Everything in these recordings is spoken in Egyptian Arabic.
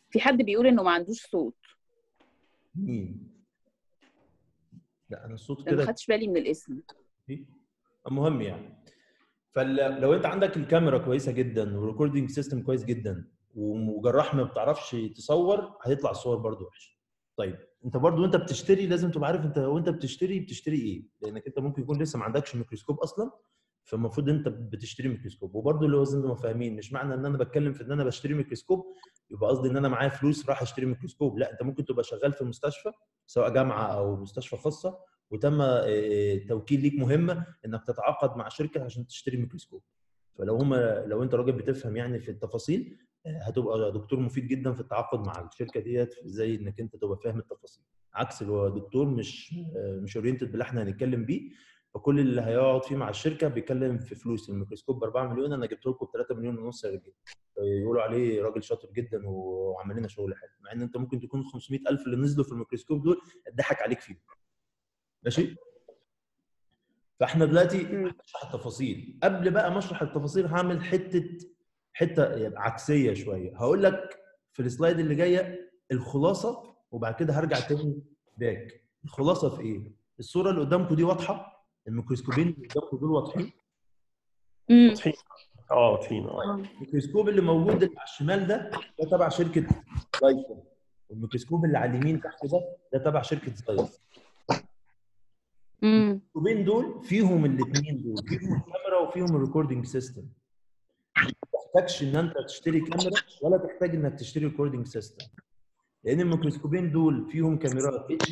في حد بيقول انه ما عندوش صوت مين لا انا الصوت انا ما كده خدتش بالي من الاسم المهم يعني فلو انت عندك الكاميرا كويسه جدا والريكوردنج سيستم كويس جدا وجراح ما بتعرفش تصور هيطلع الصور برضو وحشه طيب انت برضو وانت بتشتري لازم تبقى عارف انت وانت بتشتري بتشتري ايه لانك انت ممكن يكون لسه ما عندكش ميكروسكوب اصلا فالمفروض انت بتشتري ميكروسكوب وبرضو اللي لازم نبقى فاهمين مش معنى ان انا بتكلم في ان انا بشتري ميكروسكوب يبقى قصدي ان انا معايا فلوس راح اشتري ميكروسكوب لا انت ممكن تبقى شغال في مستشفى سواء جامعه او مستشفى خاصه وتم اه، توكيل ليك مهمه انك تتعاقد مع شركه عشان تشتري ميكروسكوب فلو هم لو انت راجل بتفهم يعني في التفاصيل اه، هتبقى دكتور مفيد جدا في التعاقد مع الشركه ديت زي انك انت تبقى فاهم التفاصيل عكس اللي هو دكتور مش اه، مش اورينتد باللي احنا هنتكلم بيه فكل اللي هيقعد فيه مع الشركه بيتكلم في فلوس الميكروسكوب ب 4 مليون انا جبت لكم ب 3 مليون ونص يا رجاله يقولوا عليه راجل شاطر جدا وعمل لنا شغل حلو مع ان انت ممكن تكون 500000 اللي نزلوا في الميكروسكوب دول اتضحك عليك فيهم ماشي فاحنا دلوقتي مم. هنشرح التفاصيل قبل بقى ما اشرح التفاصيل هعمل حته حته عكسيه شويه هقول لك في السلايد اللي جايه الخلاصه وبعد كده هرجع تاني باك الخلاصه في ايه الصوره اللي قدامكم دي واضحه الميكروسكوبين اللي قدامكم دول واضحين امم واضحين اه واضحين اه الميكروسكوب اللي موجود اللي على الشمال ده ده تبع شركه لايكون والميكروسكوب اللي على اليمين تحت ده ده تبع شركه زايس امم الميكروسكوبين دول فيهم الاثنين دول فيهم الكاميرا وفيهم الريكوردنج سيستم ما تحتاجش ان انت تشتري كاميرا ولا تحتاج انك تشتري ريكوردنج سيستم لان الميكروسكوبين دول فيهم كاميرات اتش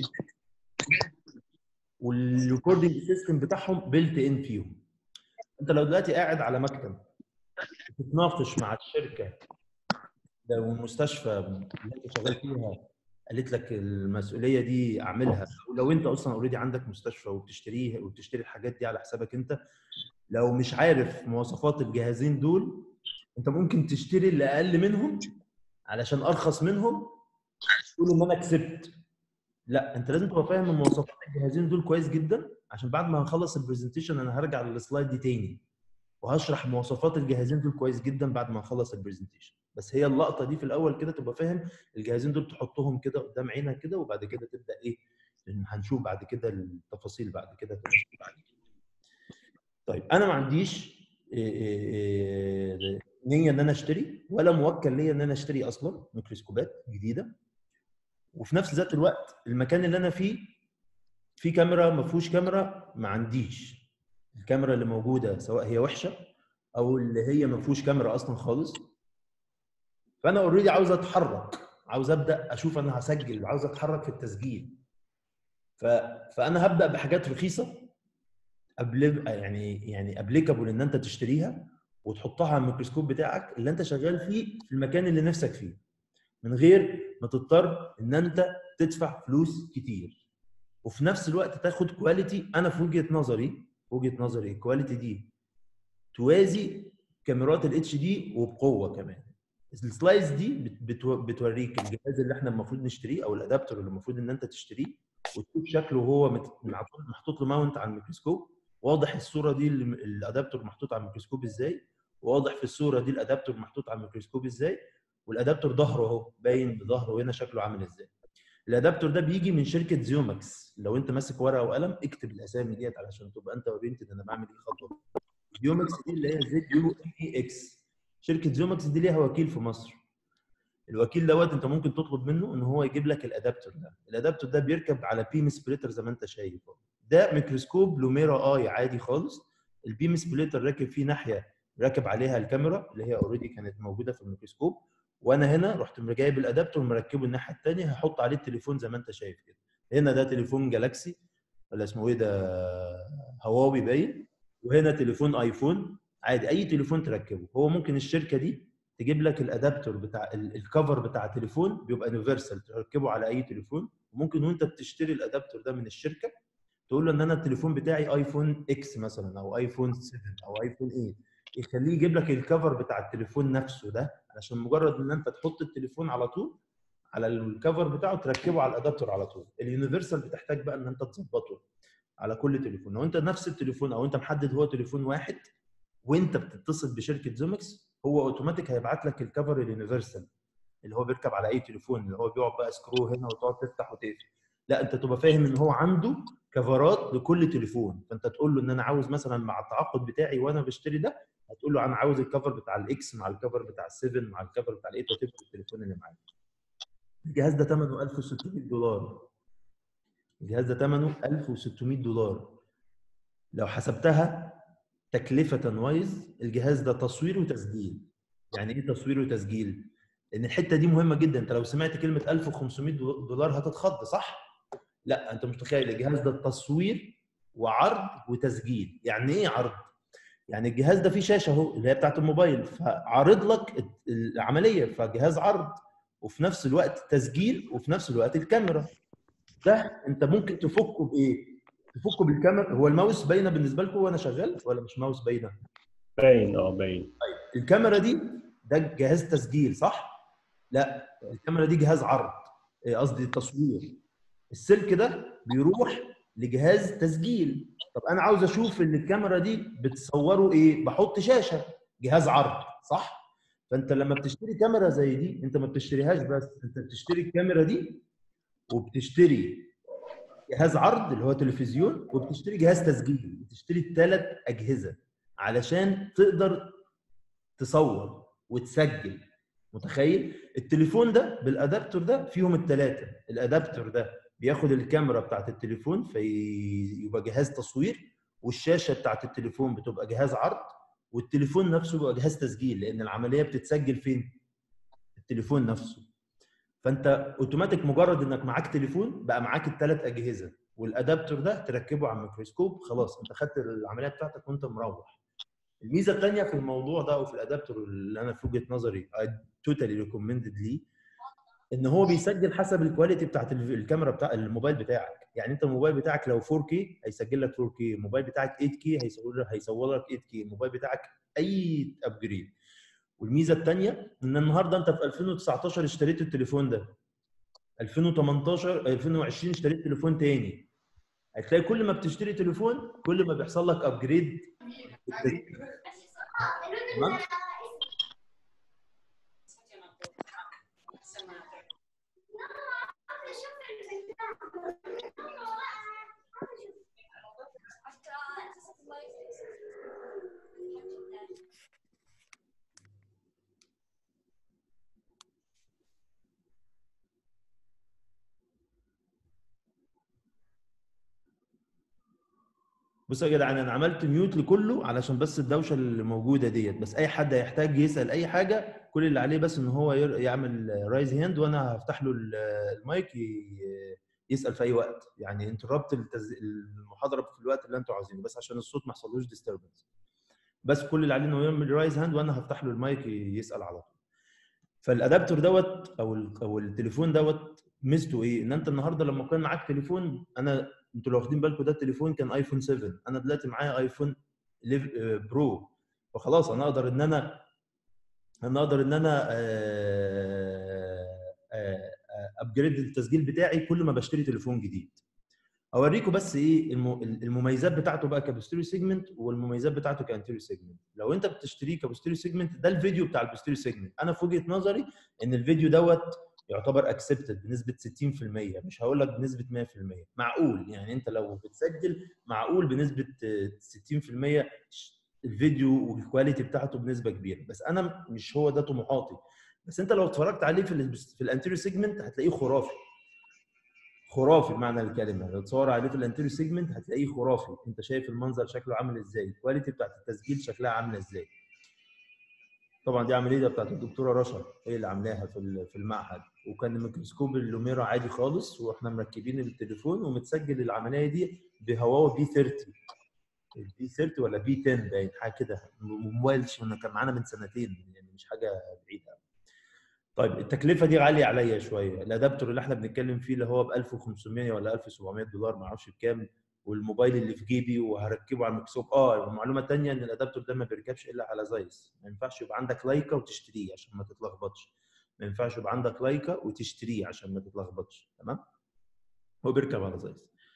والريكوردنج سيستم بتاعهم بيلت ان فيهم انت لو دلوقتي قاعد على مكتب بتتناقش مع الشركه لو المستشفى اللي انت شغال فيها قالت لك المسؤوليه دي اعملها ولو انت اصلا اوريدي عندك مستشفى وبتشتريه وبتشتري الحاجات دي على حسابك انت لو مش عارف مواصفات الجهازين دول انت ممكن تشتري اللي اقل منهم علشان ارخص منهم تقول ان انا كسبت لا انت لازم تبقى فاهم مواصفات الجهازين دول كويس جدا عشان بعد ما هنخلص البرزنتيشن انا هرجع للسلايد دي تاني وهشرح مواصفات الجهازين دول كويس جدا بعد ما نخلص البرزنتيشن بس هي اللقطه دي في الاول كده تبقى فاهم الجهازين دول تحطهم كده قدام عينك كده وبعد كده تبدا ايه لأن هنشوف بعد كده التفاصيل بعد كده تبقى بعد كده. طيب انا ما عنديش إيه إيه إيه نيه ان انا اشتري ولا موكل ليا ان انا اشتري اصلا ميكروسكوبات جديده وفي نفس ذات الوقت المكان اللي انا فيه في كاميرا ما فيهوش كاميرا ما عنديش الكاميرا اللي موجوده سواء هي وحشه او اللي هي ما فيهوش كاميرا اصلا خالص فانا اوريدي عاوز اتحرك عاوز ابدا اشوف انا هسجل عاوز اتحرك في التسجيل ف... فانا هبدا بحاجات رخيصه قبل يعني يعني ابليكابل ان انت تشتريها وتحطها على الميكروسكوب بتاعك اللي انت شغال فيه في المكان اللي نفسك فيه من غير ما تضطر ان انت تدفع فلوس كتير وفي نفس الوقت تاخد كواليتي انا في وجهه نظري وجهه نظري الكواليتي دي توازي كاميرات الاتش دي وبقوه كمان السلايز دي بت- بتو- بتوريك الجهاز اللي احنا المفروض نشتريه او الادابتور اللي المفروض ان انت تشتريه وتشوف شكله وهو مت- محطوط محطوط له ماونت على الميكروسكوب واضح الصوره دي اللي- الادابتور محطوط على الميكروسكوب ازاي واضح في الصوره دي الادابتور محطوط على الميكروسكوب ازاي والادابتور ظهره اهو باين بظهره هنا شكله عامل ازاي الادابتور ده بيجي من شركه زيوماكس لو انت ماسك ورقه وقلم اكتب الاسامي ديت علشان تبقى انت اورينتد انا بعمل ايه خطوه زيوماكس دي اللي هي زد يو اي اكس شركه زيوماكس دي ليها وكيل في مصر الوكيل دوت انت ممكن تطلب منه ان هو يجيب لك الادابتور ده الادابتور ده بيركب على بيم سبليتر زي ما انت شايف اهو. ده ميكروسكوب لوميرا اي عادي خالص البيم سبليتر راكب فيه ناحيه راكب عليها الكاميرا اللي هي اوريدي كانت موجوده في الميكروسكوب وانا هنا رحت جايب الادابتور مركبه الناحيه الثانيه هحط عليه التليفون زي ما انت شايف كده هنا ده تليفون جالاكسي ولا اسمه ايه ده هواوي باين وهنا تليفون ايفون عادي اي تليفون تركبه هو ممكن الشركه دي تجيب لك الادابتور بتاع ال- الكفر بتاع التليفون بيبقى يونيفرسال تركبه على اي تليفون وممكن وانت بتشتري الادابتور ده من الشركه تقول له ان انا التليفون بتاعي ايفون اكس مثلا او ايفون 7 او ايفون 8 يخليه يجيب لك الكفر بتاع التليفون نفسه ده علشان مجرد ان انت تحط التليفون على طول على الكفر بتاعه تركبه على الادابتور على طول اليونيفرسال بتحتاج بقى ان انت تظبطه على كل تليفون لو انت نفس التليفون او انت محدد هو تليفون واحد وانت بتتصل بشركه زومكس هو اوتوماتيك هيبعت لك الكفر اليونيفرسال اللي هو بيركب على اي تليفون اللي هو بيقعد بقى سكرو هنا وتقعد تفتح وتقفل لا انت تبقى فاهم ان هو عنده كفرات لكل تليفون فانت تقول له ان انا عاوز مثلا مع التعاقد بتاعي وانا بشتري ده هتقول له انا عاوز الكفر بتاع الاكس مع الكفر بتاع ال7 مع الكفر بتاع ال8 وات التليفون اللي معاك الجهاز ده ثمنه 1600 دولار الجهاز ده ثمنه 1600 دولار لو حسبتها تكلفة وايز الجهاز ده تصوير وتسجيل يعني ايه تصوير وتسجيل؟ لان الحته دي مهمه جدا انت لو سمعت كلمه 1500 دولار هتتخض صح؟ لا انت مش متخيل الجهاز ده تصوير وعرض وتسجيل يعني ايه عرض؟ يعني الجهاز ده فيه شاشه اهو اللي هي بتاعت الموبايل فعارض لك العمليه فجهاز عرض وفي نفس الوقت تسجيل وفي نفس الوقت الكاميرا ده انت ممكن تفكه بايه؟ تفكه بالكاميرا هو الماوس باينه بالنسبه لكم وانا شغال ولا مش ماوس باينه؟ باين اه باين الكاميرا دي ده جهاز تسجيل صح؟ لا الكاميرا دي جهاز عرض إيه قصدي تصوير السلك ده بيروح لجهاز تسجيل طب انا عاوز اشوف ان الكاميرا دي بتصوره ايه بحط شاشه جهاز عرض صح فانت لما بتشتري كاميرا زي دي انت ما بتشتريهاش بس انت بتشتري الكاميرا دي وبتشتري جهاز عرض اللي هو تلفزيون وبتشتري جهاز تسجيل بتشتري الثلاث اجهزه علشان تقدر تصور وتسجل متخيل التليفون ده بالادابتور ده فيهم الثلاثه الادابتور ده بياخد الكاميرا بتاعت التليفون فيبقى جهاز تصوير والشاشه بتاعت التليفون بتبقى جهاز عرض والتليفون نفسه بيبقى جهاز تسجيل لان العمليه بتتسجل فين التليفون نفسه فانت اوتوماتيك مجرد انك معاك تليفون بقى معاك الثلاث اجهزه والادابتور ده تركبه على الميكروسكوب خلاص انت خدت العمليه بتاعتك وانت مروح الميزه الثانيه في الموضوع ده او في الادابتور اللي انا في وجهه نظري توتالي ريكومندد ليه ان هو بيسجل حسب الكواليتي بتاعت الكاميرا بتاع الموبايل بتاعك يعني انت الموبايل بتاعك لو 4K هيسجل لك 4K الموبايل بتاعك 8K هيصور هيصور لك 8K الموبايل بتاعك اي ابجريد والميزه الثانيه ان النهارده انت في 2019 اشتريت التليفون ده 2018 2020 اشتريت تليفون تاني هتلاقي كل ما بتشتري تليفون كل ما بيحصل لك ابجريد تمام بصوا يا جدعان انا عملت ميوت لكله علشان بس الدوشه اللي موجوده ديت بس اي حد هيحتاج يسال اي حاجه كل اللي عليه بس ان هو ير- يعمل رايز هاند وانا هفتح له ال- المايك ي- يسال في اي وقت يعني انتربت المحاضره في الوقت اللي انتوا عاوزينه بس عشان الصوت ما يحصلوش ديستربنس بس كل اللي عليه انه يعمل رايز هاند وانا هفتح له المايك يسال على طول فالادابتور دوت او ال- او التليفون دوت ميزته ايه؟ ان انت النهارده لما كان معاك تليفون انا انتوا لو واخدين بالكم ده التليفون كان ايفون 7 انا دلوقتي معايا ايفون 11 برو فخلاص انا اقدر ان انا انا اقدر ان انا ابجريد التسجيل بتاعي كل ما بشتري تليفون جديد اوريكم بس ايه الم- المميزات بتاعته بقى كبوستيريو سيجمنت والمميزات بتاعته كانتيريو سيجمنت لو انت بتشتريه كبوستيريو سيجمنت ده الفيديو بتاع البوستيريو سيجمنت انا في وجهه نظري ان الفيديو دوت يعتبر اكسبتد بنسبه 60% مش هقول لك بنسبه 100% معقول يعني انت لو بتسجل معقول بنسبه آه، 60% الفيديو والكواليتي بتاعته بنسبه كبيره بس انا مش هو ده طموحاتي بس انت لو اتفرجت عليه في ال في الانتيريو سيجمنت هتلاقيه خرافي خرافي بمعنى الكلمه لو تصور عليه في الانتيريو سيجمنت هتلاقيه خرافي انت شايف المنظر شكله عامل ازاي الكواليتي بتاعت التسجيل شكلها عامله ازاي طبعا دي عمليه بتاعت الدكتوره رشا هي اللي عاملاها في ال- في المعهد وكان الميكروسكوب اللوميرا عادي خالص واحنا مركبين التليفون ومتسجل العمليه دي بهواوي بي 30 البي 30 ولا بي 10 باين حاجه كده موبايل ش- كان معانا من سنتين يعني مش حاجه بعيده طيب التكلفه دي غاليه عليا شويه الادابتور اللي احنا بنتكلم فيه اللي هو ب 1500 ولا 1700 دولار ما اعرفش بكام والموبايل اللي في جيبي وهركبه على الميكروسكوب اه ومعلومه ثانيه ان الادابتور ده ما بيركبش الا على زايس ما ينفعش يبقى عندك لايكا وتشتريه عشان ما تتلخبطش ما ينفعش يبقى عندك لايكا وتشتريه عشان ما تتلخبطش تمام هو بيركب على زايس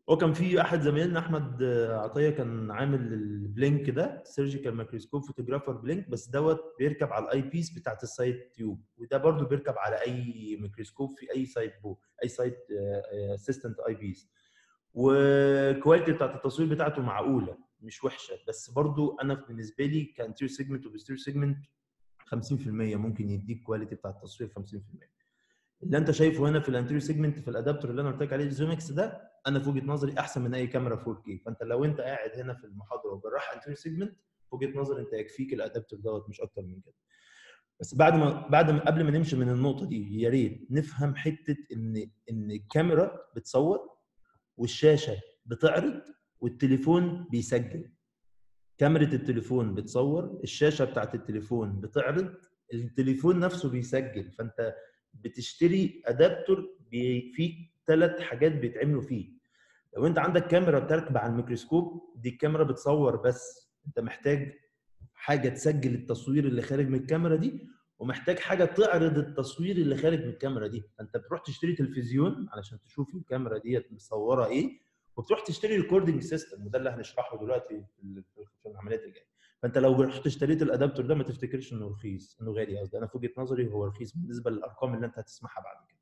هو كان في احد زمايلنا احمد عطيه كان عامل البلينك ده سيرجيكال مايكروسكوب فوتوجرافر بلينك بس دوت بيركب على الاي بيس بتاعت السايد تيوب وده برضو بيركب على اي ميكروسكوب في اي سايد بو اي سايد اسيستنت اي بيس والكواليتي بتاعت التصوير بتاعته معقوله مش وحشه بس برضو انا بالنسبه لي كانتير سيجمنت وبستير سيجمنت 50% ممكن يديك كواليتي بتاع التصوير 50% اللي انت شايفه هنا في الانتيريور سيجمنت في الادابتر اللي انا قلت لك عليه الزومكس ده انا في وجهه نظري احسن من اي كاميرا 4K فانت لو انت قاعد هنا في المحاضره وجراح انتيريور سيجمنت في وجهه نظري انت يكفيك الادابتر دوت مش اكتر من كده بس بعد ما بعد ما قبل ما نمشي من النقطه دي يا ريت نفهم حته ان ان الكاميرا بتصور والشاشه بتعرض والتليفون بيسجل كاميرا التليفون بتصور الشاشه بتاعت التليفون بتعرض التليفون نفسه بيسجل فانت بتشتري ادابتور فيه ثلاث حاجات بيتعملوا فيه لو انت عندك كاميرا بتركب على الميكروسكوب دي الكاميرا بتصور بس انت محتاج حاجه تسجل التصوير اللي خارج من الكاميرا دي ومحتاج حاجه تعرض التصوير اللي خارج من الكاميرا دي فانت بتروح تشتري تلفزيون علشان تشوف الكاميرا ديت مصوره ايه وبتروح تشتري ريكوردنج سيستم وده اللي هنشرحه دلوقتي في في العمليات الجايه فانت لو رحت اشتريت الادابتور ده ما تفتكرش انه رخيص انه غالي قصدي انا في وجهه نظري هو رخيص بالنسبه للارقام اللي انت هتسمعها بعد كده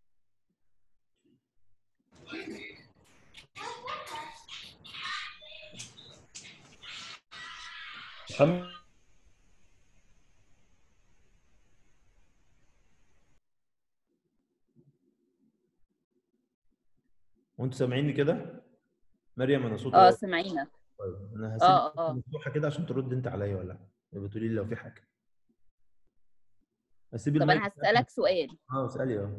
محمد وانتوا سامعيني كده مريم انا صوتي اه واضح. سامعينك طيب انا اه هسيب اه مفتوحه كده عشان ترد انت عليا ولا لا بتقولي لي لو في حاجه هسيب طب المايك انا هسالك سؤال اه اسالي اه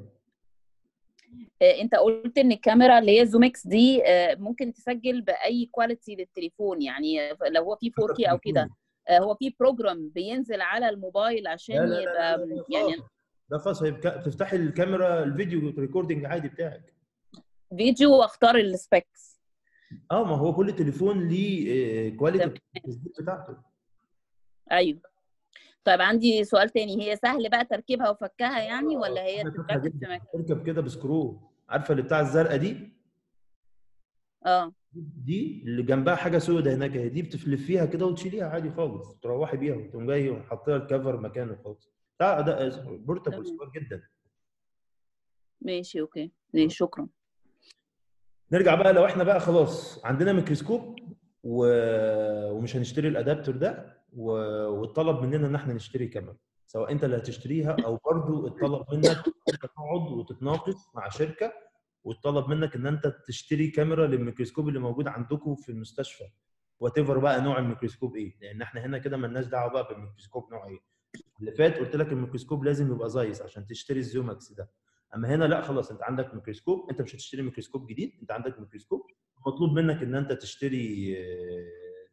آه، انت قلت ان الكاميرا اللي هي زومكس دي آه، ممكن تسجل باي كواليتي للتليفون يعني لو هو في 4K او كده آه، هو في بروجرام بينزل على الموبايل لا عشان لا لا, لا, يبقى لا, لا يعني خالص. ده خلاص هيبقى تفتحي الكاميرا الفيديو ريكوردنج عادي بتاعك فيديو واختار السبيكس اه ما هو كل تليفون ليه كواليتي تمام. التسجيل بتاعته ايوه طيب عندي سؤال تاني هي سهل بقى تركيبها وفكها يعني آه، ولا هي حاجة سهلة تتركب في جدا. مكان تركب كده بسكرو عارفه اللي بتاع الزرقاء دي اه دي اللي جنبها حاجه سودة هناك اهي دي بتلفيها كده وتشيليها عادي خالص تروحي بيها وتقوم جاي وحاطيها الكفر مكانه خالص ده ده بورتابل تمام. صغير جدا ماشي اوكي ماشي شكرا نرجع بقى لو احنا بقى خلاص عندنا ميكروسكوب و... ومش هنشتري الادابتور ده و... والطلب مننا ان احنا نشتري كاميرا سواء انت اللي هتشتريها او برضو الطلب منك انت تقعد وتتناقش مع شركه والطلب منك ان انت تشتري كاميرا للميكروسكوب اللي موجود عندكم في المستشفى وات بقى نوع الميكروسكوب ايه لان احنا هنا كده مالناش دعوه بقى بالميكروسكوب نوع ايه اللي فات قلت لك الميكروسكوب لازم يبقى زايس عشان تشتري الزوماكس ده اما هنا لا خلاص انت عندك ميكروسكوب انت مش هتشتري ميكروسكوب جديد انت عندك ميكروسكوب مطلوب منك ان انت تشتري آه،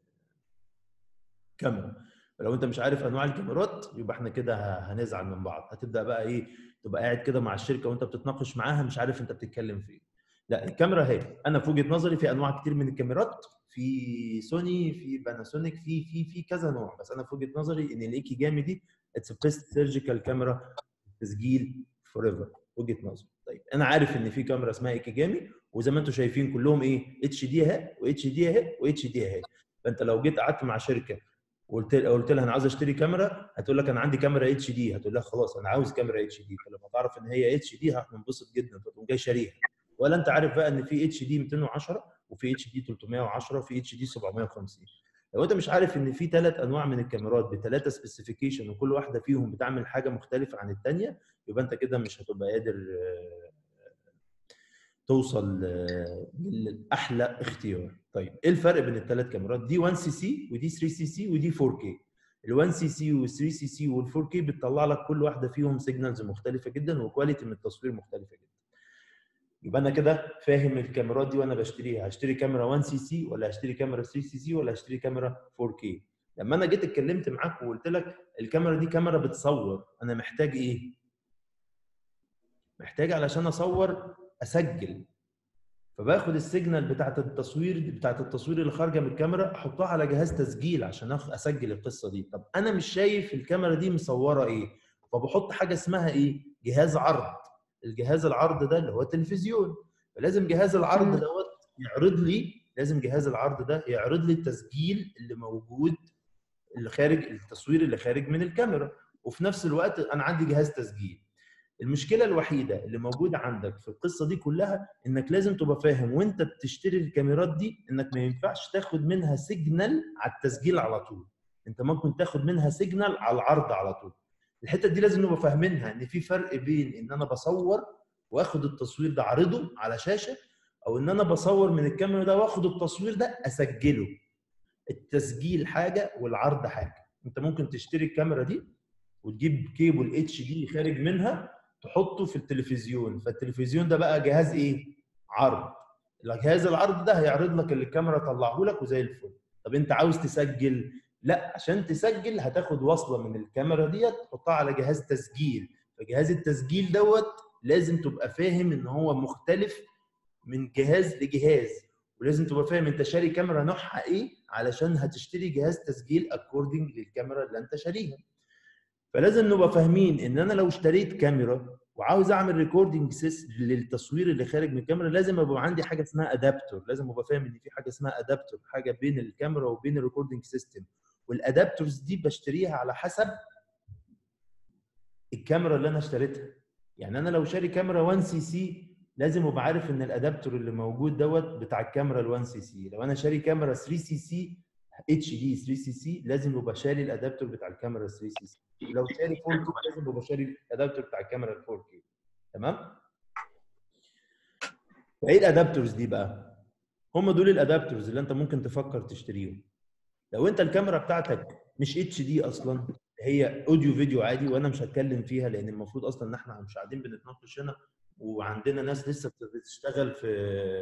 كاميرا لو انت مش عارف انواع الكاميرات يبقى احنا كده ه- هنزعل من بعض هتبدا بقى ايه تبقى قاعد كده مع الشركه وانت بتتناقش معاها مش عارف انت بتتكلم في ايه لا الكاميرا اهي انا في وجهه نظري في انواع كتير من الكاميرات في سوني في باناسونيك في في في كذا نوع بس انا في وجهه نظري ان الايكي جامي دي اتس بيست سيرجيكال كاميرا تسجيل فور ايفر وجهه نظري طيب انا عارف ان في كاميرا اسمها ايكي جامي وزي ما انتم شايفين كلهم ايه اتش دي اهي واتش دي اهي واتش دي اهي فانت لو جيت قعدت مع شركه وقلت قلت لها انا عاوز اشتري كاميرا هتقول لك انا عندي كاميرا اتش دي هتقول لها خلاص انا عاوز كاميرا اتش دي فلما تعرف ان هي اتش دي هتنبسط جدا فتقوم جاي شاريها ولا انت عارف بقى ان في اتش دي 210 وفي اتش دي 310 وفي اتش دي 750 لو انت مش عارف ان في ثلاث انواع من الكاميرات بثلاثه سبيسيفيكيشن وكل واحده فيهم بتعمل حاجه مختلفه عن الثانيه يبقى انت كده مش هتبقى قادر آه، توصل آه، لاحلى اختيار طيب ايه الفرق بين الثلاث كاميرات دي 1 سي سي ودي 3 سي سي ودي 4 كي ال 1 سي سي وال 3 سي سي وال 4 كي بتطلع لك كل واحده فيهم سيجنالز مختلفه جدا وكواليتي من التصوير مختلفه جدا يبقى انا كده فاهم الكاميرات دي وانا بشتريها هشتري كاميرا 1 سي سي ولا هشتري كاميرا 3 سي سي ولا هشتري كاميرا 4 كي لما انا جيت اتكلمت معاك وقلت لك الكاميرا دي كاميرا بتصور انا محتاج ايه محتاج علشان اصور اسجل فباخد السيجنال بتاعت التصوير بتاعت التصوير اللي خارجه من الكاميرا احطها على جهاز تسجيل عشان أخ- اسجل القصه دي طب انا مش شايف الكاميرا دي مصوره ايه فبحط حاجه اسمها ايه جهاز عرض الجهاز العرض ده اللي هو التلفزيون فلازم جهاز العرض مم. دوت يعرض لي لازم جهاز العرض ده يعرض لي التسجيل اللي موجود اللي خارج التصوير اللي خارج من الكاميرا وفي نفس الوقت انا عندي جهاز تسجيل المشكله الوحيده اللي موجوده عندك في القصه دي كلها انك لازم تبقى فاهم وانت بتشتري الكاميرات دي انك ما ينفعش تاخد منها سيجنال على التسجيل على طول انت ممكن تاخد منها سيجنال على العرض على طول الحته دي لازم نبقى فاهمينها ان في فرق بين ان انا بصور واخد التصوير ده اعرضه على شاشه او ان انا بصور من الكاميرا ده واخد التصوير ده اسجله التسجيل حاجه والعرض حاجه انت ممكن تشتري الكاميرا دي وتجيب كيبل اتش دي خارج منها تحطه في التلفزيون فالتلفزيون ده بقى جهاز ايه عرض الجهاز العرض ده هيعرض لك اللي الكاميرا طلعه لك وزي الفل طب انت عاوز تسجل لا عشان تسجل هتاخد وصله من الكاميرا ديت تحطها على جهاز تسجيل فجهاز التسجيل دوت لازم تبقى فاهم ان هو مختلف من جهاز لجهاز ولازم تبقى فاهم انت شاري كاميرا نوعها ايه علشان هتشتري جهاز تسجيل اكوردنج للكاميرا اللي انت شاريها فلازم نبقى فاهمين ان انا لو اشتريت كاميرا وعاوز اعمل ريكوردنج للتصوير اللي خارج من الكاميرا لازم يبقى عندي حاجه اسمها ادابتور لازم ابقى فاهم ان في حاجه اسمها ادابتور حاجه بين الكاميرا وبين الريكوردنج سيستم والادابتورز دي بشتريها على حسب الكاميرا اللي انا اشتريتها يعني انا لو شاري كاميرا 1 سي سي لازم ابقى عارف ان الادابتور اللي موجود دوت بتاع الكاميرا ال 1 سي سي لو انا شاري كاميرا 3 سي سي اتش دي 3 سي سي لازم يبقى شاري الادابتور بتاع الكاميرا 3 سي سي لو شاري 4 كي لازم يبقى شاري الادابتور بتاع الكاميرا ال 4 كي تمام ايه الادابتورز دي بقى هم دول الادابتورز اللي انت ممكن تفكر تشتريهم لو انت الكاميرا بتاعتك مش اتش دي اصلا هي اوديو فيديو عادي وانا مش هتكلم فيها لان المفروض اصلا ان احنا مش قاعدين بنتناقش هنا وعندنا ناس لسه بتشتغل في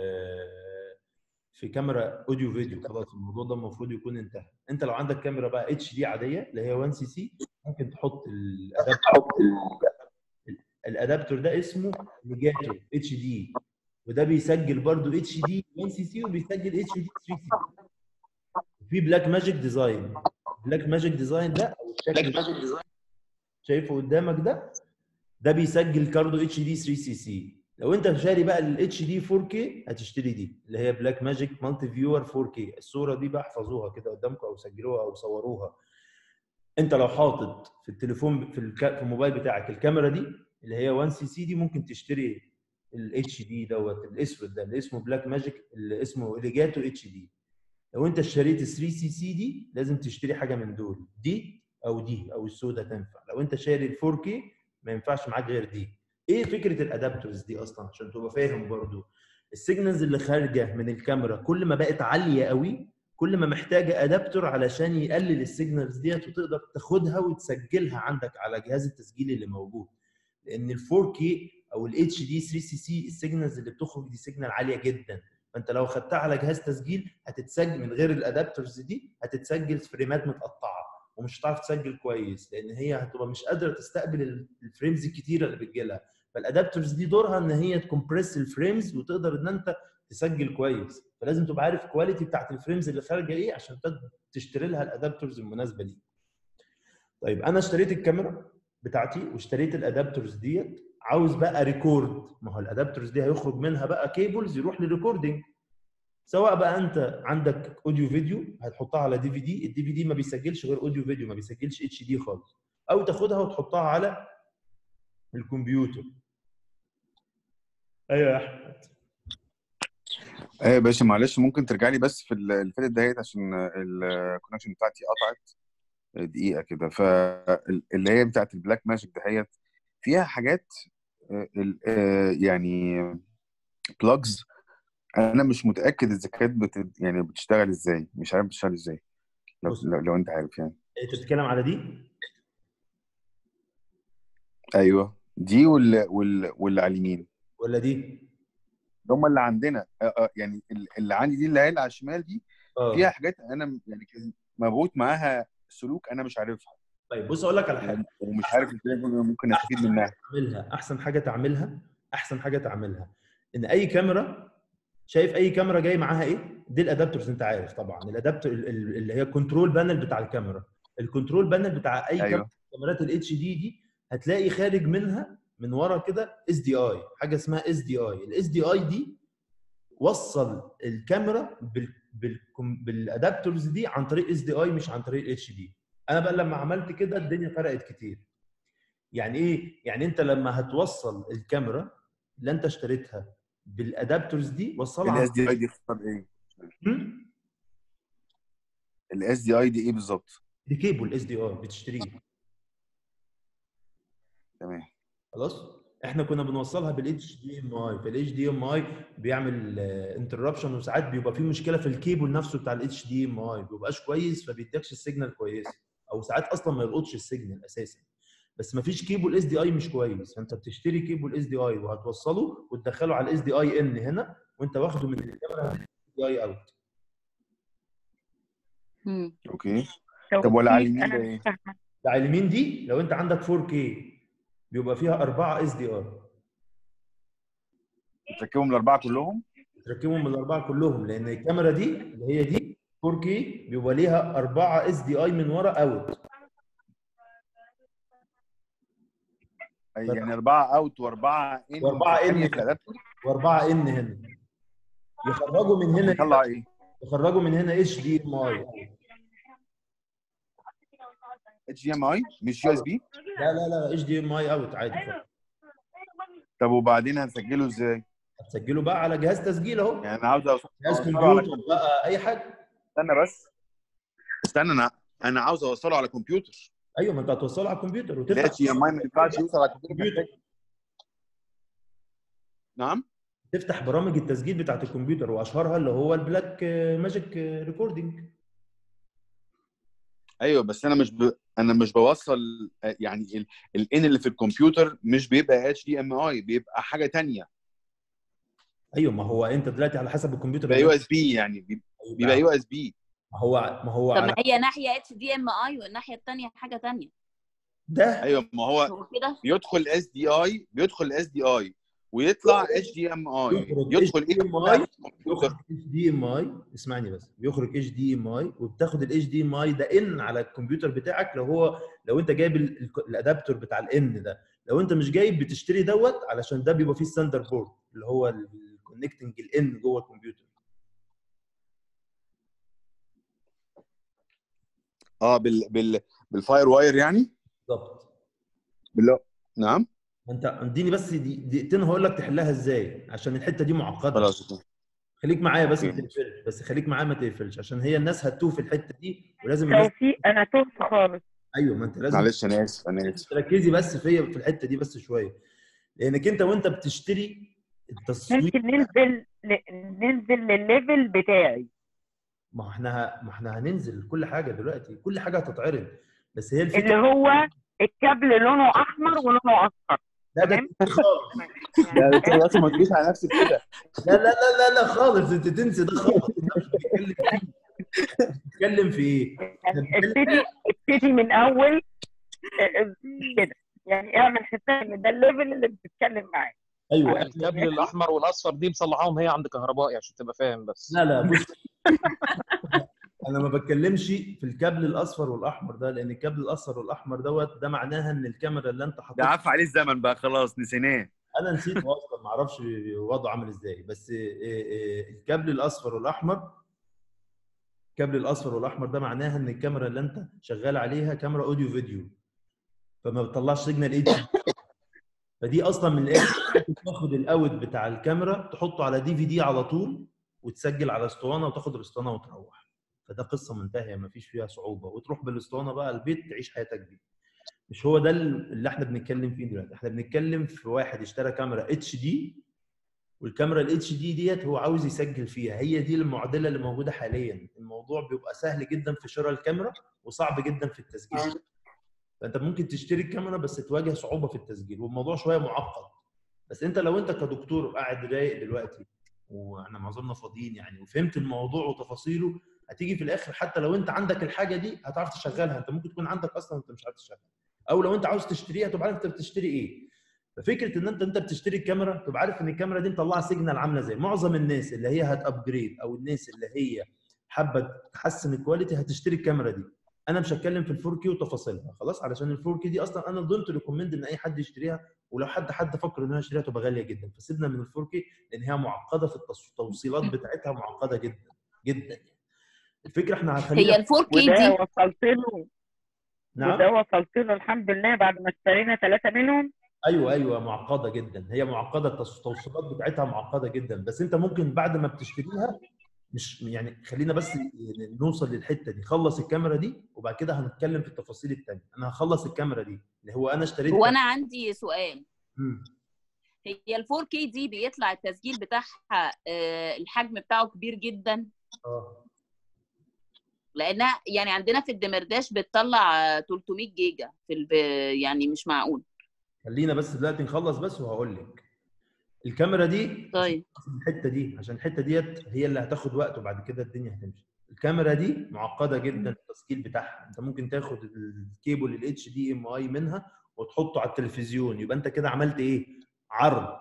في كاميرا اوديو فيديو خلاص الموضوع ده المفروض يكون انتهى انت لو عندك كاميرا بقى اتش دي عاديه اللي هي 1 سي سي ممكن تحط الادابتور الادابتور ده اسمه ليجاتو اتش دي وده بيسجل برضو اتش دي 1 سي سي وبيسجل اتش دي 3 سي في بلاك ماجيك ديزاين بلاك ماجيك ديزاين ده او الشكل شايفه قدامك ده ده بيسجل كاردو اتش دي 3 سي سي لو انت شاري بقى الاتش دي 4 كي هتشتري دي اللي هي بلاك ماجيك مالتي فيور 4 كي الصوره دي بقى احفظوها كده قدامكم او سجلوها او صوروها انت لو حاطط في التليفون في, الك... في الموبايل بتاعك الكاميرا دي اللي هي 1 سي سي دي ممكن تشتري الاتش دي دوت الاسود ده اللي اسمه بلاك ماجيك اللي اسمه اليجاتو اتش دي لو انت اشتريت 3 سي سي دي لازم تشتري حاجه من دول دي او دي او السودا تنفع لو انت شاري ال 4 كي ما ينفعش معاك غير دي ايه فكره الادابتورز دي اصلا عشان تبقى فاهم برضو السيجنالز اللي خارجه من الكاميرا كل ما بقت عاليه قوي كل ما محتاجه ادابتور علشان يقلل السيجنالز ديت وتقدر تاخدها وتسجلها عندك على جهاز التسجيل اللي موجود لان ال 4 كي او الاتش دي 3 سي سي السيجنالز اللي بتخرج دي سيجنال عاليه جدا فانت لو خدتها على جهاز تسجيل هتتسجل من غير الادابتورز دي هتتسجل فريمات متقطعه ومش هتعرف تسجل كويس لان هي هتبقى مش قادره تستقبل الفريمز الكتيره اللي بتجيلها فالادابتورز دي دورها ان هي تكمبريس الفريمز وتقدر ان انت تسجل كويس فلازم تبقى عارف الكواليتي بتاعت الفريمز اللي خارجه ايه عشان تشتري لها الادابتورز المناسبه ليك طيب انا اشتريت الكاميرا بتاعتي واشتريت الادابتورز ديت عاوز بقى ريكورد ما هو الادابتورز دي هيخرج منها بقى كيبلز يروح للريكوردنج سواء بقى انت عندك اوديو فيديو هتحطها على دي في دي الدي في دي ما بيسجلش غير اوديو فيديو ما بيسجلش اتش دي خالص او تاخدها وتحطها على الكمبيوتر ايوه يا احمد ايه يا باشا معلش ممكن ترجع لي بس في اللي فاتت دهيت عشان الكونكشن بتاعتي قطعت دقيقه كده فاللي هي بتاعت البلاك ماجيك دهيت فيها حاجات يعني بلجز انا مش متاكد اذا كانت بت... يعني بتشتغل ازاي مش عارف بتشتغل ازاي لو, لو, لو انت عارف يعني انت بتتكلم على دي ايوه دي ولا ولا واللي على اليمين ولا دي هم اللي عندنا يعني اللي عندي دي اللي هي اللي على الشمال دي أوه. فيها حاجات انا يعني مربوط معاها سلوك انا مش عارفها طيب بص اقول لك على حاجه ومش عارف ازاي ممكن استفيد منها تعملها احسن حاجه تعملها احسن حاجه تعملها ان اي كاميرا شايف اي كاميرا جاي معاها ايه دي الادابتورز انت عارف طبعا الادابتور اللي هي الكنترول بانل بتاع الكاميرا الكنترول بانل بتاع اي أيوة. كاميرات الاتش دي دي هتلاقي خارج منها من ورا كده اس دي اي حاجه اسمها اس دي اي الاس دي اي دي وصل الكاميرا بال بال بالادابتورز دي عن طريق اس دي اي مش عن طريق اتش دي انا بقى لما عملت كده الدنيا فرقت كتير يعني ايه يعني انت لما هتوصل الكاميرا اللي انت اشتريتها بالادابتورز دي وصلها الاس عن دي اي دي اختار ايه؟ هم؟ الاس دي اي دي ايه بالظبط؟ دي كيبل اس دي اي بتشتريه تمام خلاص احنا كنا بنوصلها بالاتش دي ام اي فالاتش دي ام اي بيعمل انتربشن وساعات بيبقى في مشكله في الكيبل نفسه بتاع الاتش دي ام اي ما بيبقاش كويس فبيديكش السيجنال كويس او ساعات اصلا ما يلقطش السيجنال اساسا بس ما فيش كيبل اس دي اي مش كويس فانت بتشتري كيبل اس دي اي وهتوصله وتدخله على الاس دي اي ان هنا وانت واخده من الكاميرا اس دي اي اوت مم. اوكي طب ولا على اليمين انا ده مش ايه؟ فاهمه ده على اليمين دي لو انت عندك 4K بيبقى فيها أربعة اس دي اي تركبهم الاربعه كلهم؟ تركبهم من الاربعه كلهم لان الكاميرا دي اللي هي دي 4K بيبقى ليها اربعه اس دي اي من ورا اوت أي يعني اربعه اوت واربعه ان وأربعة إن. في الادابتور واربعه ان هنا يخرجوا من هنا يطلع ايه؟ يخرجوا من هنا اتش دي ام اي اتش دي ام اي مش يو اس بي لا لا لا اتش دي ام اي اوت عادي طب وبعدين هنسجله ازاي؟ هتسجله بقى على جهاز تسجيل اهو يعني انا عاوز أوص- جهاز اوصله على كمبيوتر بقى اي حاجه استنى بس استنى انا انا عاوز اوصله على كمبيوتر ايوه ما انت هتوصله على الكمبيوتر ال وتفتح اتش دي ام اي ما ينفعش يوصل على الكمبيوتر كمبيوتر. محتاج- نعم تفتح برامج التسجيل بتاعت الكمبيوتر واشهرها اللي هو البلاك ماجيك ريكوردنج ايوه بس انا مش ب... انا مش بوصل يعني الان اللي في الكمبيوتر مش بيبقى اتش دي ام اي بيبقى حاجه تانية ايوه ما هو انت دلوقتي على حسب الكمبيوتر بيبقى يو اس بي يعني بي- بيبقى يو اس بي ما هو ما هو طب على ما هي ناحيه اتش دي ام اي والناحيه الثانيه حاجه ثانيه ده ايوه ما هو هو كده بيدخل اس دي اي بيدخل اس دي اي ويطلع اتش دي ام اي يخرج يدخل ايه HDMI الكمبيوتر يخرج اتش دي ام اي اسمعني بس بيخرج اتش دي ام اي وبتاخد الاتش دي ام اي ده ان على الكمبيوتر بتاعك لو هو لو انت جايب ال- ال- الادابتور بتاع الان ده لو انت مش جايب بتشتري دوت علشان ده بيبقى فيه ستاندر بورد اللي هو الكونكتنج الان جوه الكمبيوتر اه بال بال بالفاير واير يعني بالظبط بال نعم ما انت اديني بس دي- دقيقتين هقول لك تحلها ازاي عشان الحته دي معقده خلاص خليك معايا بس ما اوكي. تقفلش بس خليك معايا ما تقفلش عشان هي الناس هتوه في الحته دي ولازم الناس توفيق انا تهت خالص ايوه ما انت لازم معلش انا اسف انا اسف تركزي بس فيا في الحته دي بس شويه لانك انت وانت بتشتري التصوير ممكن ننزل ل- ننزل للليفل بتاعي ما احنا ما احنا هننزل كل حاجه دلوقتي كل حاجه هتتعرض بس هي اللي الفكره هو الكابل لونه احمر ولونه اصفر لا ده تمام. كتير خالص لا كده بس ما تجيش على نفسك كده لا لا لا لا لا خالص انت تنسي ده خالص انت مش بتتكلم فيه بتتكلم في ايه؟ يعني ابتدي ابتدي من اول اه، اه، كده يعني اعمل حساب ان ده الليفل اللي بتتكلم معاه ايوه الكابل الاحمر والاصفر دي مصلحاهم هي عند كهربائي عشان تبقى فاهم بس لا لا بص انا ما بتكلمش في الكابل الاصفر والاحمر ده لان الكابل الاصفر والاحمر دوت ده معناها ان الكاميرا اللي انت ده حاططها عفى عليه الزمن بقى خلاص نسيناه انا نسيت اصلا ما اعرفش وضعه عامل ازاي بس إيه إيه الكابل الاصفر والاحمر الكابل الاصفر والاحمر ده معناها ان الكاميرا اللي انت شغال عليها كاميرا اوديو فيديو فما بتطلعش سيجنال اتش فدي اصلا من الاخر تاخد الاوت بتاع الكاميرا تحطه على دي في دي على طول وتسجل على اسطوانه وتاخد الاسطوانه وتروح فده قصه منتهيه ما فيش فيها صعوبه وتروح بالاسطوانه بقى البيت تعيش حياتك بيه مش هو ده اللي احنا بنتكلم فيه دلوقتي احنا بنتكلم في واحد اشترى كاميرا اتش دي والكاميرا الاتش دي ديت هو عاوز يسجل فيها هي دي المعضله اللي موجوده حاليا الموضوع بيبقى سهل جدا في شراء الكاميرا وصعب جدا في التسجيل فانت ممكن تشتري الكاميرا بس تواجه صعوبه في التسجيل والموضوع شويه معقد بس انت لو انت كدكتور قاعد رايق دلوقتي واحنا معظمنا فاضيين يعني وفهمت الموضوع وتفاصيله هتيجي في الاخر حتى لو انت عندك الحاجه دي هتعرف تشغلها انت ممكن تكون عندك اصلا انت مش عارف تشغلها او لو انت عاوز تشتريها تبقى عارف انت بتشتري ايه ففكره ان انت انت بتشتري الكاميرا تبقى عارف ان الكاميرا دي مطلعه سيجنال عامله ازاي معظم الناس اللي هي هتابجريد او الناس اللي هي حابه تحسن الكواليتي هتشتري الكاميرا دي انا مش هتكلم في الفور كي وتفاصيلها خلاص علشان الفور كي دي اصلا انا ضمنت ريكومند ان اي حد يشتريها ولو حد حد فكر ان هو يشتريها تبقى غاليه جدا فسيبنا من ال 4K لان هي معقده في التص- التوصيلات بتاعتها معقده جدا جدا الفكره احنا هي هنخليها ال 4K وده دي وصلت له نعم وده وصلت له الحمد لله بعد ما اشترينا ثلاثه منهم ايوه ايوه معقده جدا هي معقده التص- التوصيلات بتاعتها معقده جدا بس انت ممكن بعد ما بتشتريها مش يعني خلينا بس نوصل للحته دي خلص الكاميرا دي وبعد كده هنتكلم في التفاصيل التانيه انا هخلص الكاميرا دي اللي هو انا اشتريت هو انا عندي سؤال مم. هي ال 4K دي بيطلع التسجيل بتاعها آه، الحجم بتاعه كبير جدا اه لانها يعني عندنا في الدمرداش بتطلع آه، 300 جيجا في الب... يعني مش معقول خلينا بس دلوقتي نخلص بس وهقول لك الكاميرا دي طيب عشان الحته دي عشان الحته ديت هي اللي هتاخد وقت وبعد كده الدنيا هتمشي الكاميرا دي معقده جدا التسجيل بتاعها انت ممكن تاخد الكيبل الاتش دي ام اي منها وتحطه على التلفزيون يبقى انت كده عملت ايه عرض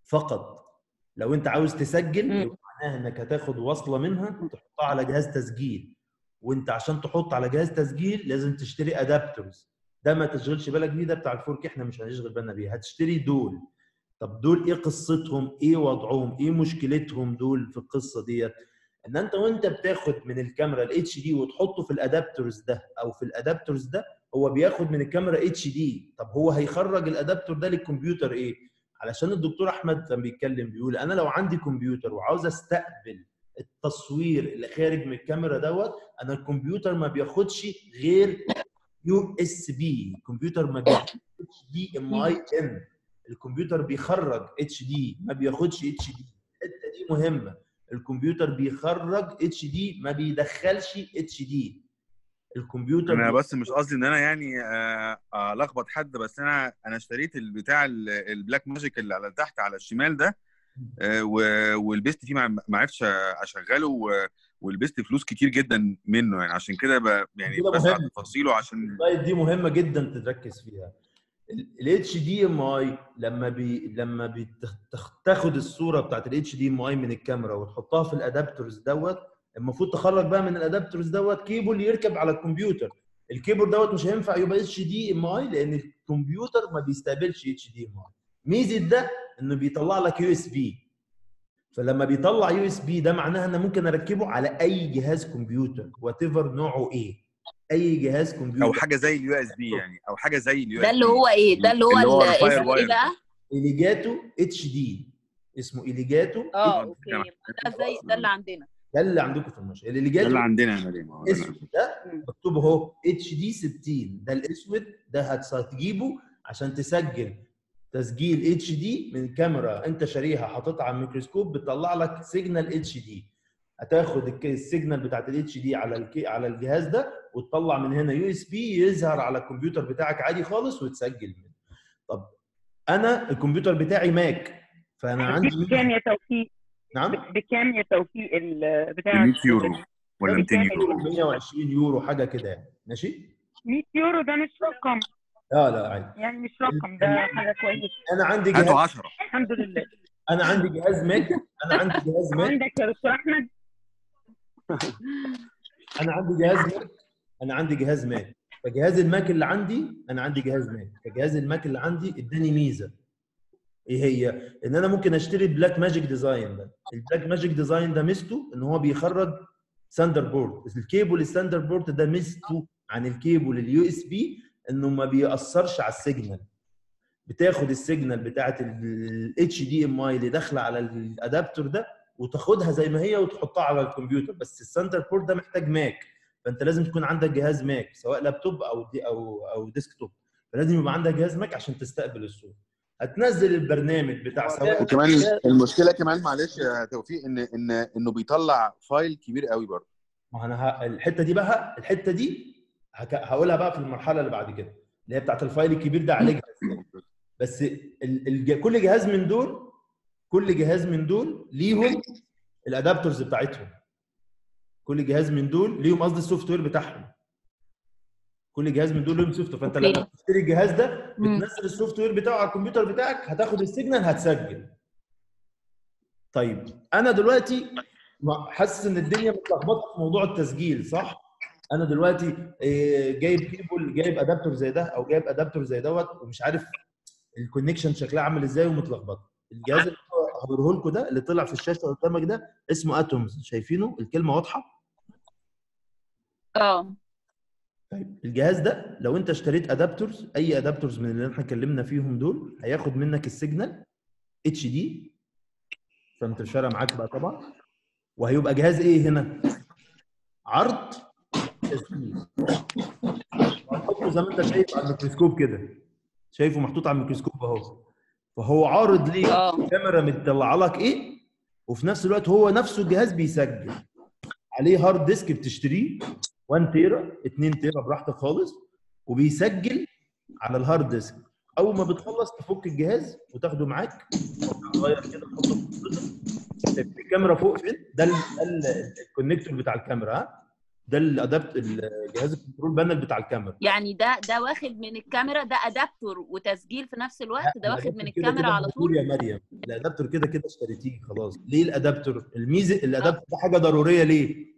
فقط لو انت عاوز تسجل مم. يبقى معناها انك هتاخد وصله منها تحطها على جهاز تسجيل وانت عشان تحط على جهاز تسجيل لازم تشتري ادابترز ده ما تشغلش بالك بيه ده بتاع الفورك احنا مش هنشغل بالنا بيه هتشتري دول طب دول ايه قصتهم ايه وضعهم ايه مشكلتهم دول في القصه ديت ان انت وانت بتاخد من الكاميرا الاتش دي وتحطه في الادابترز ده او في الادابترز ده هو بياخد من الكاميرا اتش دي طب هو هيخرج الادابتر ده للكمبيوتر ايه علشان الدكتور احمد كان بيتكلم بيقول انا لو عندي كمبيوتر وعاوز استقبل التصوير اللي خارج من الكاميرا دوت انا الكمبيوتر ما بياخدش غير يو اس بي الكمبيوتر ما بياخدش اتش دي ام اي ام الكمبيوتر بيخرج اتش دي ما بياخدش اتش دي الحته دي مهمه الكمبيوتر بيخرج اتش دي ما بيدخلش اتش دي الكمبيوتر انا بي- بس مش قصدي ان انا يعني آه، الخبط حد بس انا انا اشتريت البتاع ال- البلاك ماجيك اللي على تحت على الشمال ده آه، و- ولبست فيه ما ما عرفتش اشغله و- ولبست فلوس كتير جدا منه يعني عشان كده ب- يعني كده بسعى مهم. تفاصيله عشان السلايد دي مهمه جدا تركز فيها الاتش دي ام اي لما بي لما بتاخد الصوره بتاعت الاتش دي ام اي من الكاميرا وتحطها في الادابترز دوت المفروض تخرج بقى من الادابترز دوت كيبل يركب على الكمبيوتر الكيبل دوت مش هينفع يبقى اتش دي ام اي لان الكمبيوتر ما بيستقبلش اتش دي ام اي ميزه ده انه بيطلع لك يو اس بي فلما بيطلع يو اس بي ده معناها ان ممكن اركبه على اي جهاز كمبيوتر وات ايفر نوعه ايه اي جهاز كمبيوتر او حاجه زي اليو اس بي يعني او حاجه زي اليو اس ده اللي هو ايه ده اللي هو اللي هو ال- الفاير اسمه ايه واير. بقى اليجاتو اتش دي اسمه اليجاتو اه آه، اوكي تمام. ده زي ده اللي عندنا ده اللي عندكم في المنشاه ده الاليجاتو اللي عندنا يا مريم آه، ده اللي الاسود ده مكتوب اهو اتش دي 60 ده الاسود ده هتس- هتجيبه عشان تسجل تسجيل اتش دي من كاميرا انت شاريها حاططها على الميكروسكوب بتطلع لك سيجنال اتش دي هتاخد الك- السيجنال بتاعت الاتش دي على الكي على الجهاز ده وتطلع من هنا يو اس بي يظهر على الكمبيوتر بتاعك عادي خالص وتسجل منه طب انا الكمبيوتر بتاعي ماك فانا عندي بكام يا توفيق نعم بكام يا توفيق ال- بتاع 100 يورو ولا 200 يورو 120 يورو حاجه كده يعني ماشي 100 يورو ده مش رقم لا لا عادي يعني مش رقم ده حاجه كويسه انا عندي جهاز هاتوا 10 الحمد لله انا عندي جهاز ماك انا عندي جهاز ماك عندك يا دكتور احمد انا عندي جهاز ماك انا عندي جهاز ماك فجهاز الماك اللي عندي انا عندي جهاز ماك فجهاز الماك اللي عندي اداني ميزه ايه هي ان انا ممكن اشتري البلاك ماجيك ديزاين ده البلاك ماجيك ديزاين ده ميزته ان هو بيخرج ثاندر بورد الكيبل الثاندر بورد ده ميزته عن الكيبل اليو اس بي انه ما بيأثرش على السيجنال بتاخد السيجنال بتاعت الاتش دي ام اي اللي داخله على الادابتور ده وتاخدها زي ما هي وتحطها على الكمبيوتر بس السنتر بورت ده محتاج ماك فانت لازم تكون عندك جهاز ماك سواء لابتوب او دي او او ديسكتوب فلازم يبقى عندك جهاز ماك عشان تستقبل الصوت هتنزل البرنامج بتاع سواء وكمان المشكله كمان معلش يا توفيق ان ان انه بيطلع فايل كبير قوي برضه ما انا ه... الحته دي بقى الحته دي هك... هقولها بقى في المرحله اللي بعد كده اللي هي بتاعت الفايل الكبير ده عليه جهاز بس ال... ال... كل جهاز من دول كل جهاز من دول ليهم الادابترز بتاعتهم كل جهاز من دول ليهم قصدي السوفت وير بتاعهم كل جهاز من دول ليهم سوفت وير فانت أوكي. لما تشتري الجهاز ده مم. بتنزل السوفت وير بتاعه على الكمبيوتر بتاعك هتاخد السيجنال هتسجل طيب انا دلوقتي ما- حاسس ان الدنيا متلخبطه في موضوع التسجيل صح انا دلوقتي إيه، جايب كيبل جايب ادابتور زي ده او جايب ادابتور زي دوت ومش عارف الكونكشن شكلها عامل ازاي ومتلخبطه الجهاز اللي هو هوريه لكم ده اللي طلع في الشاشه قدامك ده اسمه اتومز شايفينه الكلمه واضحه اه طيب الجهاز ده لو انت اشتريت ادابتورز اي ادابتورز من اللي احنا اتكلمنا فيهم دول هياخد منك السيجنال اتش دي فانت مش فارقه معاك بقى طبعا وهيبقى جهاز ايه هنا؟ عرض تسجيل وهنحطه زي ما انت شايف على الميكروسكوب كده شايفه محطوط على الميكروسكوب اهو فهو عارض ليك اه الكاميرا مطلعه لك ايه وفي نفس الوقت هو نفسه الجهاز بيسجل عليه هارد ديسك بتشتريه 1 تيرا 2 تيرا براحتك خالص وبيسجل على الهارد ديسك اول ما بتخلص تفك الجهاز وتاخده معاك صغير كده تحطه في الكمبيوتر. شايف الكاميرا فوق فين ده ال- ده ال- الكونكتور بتاع الكاميرا ها ده الادابت الجهاز الكنترول بانل بتاع الكاميرا يعني ده ده واخد من الكاميرا ده ادابتور وتسجيل في نفس الوقت ده واخد من الأدابتور كده الكاميرا كده على موجود طول يا مريم الادابتور كده كده اشتريتيه خلاص ليه الادابتور الميزه الادابتور ده حاجه ضروريه ليه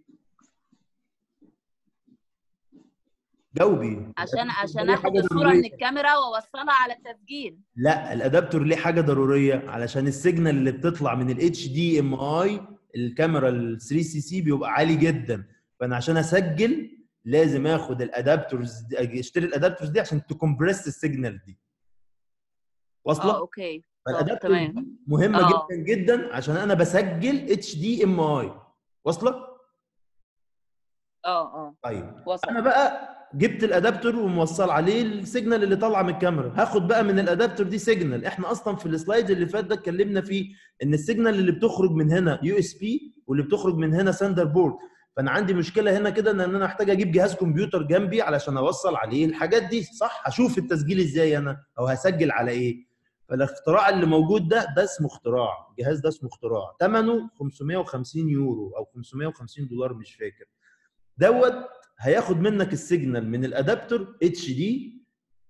جاوبي عشان الأدابتور عشان ليه اخد حاجة الصوره ضرورية. من الكاميرا واوصلها على التسجيل لا الادابتور ليه حاجه ضروريه علشان السيجنال اللي بتطلع من الاتش دي ام اي الكاميرا ال 3 سي سي بيبقى عالي جدا فانا عشان اسجل لازم اخد الادابتورز دي اشتري الادابتورز دي عشان تكمبرس السيجنال دي اه واصله اوكي طب فالادابتور تمام مهمه آه. جدا جدا عشان انا بسجل اتش دي ام اي واصله اه اه طيب وصل انا بقى جبت الادابتور وموصل عليه السيجنال اللي طالعه من الكاميرا هاخد بقى من الادابتور دي سيجنال احنا اصلا في السلايد اللي فات ده اتكلمنا فيه ان السيجنال اللي بتخرج من هنا يو اس بي واللي بتخرج من هنا ساندر بورد فانا عندي مشكله هنا كده ان انا محتاج اجيب جهاز كمبيوتر جنبي علشان اوصل عليه الحاجات دي صح هشوف التسجيل ازاي انا او هسجل على ايه فالاختراع اللي موجود ده ده اسمه اختراع الجهاز ده اسمه اختراع ثمنه 550 يورو او 550 دولار مش فاكر دوت هياخد منك السيجنال من الادابتور اتش دي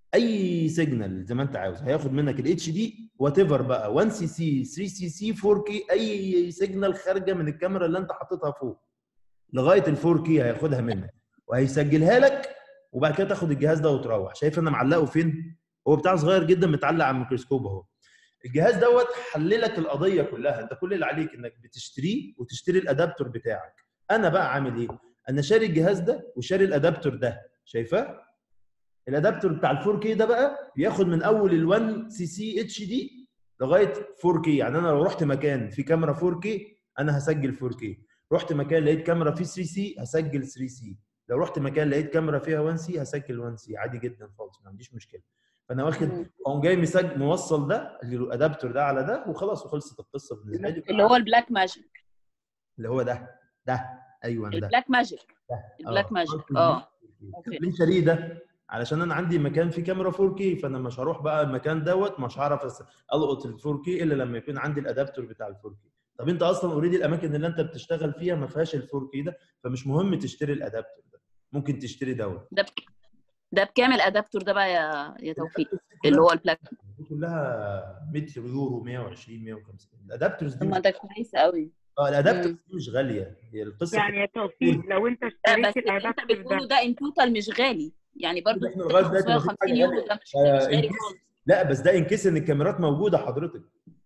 اي سيجنال زي ما انت عاوز هياخد منك الاتش دي وات ايفر بقى 1 سي سي 3 سي سي 4 كي اي سيجنال خارجه من الكاميرا اللي انت حاططها فوق لغايه ال 4 كي هياخدها منك وهيسجلها لك وبعد كده تاخد الجهاز ده وتروح شايف انا معلقه فين هو بتاع صغير جدا متعلق على الميكروسكوب اهو الجهاز دوت حللك القضيه كلها انت كل اللي عليك انك بتشتريه وتشتري الادابتور بتاعك انا بقى عامل ايه انا شاري الجهاز ده وشاري الادابتور ده شايفاه الادابتور بتاع ال 4 كي ده بقى بياخد من اول ال 1 سي سي اتش دي لغايه 4 كي يعني انا لو رحت مكان في كاميرا 4 كي انا هسجل 4 كي رحت مكان لقيت كاميرا فيه 3 سي هسجل 3 سي لو رحت مكان لقيت كاميرا فيها 1 سي هسجل 1 سي عادي جدا خالص ما عنديش مشكله فانا واخد مم. قوم جاي مسجل موصل ده الادابتور ده على ده وخلاص وخلصت القصه بالنسبه لي اللي هو البلاك ماجيك اللي هو ده ده ايوه ده البلاك ماجيك ده البلاك آه. ماجيك اه أوكي. ليه شاريه ده؟ علشان انا عندي مكان فيه كاميرا 4K فانا مش هروح بقى المكان دوت مش هعرف أس- القط ال 4K الا لما يكون عندي الادابتور بتاع ال 4K طب انت اصلا اوريدي الاماكن اللي انت بتشتغل فيها ما فيهاش ال 4K ده فمش مهم تشتري الادابتور ده ممكن تشتري دوت ده بك... ده بكام الادابتور ده بقى يا يا توفيق اللي هو البلاك دي كلها 100 يورو 120 150 الادابتورز طب دي ما مش... ده كويس قوي اه الادابتورز دي مش غاليه هي القصه يعني يا توفيق لو انت لا بس اشتريت اللي انت الادابتور بتقوله ده ده ان توتال مش غالي يعني برضو احنا لغايه دلوقتي مفيش 550 حاجه يورو غاليه ده مش آه، مش غالي إنكيس- خالص لا بس ده انكس ان الكاميرات موجوده حضرتك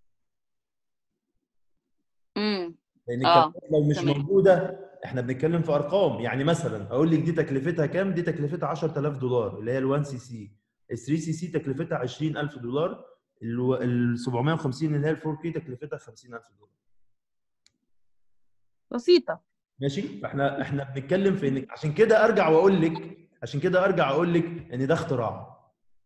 امم لان آه، الكاميرات لو مش تمام. موجوده احنا بنتكلم في ارقام يعني مثلا اقول لك دي تكلفتها كام دي تكلفتها 10000 دولار اللي هي ال1 سي سي ال 3 سي سي تكلفتها 20000 دولار ال 750 اللي هي ال 4 كي تكلفتها 50000 دولار بسيطه ماشي فاحنا احنا بنتكلم في انك عشان كده ارجع واقول لك عشان كده ارجع اقول لك ان ده اختراع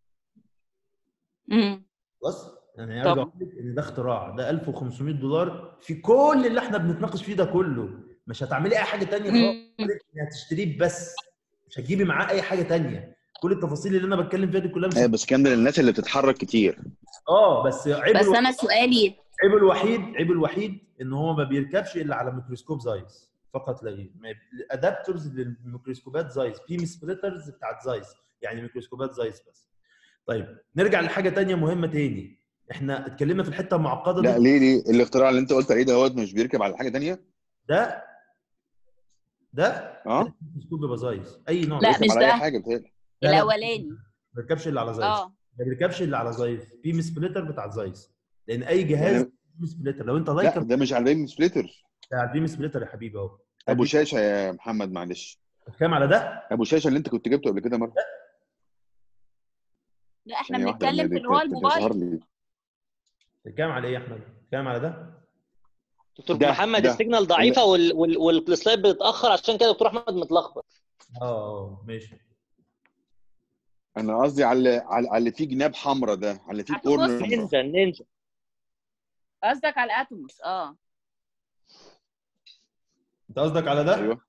امم خلاص يعني ارجع طبعا. اقول لك ان ده اختراع ده 1500 دولار في كل اللي احنا بنتناقش فيه ده كله مش هتعملي اي حاجه تانية خالص انك هتشتريه بس مش هتجيبي معاه اي حاجه تانية كل التفاصيل اللي انا بتكلم فيها دي كلها مش ايوه بس كان للناس اللي بتتحرك كتير اه بس عيب بس الوحيد انا سؤالي عيب الوحيد عيب الوحيد ان هو ما بيركبش الا على ميكروسكوب زايز فقط لا غير ما- الادابتورز للميكروسكوبات زايز بيم سبليترز بتاعت زايز يعني ميكروسكوبات زايز بس طيب نرجع لحاجه تانية مهمه تاني احنا اتكلمنا في الحته المعقده لا دي ليه ليه الاختراع اللي انت قلت عليه دوت مش بيركب على حاجه تانية ده ده اه ميكروسكوب يبقى زايز اي نوع لا، بيركب مش على اي ده. حاجه بتهيألي لا، لا، الاولاني ما بيركبش الا على زايز اه ما بيركبش اللي على زايس بيم سبليتر بتاع زايس لان اي جهاز يعني- بيم سبليتر لو انت لا لايكر ده مش على بيم سبليتر بتاع بيم سبليتر يا حبيبي اهو ابو شاشه يا محمد معلش كام على ده؟ ابو شاشه اللي انت كنت جبته قبل كده مره لا احنا ثانية واحدة، بنتكلم لما في اللي هو بيت- بيظهر الموبايل لي كام على ايه يا احمد؟ كام على ده؟ دكتور ده- محمد ده. السيجنال ضعيفه وال... وال... والسلايد بيتاخر عشان كده دكتور احمد متلخبط اه اه ماشي انا قصدي على على على اللي فيه جناب حمراء ده على اللي فيه هتبص كورنر حمراء نينجا نينجا قصدك على الاتوموس اه انت قصدك على ده؟ ايوه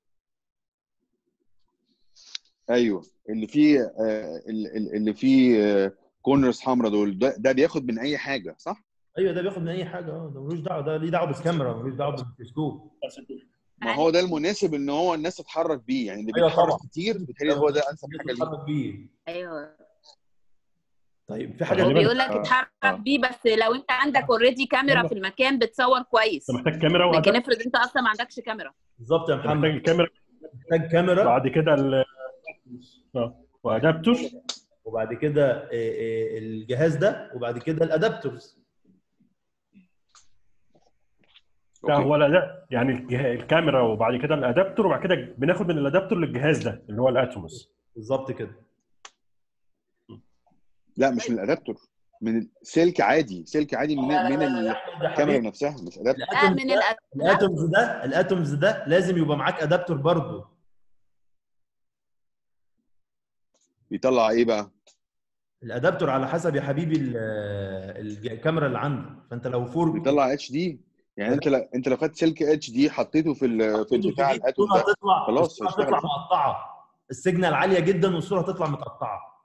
ايوه اللي فيه آه، ال- ال- اللي فيه آه، كورنرز حمراء دول ده, ده بياخد من اي حاجه صح؟ ايوه ده بياخد من اي حاجه اه ده ملوش دعوه ده ليه دعوه بالكاميرا ملوش دعوه بالتلسكوب ما هو ده المناسب ان هو الناس تتحرك بيه يعني اللي أيوة بيتحرك طبعا. كتير بالتالي هو ده انسب حاجه ليه تتحرك بيه ايوه طيب في حاجه هو غالباً- بيقول لك آه، اتحرك آه. بيه بس لو انت عندك اوريدي كاميرا في المكان بتصور كويس انت محتاج كاميرا لكن وأدابتور افرض انت اصلا ما عندكش كاميرا بالظبط يا أنت محتاج محمد الكاميرا محتاج كاميرا بعد كده ال اه وادابتور وبعد كده آه، آه، الجهاز ده وبعد كده الادابتورز لا أوكي. هو الاداء يعني الجه- الكاميرا وبعد كده الادابتور وبعد كده بناخد من الادابتور للجهاز ده اللي هو الاتوموس بالظبط كده لا مش من الادابتور من سلك عادي سلك عادي من لا، لا، من لا، لا، يا ال- أحمد، يا الكاميرا حبيبي، نفسها مش ادابتور لا الاتومز من ده الادابتور الاتومز ده الاتومز ده لازم يبقى معاك ادابتور برضه بيطلع ايه بقى؟ الادابتور على حسب يا حبيبي ال- ال- الكاميرا اللي عندك فانت لو فور بيطلع اتش دي يعني انت لا انت لو خدت سلك اتش دي حطيته في ال- في البتاع الاتوم الصوره ده هتطلع خلاص الصوره هيشتغل هتطلع صح. مقطعه السيجنال عاليه جدا والصوره هتطلع متقطعه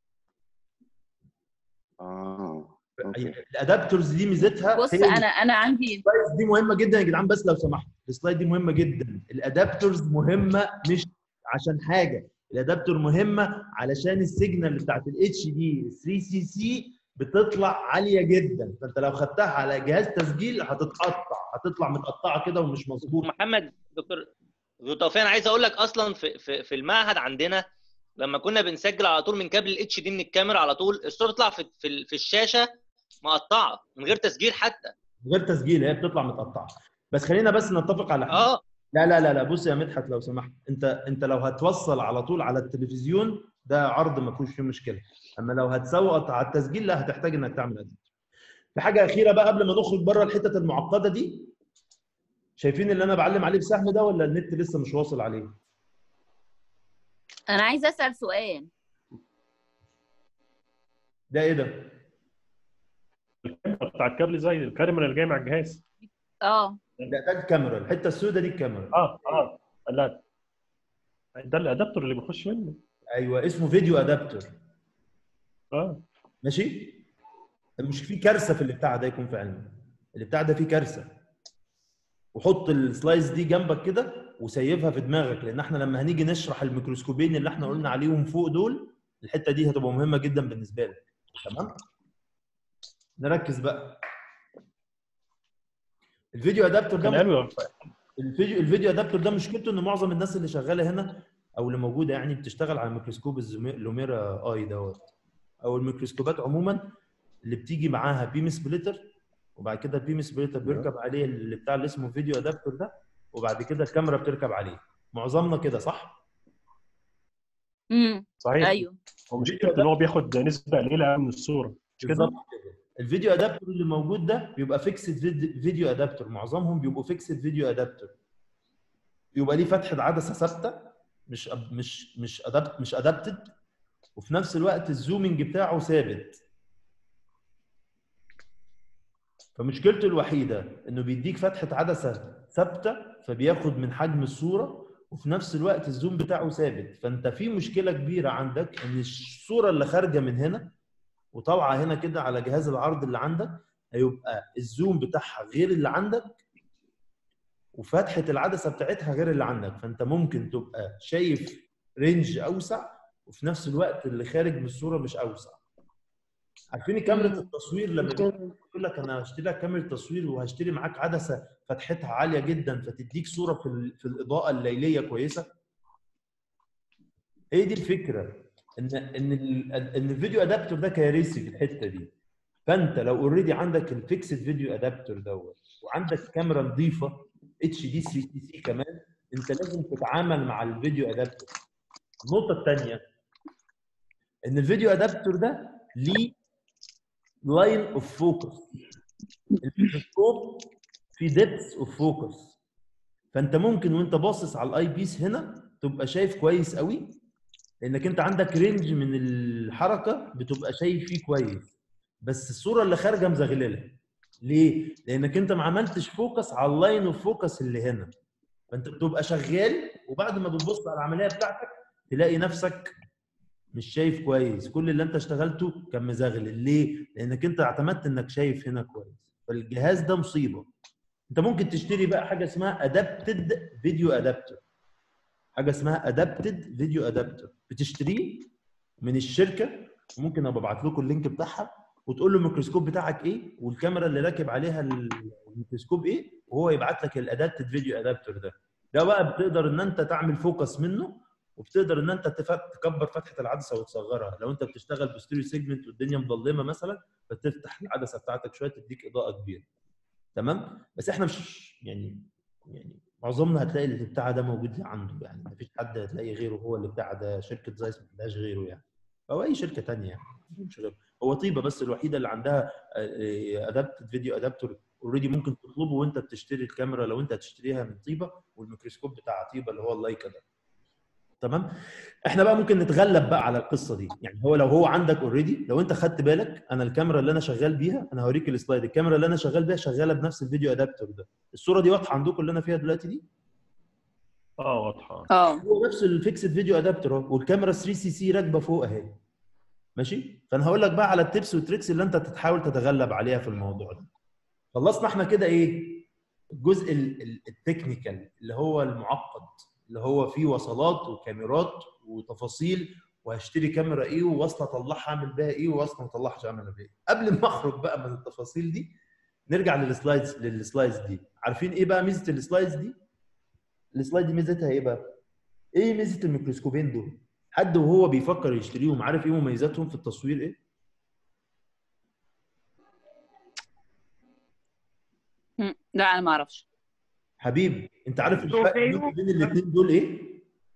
اه اوكي الادابتورز دي ميزتها بص هي انا انا عندي السلايدز دي مهمه جدا يا جدعان بس لو سمحت السلايد دي مهمه جدا الادابتورز مهمه مش عشان حاجه الادابتور مهمه علشان السيجنال بتاعت الاتش دي 3 سي سي بتطلع عاليه جدا فانت لو خدتها على جهاز تسجيل هتتقطع هتطلع متقطعه كده ومش مظبوطه محمد دكتور دكتور توفيق انا عايز اقول لك اصلا في في, في المعهد عندنا لما كنا بنسجل على طول من كابل الاتش دي من الكاميرا على طول الصوره تطلع في في, ال- في الشاشه مقطعه من غير تسجيل حتى غير تسجيل هي بتطلع متقطعه بس خلينا بس نتفق على حاجه اه لا لا لا لا بص يا مدحت لو سمحت انت انت لو هتوصل على طول على التلفزيون ده عرض ما فيهوش فيه مشكله اما لو هتسوق على التسجيل لا هتحتاج انك تعمل اديت في حاجه اخيره بقى قبل ما نخرج بره الحتت المعقده دي شايفين اللي انا بعلم عليه بسهم ده ولا النت لسه مش واصل عليه انا عايزه اسال سؤال ده ايه ده الكاميرا بتاع الكابل زي الكاميرا اللي جايه مع الجهاز اه ده ده الكاميرا الحته السوداء دي الكاميرا اه اه لا ده الادابتور اللي بيخش منه ايوه اسمه فيديو ادابتور اه ماشي مش في كارثه في اللي بتاع ده يكون في علمك اللي بتاع ده فيه كارثه وحط السلايس دي جنبك كده وسيبها في دماغك لان احنا لما هنيجي نشرح الميكروسكوبين اللي احنا قلنا عليهم فوق دول الحته دي هتبقى مهمه جدا بالنسبه لك تمام نركز بقى الفيديو ادابتور كان ده قالوا الفيديو الفيديو ادابتور ده مشكلته ان معظم الناس اللي شغاله هنا او اللي موجوده يعني بتشتغل على ميكروسكوب الزومي- لوميرا اي دوت او الميكروسكوبات عموما اللي بتيجي معاها بيم سبليتر وبعد كده البيم سبليتر بيركب عليه اللي بتاع اللي اسمه فيديو ادابتور ده وبعد كده الكاميرا بتركب عليه معظمنا كده صح؟ امم صحيح ايوه هو مشكلته ان هو بياخد نسبه قليله من الصوره مش كده؟ بالظبط كده الفيديو ادابتور اللي موجود ده بيبقى فيكسد فيديو ادابتور معظمهم بيبقوا فيكسد فيديو ادابتور بيبقى ليه فتحه عدسه ثابته مش أب- مش مش ادابت مش ادابتد وفي نفس الوقت الزومنج بتاعه ثابت فمشكلته الوحيده انه بيديك فتحه عدسه ثابته فبياخد من حجم الصوره وفي نفس الوقت الزوم بتاعه ثابت فانت في مشكله كبيره عندك ان الصوره اللي خارجه من هنا وطالعه هنا كده على جهاز العرض اللي عندك هيبقى الزوم بتاعها غير اللي عندك وفتحه العدسه بتاعتها غير اللي عندك فانت ممكن تبقى شايف رينج اوسع وفي نفس الوقت اللي خارج من الصوره مش اوسع عارفين كاميرا مم. التصوير لما بيجي يقول لك انا هشتري لك كاميرا تصوير وهشتري معاك عدسه فتحتها عاليه جدا فتديك صوره في ال- في الاضاءه الليليه كويسه هي دي الفكره ان ان ال- ان الفيديو ادابتور ده كارثي في الحته دي فانت لو اوريدي عندك الفيكسد فيديو ادابتور دوت وعندك كاميرا نظيفه اتش دي 3 سي سي كمان انت لازم تتعامل مع الفيديو ادابتور النقطه الثانيه ان الفيديو ادابتور ده ليه لاين اوف فوكس الميكروسكوب في ديبث اوف فوكس فانت ممكن وانت باصص على الاي بيس هنا تبقى شايف كويس قوي لانك انت عندك رينج من الحركه بتبقى شايف فيه كويس بس الصوره اللي خارجه مزغلله ليه؟ لانك انت ما عملتش فوكس على اللاين اوف فوكس اللي هنا فانت بتبقى شغال وبعد ما بتبص على العمليه بتاعتك تلاقي نفسك مش شايف كويس كل اللي انت اشتغلته كان مزغلل ليه؟ لانك انت اعتمدت انك شايف هنا كويس فالجهاز ده مصيبه انت ممكن تشتري بقى حاجه اسمها ادابتد فيديو ادابتر حاجه اسمها ادابتد فيديو ادابتر بتشتريه من الشركه ممكن ابقى ابعت لكم اللينك بتاعها وتقول له الميكروسكوب بتاعك ايه والكاميرا اللي راكب عليها الميكروسكوب ايه وهو يبعت لك الادابتد فيديو ادابتر ده ده بقى بتقدر ان انت تعمل فوكس منه وبتقدر ان انت تف- تكبر فتحه العدسه وتصغرها لو انت بتشتغل بستيريو سيجمنت والدنيا مظلمه مثلا فتفتح العدسه بتاعتك شويه تديك اضاءه كبيره تمام بس احنا مش يعني يعني معظمنا هتلاقي اللي بتاع ده موجود عنده يعني مفيش حد هتلاقي غيره هو اللي بتاع ده شركه زايس ما عندهاش غيره يعني او اي شركه ثانيه يعني مش غيره هو طيبه بس الوحيده اللي عندها ادابتد فيديو ادابتور اوريدي ممكن تطلبه وانت بتشتري الكاميرا لو انت هتشتريها من طيبه والميكروسكوب بتاع طيبه اللي هو اللايكا ده تمام احنا بقى ممكن نتغلب بقى على القصه دي يعني هو لو هو عندك اوريدي لو انت خدت بالك انا الكاميرا اللي انا شغال بيها انا هوريك السلايد الكاميرا اللي انا شغال بيها شغاله بنفس الفيديو ادابتور ده الصوره دي واضحه عندكم اللي انا فيها دلوقتي دي اه واضحه اه هو نفس الفيكسد فيديو ادابتور اهو والكاميرا 3 سي سي راكبه فوق اهي ماشي فانا هقول لك بقى على التبس والتريكس اللي انت تحاول تتغلب عليها في الموضوع ده خلصنا احنا كده ايه الجزء ال- ال- التكنيكال اللي هو المعقد اللي هو فيه وصلات وكاميرات وتفاصيل وهشتري كاميرا ايه وواصله اطلعها اعمل بيها ايه وواصله ما اطلعش اعمل بيها ايه قبل ما اخرج بقى من التفاصيل دي نرجع للسلايدز للسلايدز دي عارفين ايه بقى ميزه السلايدز دي السلايد دي ميزتها ايه بقى ايه ميزه الميكروسكوبين دول حد وهو بيفكر يشتريهم عارف ايه مميزاتهم في التصوير ايه مم. لا انا ما اعرفش حبيبي انت عارف الفرق بين بين الاثنين دول ايه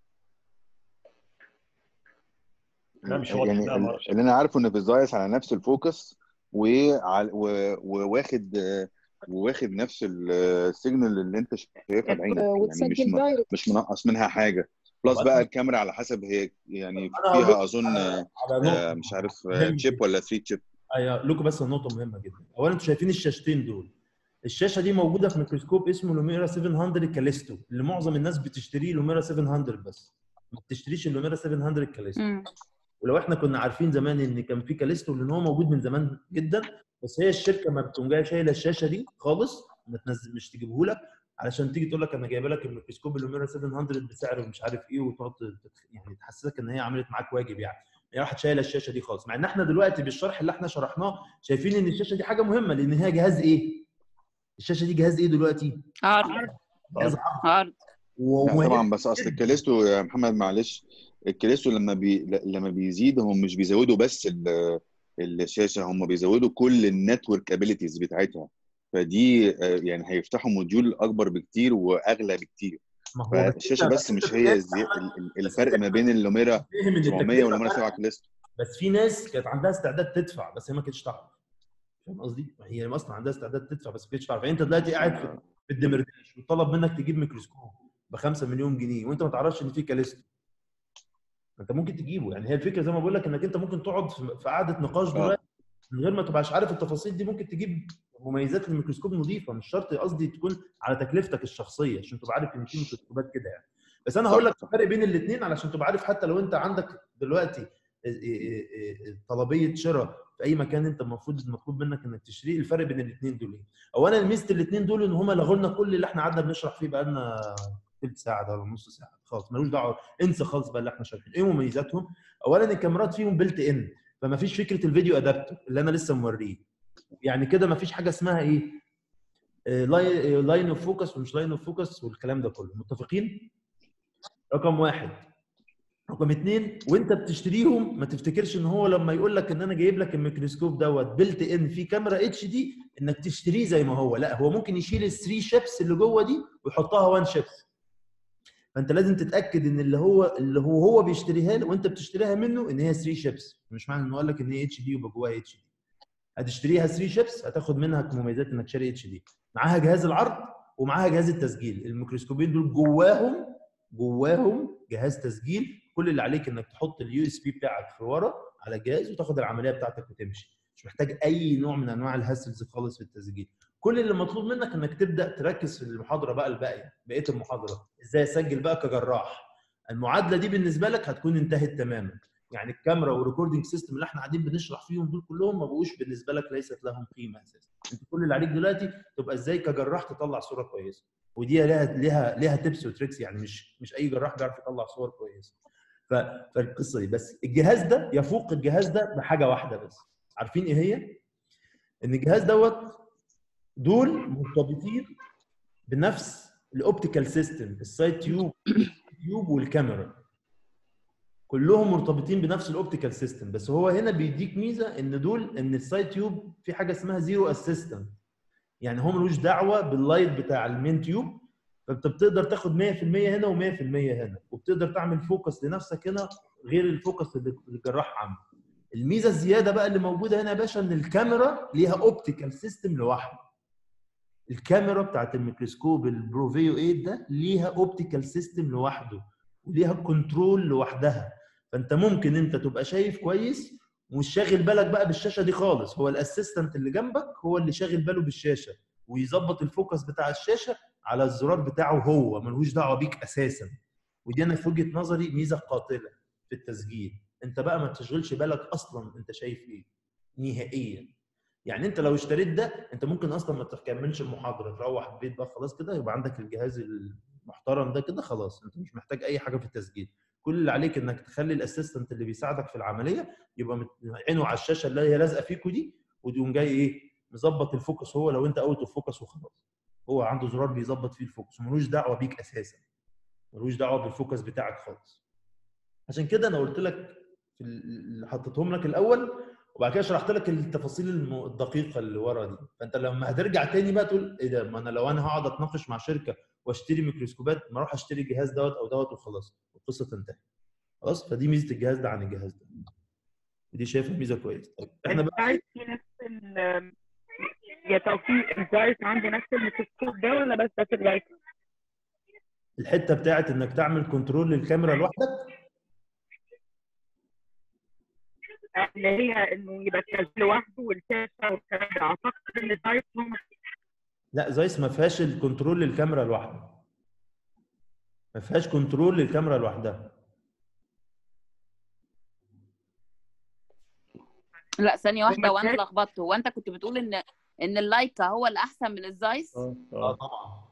لا مش واضح يعني لا ما اعرفش اللي انا عارفه ان فيزايس على نفس الفوكس وعلى و- وواخد وواخد نفس السيجنال اللي انت شايفها بعينك يعني مش وتسجل م- دايركت مش منقص منها حاجه بلس وأنا- بقى الكاميرا على حسب هي يعني أنا هقول فيها لك اظن على آه، نقطه مش عارف مهمة تشيب جدا. ولا 3 تشيب ايوه لكم بس نقطه مهمه جدا اولا انتوا شايفين الشاشتين دول الشاشه دي موجوده في ميكروسكوب اسمه لوميرا 700 كاليستو اللي معظم الناس بتشتريه لوميرا 700 بس ما بتشتريش اللوميرا 700 كاليستو مم. ولو احنا كنا عارفين زمان ان كان في كاليستو لان هو موجود من زمان جدا بس هي الشركه ما بتقوم جايه شايله الشاشه دي خالص ما تنزل مش تجيبه لك علشان تيجي تقول لك انا جايبه لك الميكروسكوب اللوميرا 700 بسعر مش عارف ايه وتقعد تت- يعني تحسسك ان هي عملت معاك واجب يعني هي راحت شايله الشاشه دي خالص مع ان احنا دلوقتي بالشرح اللي احنا شرحناه شايفين ان الشاشه دي حاجه مهمه لان هي جهاز ايه؟ الشاشه دي جهاز ايه دلوقتي؟ عرض جهاز عرض عرض لا ومهم طبعا بس اصل الكاليستو يا محمد معلش الكاليستو لما بي لما بيزيد هم مش بيزودوا بس ال- الشاشه هم بيزودوا كل النتورك ابيليتيز بتاعتها فدي آه، يعني هيفتحوا موديول اكبر بكتير واغلى بكتير ما هو بس فالشاشه أنت- بس أنت مش في هي ناس الزي... عملت- ال- ال- الفرق ما بين اللوميرا فاهم ان 700 التكلفه واللوميرا بقى 7 كاليستو بس في ناس كانت عندها استعداد تدفع بس هي ما كانتش تعرف فاهم قصدي؟ ما هي اصلا عندها استعداد تدفع بس ما كانتش تعرف يعني انت دلوقتي قاعد في في الدمرداش وطلب منك تجيب ميكروسكوب ب 5 مليون جنيه وانت ما تعرفش ان في كاليستو ما انت ممكن تجيبه يعني هي الفكره زي ما بقول لك انك انت ممكن تقعد في في قعده نقاش دلوقتي من غير ما تبقاش عارف التفاصيل دي ممكن تجيب مميزات الميكروسكوب نظيفه مش شرط قصدي تكون على تكلفتك الشخصيه عشان تبقى عارف ان في ميكروسكوبات كده يعني بس انا صح، هقول لك صح. الفرق بين الاثنين علشان تبقى عارف حتى لو انت عندك دلوقتي طلبيه شراء في اي مكان انت المفروض المطلوب منك انك تشتريه الفرق بين الاثنين دول ايه؟ اولا ميزه الاثنين دول ان هم لغوا لنا كل اللي احنا قعدنا بنشرح فيه بقالنا ثلث ساعه ده ولا نص ساعه خلاص ملوش دعوه انسى خالص بقى اللي احنا شارحين ايه مميزاتهم؟ اولا الكاميرات فيهم بيلت ان فما فيش فكره الفيديو ادابتور اللي انا لسه موريه يعني كده ما فيش حاجه اسمها ايه؟ لاين اوف فوكس ومش لاين اوف فوكس والكلام ده كله متفقين؟ رقم واحد رقم اتنين وانت بتشتريهم ما تفتكرش ان هو لما يقول لك ان انا جايب لك الميكروسكوب دوت بيلت ان في كاميرا اتش دي انك تشتريه زي ما هو لا هو ممكن يشيل الثري شيبس اللي جوه دي ويحطها وان شيبس فانت لازم تتاكد ان اللي هو اللي هو هو بيشتريها له وانت بتشتريها منه ان هي 3 شيبس مش معنى انه قال لك ان هي اتش دي يبقى جواها اتش دي هتشتريها 3 شيبس هتاخد منها مميزات انك شاري اتش دي معاها جهاز العرض ومعاها جهاز التسجيل الميكروسكوبين دول جواهم جواهم جهاز تسجيل كل اللي عليك انك تحط اليو اس بي بتاعك في ورا على الجهاز وتاخد العمليه بتاعتك وتمشي مش محتاج اي نوع من انواع الهاسلز خالص في التسجيل كل اللي مطلوب منك انك تبدا تركز في المحاضره بقى الباقيه بقيه المحاضره ازاي اسجل بقى كجراح المعادله دي بالنسبه لك هتكون انتهت تماما يعني الكاميرا والريكوردنج سيستم اللي احنا قاعدين بنشرح فيهم دول كلهم ما بقوش بالنسبه لك ليست لهم قيمه اساسا انت كل اللي عليك دلوقتي تبقى ازاي كجراح تطلع صوره كويسه ودي ليها ليها ليها تيبس وتريكس يعني مش مش اي جراح بيعرف يطلع صور كويسه ف... فالقصه دي بس الجهاز ده يفوق الجهاز ده بحاجه واحده بس عارفين ايه هي؟ ان الجهاز دوت دول مرتبطين بنفس الاوبتيكال سيستم السايد تيوب تيوب والكاميرا كلهم مرتبطين بنفس الاوبتيكال سيستم بس هو هنا بيديك ميزه ان دول ان السايد تيوب في حاجه اسمها زيرو اسيستنت يعني هو ملوش دعوه باللايت بتاع المين تيوب فانت بتقدر تاخد 100% هنا و100% هنا وبتقدر تعمل فوكس لنفسك هنا غير الفوكس اللي الجراح عامله الميزه الزياده بقى اللي موجوده هنا يا باشا ان الكاميرا ليها اوبتيكال سيستم لوحده الكاميرا بتاعت الميكروسكوب البروفيو 8 ده ليها اوبتيكال سيستم لوحده وليها كنترول لوحدها فانت ممكن انت تبقى شايف كويس ومش شاغل بالك بقى بالشاشه دي خالص هو الاسيستنت اللي جنبك هو اللي شاغل باله بالشاشه ويظبط الفوكس بتاع الشاشه على الزرار بتاعه هو ملهوش دعوه بيك اساسا ودي انا في وجهه نظري ميزه قاتله في التسجيل انت بقى ما تشغلش بالك اصلا انت شايف ايه نهائيا يعني انت لو اشتريت ده انت ممكن اصلا ما تكملش المحاضره تروح البيت بقى خلاص كده يبقى عندك الجهاز المحترم ده كده خلاص انت مش محتاج اي حاجه في التسجيل كل اللي عليك انك تخلي الاسيستنت اللي بيساعدك في العمليه يبقى عينه على الشاشه اللي هي لازقه فيكوا دي وتقوم جاي ايه مظبط الفوكس هو لو انت اوت اوف فوكس وخلاص هو عنده زرار بيظبط فيه الفوكس وملوش دعوه بيك اساسا ملوش دعوه بالفوكس بتاعك خالص عشان كده انا قلت لك في اللي حطيتهم لك الاول وبعد كده شرحت لك التفاصيل الدقيقه اللي ورا دي فانت لما هترجع تاني بقى تقول ايه ده ما انا لو انا هقعد اتناقش مع شركه واشتري ميكروسكوبات ما اروح اشتري الجهاز دوت او دوت وخلاص القصه تنتهي خلاص فدي ميزه الجهاز ده عن الجهاز ده ودي شايفها ميزه كويسه طيب احنا بقى الزايت في نفس ال يا توفيق الزايت عنده نفس الميكروسكوب ده ولا بس ده في الزايت؟ الحته بتاعت انك تعمل كنترول للكاميرا لوحدك اللي هي انه يبقى التسجيل لوحده والشاشه والكلام ده اعتقد ان الزايت هم لا زايس ما فيهاش الكنترول للكاميرا لوحدها ما فيهاش كنترول للكاميرا لوحدها لا ثانيه واحده هما وانا التلات- اتلخبطت هو انت كنت بتقول ان ان اللايكا هو اللي احسن من الزايس اه طبعا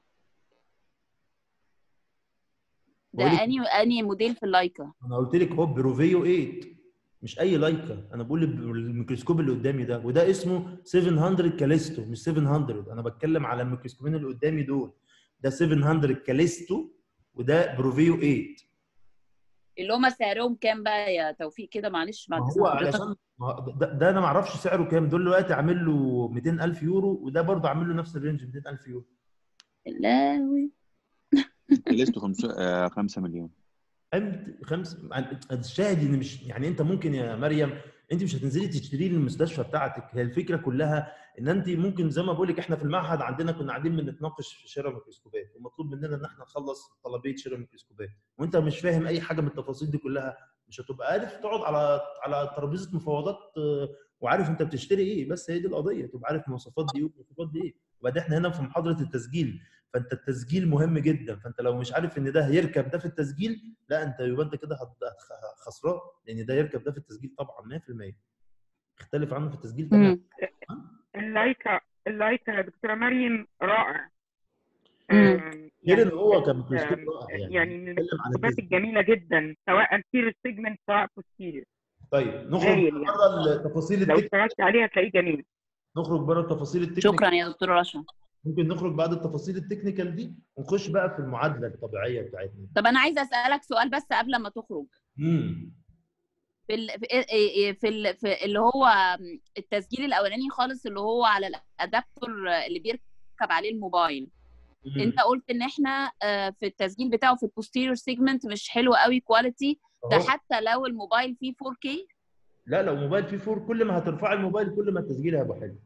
ده بقولك- اني اني موديل في اللايكا انا قلت لك هو بروفيو 8 مش اي لايكا انا بقول الميكروسكوب اللي قدامي ده وده اسمه 700 كاليستو مش 700 انا بتكلم على الميكروسكوبين اللي قدامي دول ده 700 كاليستو وده بروفيو 8 اللي هما سعرهم كام بقى يا توفيق كده معلش ما بعد هو إذن حضرتك. علشان ما هو ده, ده انا ما اعرفش سعره كام دول دلوقتي عامل له 200000 يورو وده برضه عامل له نفس الرينج 200000 يورو لا كلفته 5 5 مليون أنت خمس عن- الشاهد ان مش يعني انت ممكن يا مريم انت مش هتنزلي تشتري للمستشفى بتاعتك هي الفكره كلها ان انت ممكن زي ما بقول لك احنا في المعهد عندنا كنا قاعدين بنتناقش في شراء ميكروسكوبات ومطلوب مننا ان احنا نخلص طلبيه شراء ميكروسكوبات وانت مش فاهم اي حاجه من التفاصيل دي كلها مش هتبقى عارف تقعد على على ترابيزه مفاوضات آه، وعارف انت بتشتري ايه بس هي دي القضيه تبقى عارف المواصفات دي والمواصفات دي ايه وبعدين احنا هنا في محاضره التسجيل فانت التسجيل مهم جدا فانت لو مش عارف ان ده هيركب ده في التسجيل لا انت يبقى انت كده هت- هت- خسران لان ده يركب ده في التسجيل طبعا 100% يختلف عنه في التسجيل تماما مم. اللايكا اللايكا يا دكتوره مريم رائع مم. آم، غير يعني ان هو كميكروسكوب آم، رائع يعني يعني من بنتكلم عن الميكروسكوبات التسجيل. الجميله جدا سواء انتيريور سيجمنت سواء بوستيريور طيب نخرج هايل يعني. بره التفاصيل لو التك... اشتغلت عليها هتلاقيه جميل نخرج بره التفاصيل التكنيك شكرا يا دكتور رشا ممكن نخرج بعد التفاصيل التكنيكال دي ونخش بقى في المعادله الطبيعيه بتاعتنا طب انا عايزه اسالك سؤال بس قبل ما تخرج امم في ال... في ال... في, ال... في اللي هو التسجيل الاولاني خالص اللي هو على الادابتور اللي بيركب عليه الموبايل انت قلت ان احنا آه، في التسجيل بتاعه في البوستيريور سيجمنت مش حلو قوي كواليتي ده أهو. حتى لو الموبايل فيه 4K لا لو موبايل فيه فور كل ما هترفع الموبايل كل ما التسجيل هيبقى حلو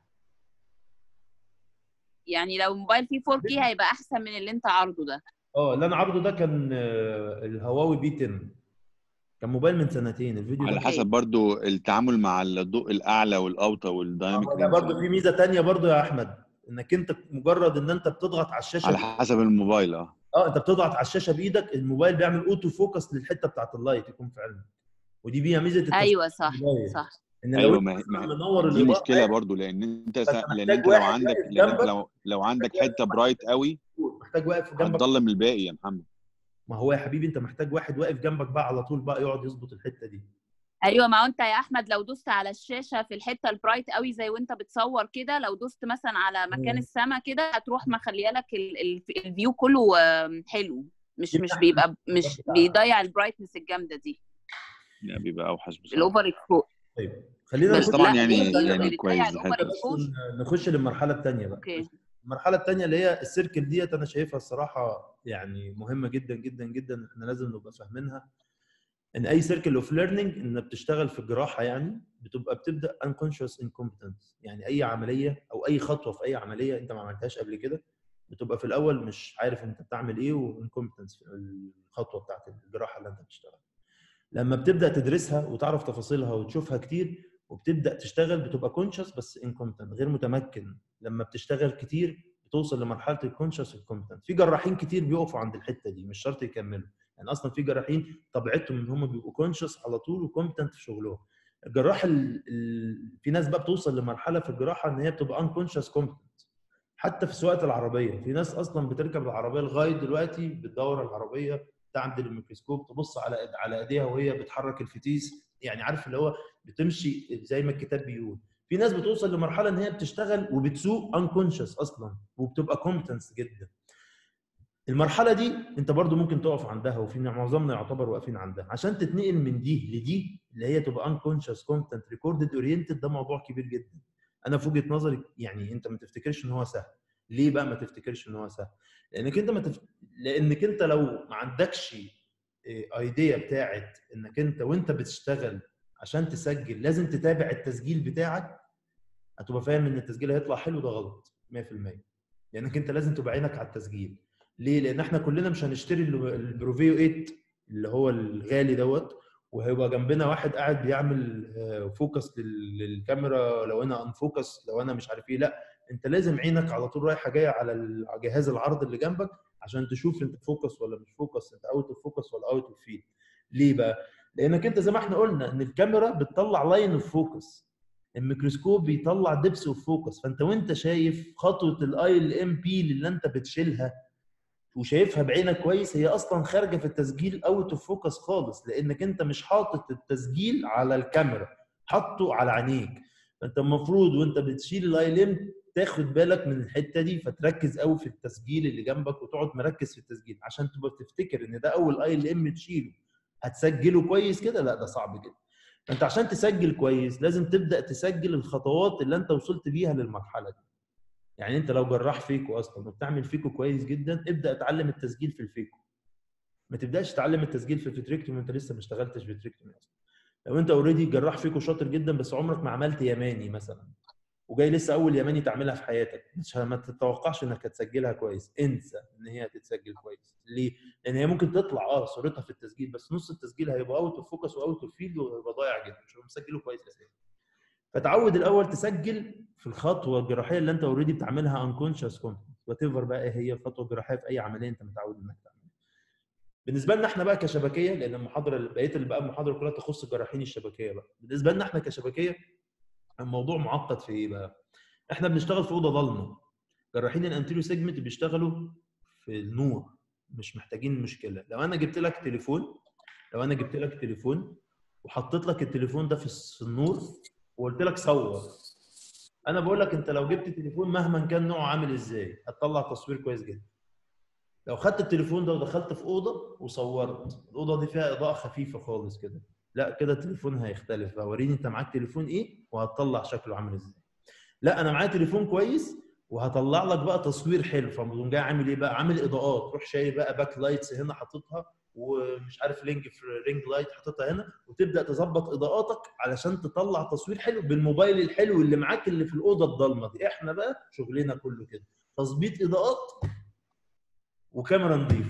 يعني لو الموبايل فيه 4K هيبقى احسن من اللي انت عارضه ده اه اللي انا عارضه ده كان آه، الهواوي بي 10 كان موبايل من سنتين الفيديو على ده حسب برضو التعامل مع الضوء الاعلى والاوطى والدايناميك ده برضه في ميزه تانية برضه يا احمد انك انت مجرد ان انت بتضغط على الشاشه على حسب الموبايل اه اه انت بتضغط على الشاشه بايدك الموبايل بيعمل اوتو فوكس للحته بتاعت اللايت يكون في علمك ودي بيها ميزه التصوير ايوه صح الموبايل. صح ان ايوه لو ما انت هي- ما هي- مثلاً منور دي الإضاءة مشكله برضو لان انت فأنت سا... لان محتاج انت لو واحد عندك واقف لان انت جنبك. لو لو عندك حته برايت قوي محتاج واقف جنبك هتضلم الباقي يا محمد ما هو يا حبيبي انت محتاج واحد واقف جنبك بقى على طول بقى يقعد يظبط الحته دي ايوه ما هو انت يا احمد لو دوست على الشاشه في الحته البرايت قوي زي وانت بتصور كده لو دوست مثلا على مكان مم. السما كده هتروح مخليه لك ال- ال- الفيو كله آم، حلو مش مش يفتح بيبقى مش بتاع- بيضيع البرايتنس الجامده دي لا بيبقى اوحش بصراحه الاوفر اكسبو طيب خلينا بس نخش- طبعا لا، يعني اللي بيضيع- يعني اللي كويس بيضيع دي الأوفر حاجه إكسبوجر. نخش للمرحله الثانيه بقى اوكي المرحله الثانيه اللي هي السيركل ديت انا شايفها الصراحه يعني مهمه جدا جدا جدا احنا لازم نبقى فاهمينها ان اي سيركل اوف ليرنينج ان بتشتغل في الجراحه يعني بتبقى بتبدا unconscious incompetence يعني اي عمليه او اي خطوه في اي عمليه انت ما عملتهاش قبل كده بتبقى في الاول مش عارف انت بتعمل ايه وانكومبتنس في الخطوه بتاعت الجراحه اللي انت بتشتغل لما بتبدا تدرسها وتعرف تفاصيلها وتشوفها كتير وبتبدا تشتغل بتبقى كونشس بس انكومبتنت غير متمكن لما بتشتغل كتير بتوصل لمرحله الكونشس والكومبتنت في جراحين كتير بيقفوا عند الحته دي مش شرط يكملوا يعني اصلا في جراحين طبيعتهم ان هم بيبقوا كونشس على طول وكومبتنت في شغلهم الجراح ال... ال... في ناس بقى بتوصل لمرحله في الجراحه ان هي بتبقى انكونشس كومبتنت حتى في سواقه العربيه في ناس اصلا بتركب العربيه لغايه دلوقتي بتدور العربيه تعدل الميكروسكوب تبص على على ايديها وهي بتحرك الفتيس يعني عارف اللي هو بتمشي زي ما الكتاب بيقول في ناس بتوصل لمرحله ان هي بتشتغل وبتسوق انكونشس اصلا وبتبقى كومبتنس جدا المرحله دي انت برضو ممكن تقف عندها وفي معظمنا يعتبر واقفين عندها عشان تتنقل من دي لدي اللي هي تبقى انكونشس كومبتنت ريكوردد اورينتد ده موضوع كبير جدا انا في وجهه نظري يعني انت ما تفتكرش ان هو سهل ليه بقى ما تفتكرش ان هو سهل لانك انت ما تف... لانك انت لو ما عندكش ايديا بتاعت انك انت وانت بتشتغل عشان تسجل لازم تتابع التسجيل بتاعك هتبقى فاهم ان التسجيل هيطلع حلو ده غلط 100% لانك انت لازم تبقى عينك على التسجيل ليه؟ لان احنا كلنا مش هنشتري ال- البروفيو 8 اللي هو الغالي دوت وهيبقى جنبنا واحد قاعد بيعمل آه، فوكس لل- للكاميرا لو انا انفوكس لو انا مش عارف ايه لا انت لازم عينك على طول رايحه جايه على ال- على جهاز العرض اللي جنبك عشان تشوف انت فوكس ولا مش فوكس انت اوت اوف فوكس ولا اوت اوف فيد ليه بقى؟ لانك انت زي ما احنا قلنا ان الكاميرا بتطلع لاين اوف فوكس الميكروسكوب بيطلع دبس اوف فوكس فانت وانت شايف خطوه الاي ال ام بي اللي انت بتشيلها وشايفها بعينك كويس هي اصلا خارجه في التسجيل اوت اوف فوكس خالص لانك انت مش حاطط التسجيل على الكاميرا حاطه على عينيك فانت المفروض وانت بتشيل الاي ام تاخد بالك من الحته دي فتركز قوي في التسجيل اللي جنبك وتقعد مركز في التسجيل عشان تبقى تفتكر ان ده اول اي ال ام تشيله هتسجله كويس كده لا ده صعب جدا فانت عشان تسجل كويس لازم تبدا تسجل الخطوات اللي انت وصلت بيها للمرحله دي يعني انت لو جراح فيكو اصلا وبتعمل فيكو كويس جدا ابدا اتعلم التسجيل في الفيكو ما تبداش تتعلم التسجيل في الفيتريكتومي وانت لسه ما اشتغلتش فيتريكتومي اصلا لو انت اوريدي جراح فيكو شاطر جدا بس عمرك ما عملت يماني مثلا وجاي لسه اول يماني تعملها في حياتك مش ما تتوقعش انك هتسجلها كويس انسى ان هي هتتسجل كويس ليه؟ لان هي ممكن تطلع اه صورتها في التسجيل بس نص التسجيل هيبقى اوت اوف فوكس واوت اوف فيلد وهيبقى ضايع جدا مش هتبقى مسجله كويس اساسا فتعود الاول تسجل في الخطوه الجراحيه اللي انت اوريدي بتعملها انكونشس كونتنت وات ايفر بقى ايه هي الخطوه الجراحيه في اي عمليه انت متعود انك تعملها. بالنسبه لنا احنا بقى كشبكيه لان المحاضره بقيه اللي بقى المحاضره كلها تخص جراحين الشبكيه بقى بالنسبه لنا احنا كشبكيه الموضوع معقد في ايه بقى؟ احنا بنشتغل في اوضه ضلمه جراحين الانتيريو سيجمنت بيشتغلوا في النور مش محتاجين مشكله لو انا جبت لك تليفون لو انا جبت لك تليفون وحطيت لك التليفون ده في الس- في النور وقلت لك صور انا بقول لك انت لو جبت تليفون مهما كان نوعه عامل ازاي هتطلع تصوير كويس جدا لو خدت التليفون ده ودخلت في اوضه وصورت الاوضه دي فيها اضاءه خفيفه خالص كده لا كده التليفون هيختلف بقى وريني انت معاك تليفون ايه وهتطلع شكله عامل ازاي لا انا معايا تليفون كويس وهطلع لك بقى تصوير حلو فمقوم جاي عامل ايه بقى عامل اضاءات روح شايل بقى باك لايتس هنا حاططها ومش عارف لينج في رينج لايت حاططها هنا وتبدا تظبط اضاءاتك علشان تطلع تصوير حلو بالموبايل الحلو اللي معاك اللي في الاوضه الضلمه دي احنا بقى شغلنا كله كده تظبيط اضاءات وكاميرا نظيفه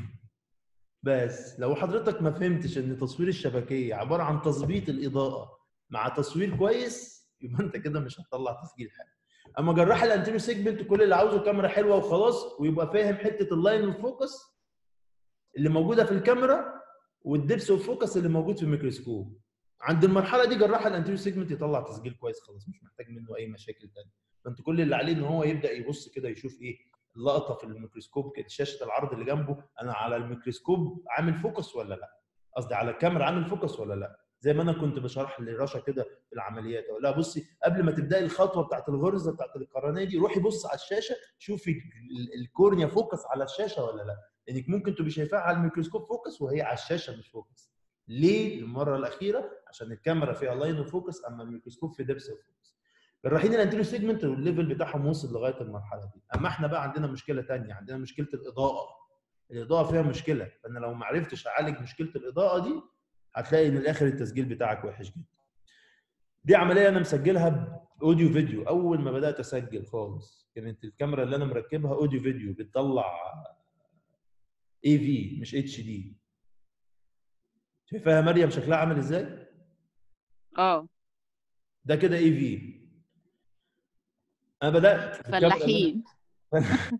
بس لو حضرتك ما فهمتش ان تصوير الشبكيه عباره عن تظبيط الاضاءه مع تصوير كويس يبقى انت كده مش هتطلع تسجيل حلو اما جراح الانتيريو سيجمنت كل اللي عاوزه كاميرا حلوه وخلاص ويبقى فاهم حته اللاين والفوكس اللي موجوده في الكاميرا والدبس والفوكس اللي موجود في الميكروسكوب عند المرحله دي جراح الانتيريو سيجمنت يطلع تسجيل كويس خلاص مش محتاج منه اي مشاكل تانية فانت كل اللي عليه ان هو يبدا يبص كده يشوف ايه اللقطه في الميكروسكوب كده شاشه العرض اللي جنبه انا على الميكروسكوب عامل فوكس ولا لا قصدي على الكاميرا عامل فوكس ولا لا زي ما انا كنت بشرح لرشا كده في العمليات اقول لها بصي قبل ما تبداي الخطوه بتاعت الغرزه بتاعت القرنيه دي روحي بص على الشاشه شوفي ال- الكورنيا فوكس على الشاشه ولا لا لانك ممكن تبقي شايفاها على الميكروسكوب فوكس وهي على الشاشه مش فوكس ليه المره الاخيره عشان الكاميرا فيها لاين وفوكس اما الميكروسكوب في دبس وفوكس الرايحين الانتيريو سيجمنت والليفل بتاعهم وصل لغايه المرحله دي اما احنا بقى عندنا مشكله ثانيه عندنا مشكله الاضاءه الاضاءه فيها مشكله فانا لو ما عرفتش اعالج مشكله الاضاءه دي هتلاقي ان الاخر التسجيل بتاعك وحش جدا دي عمليه انا مسجلها باوديو فيديو اول ما بدات اسجل خالص كانت الكاميرا اللي انا مركبها اوديو فيديو بتطلع اي في مش اتش دي شايفاها مريم شكلها عامل ازاي اه ده كده اي في انا بدات بالكاميرا اللي أنا- فلاحين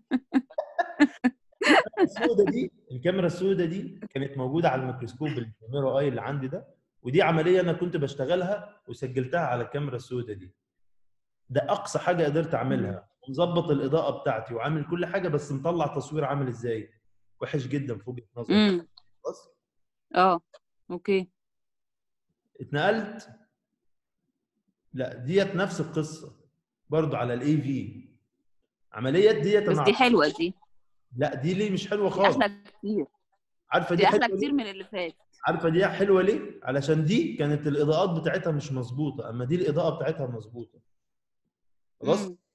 السوداء دي الكاميرا السوداء دي كانت موجوده على الميكروسكوب الميرو اي اللي عندي ده ودي عمليه انا كنت بشتغلها وسجلتها على الكاميرا السوداء دي ده اقصى حاجه قدرت اعملها مظبط الاضاءه بتاعتي وعامل كل حاجه بس مطلع تصوير عامل ازاي وحش جدا في وجهه نظري امم خلاص اه اوكي اتنقلت لا ديت نفس القصه برضو على الاي في عمليات ديت بس انا دي حلوه دي لا دي ليه مش حلوه دي خالص احلى كتير عارفه دي دي احلى حلوه كتير ليه؟ من اللي فات عارفه دي حلوه ليه؟ علشان دي كانت الاضاءات بتاعتها مش مظبوطه اما دي الاضاءه بتاعتها مظبوطه خلاص؟ مم.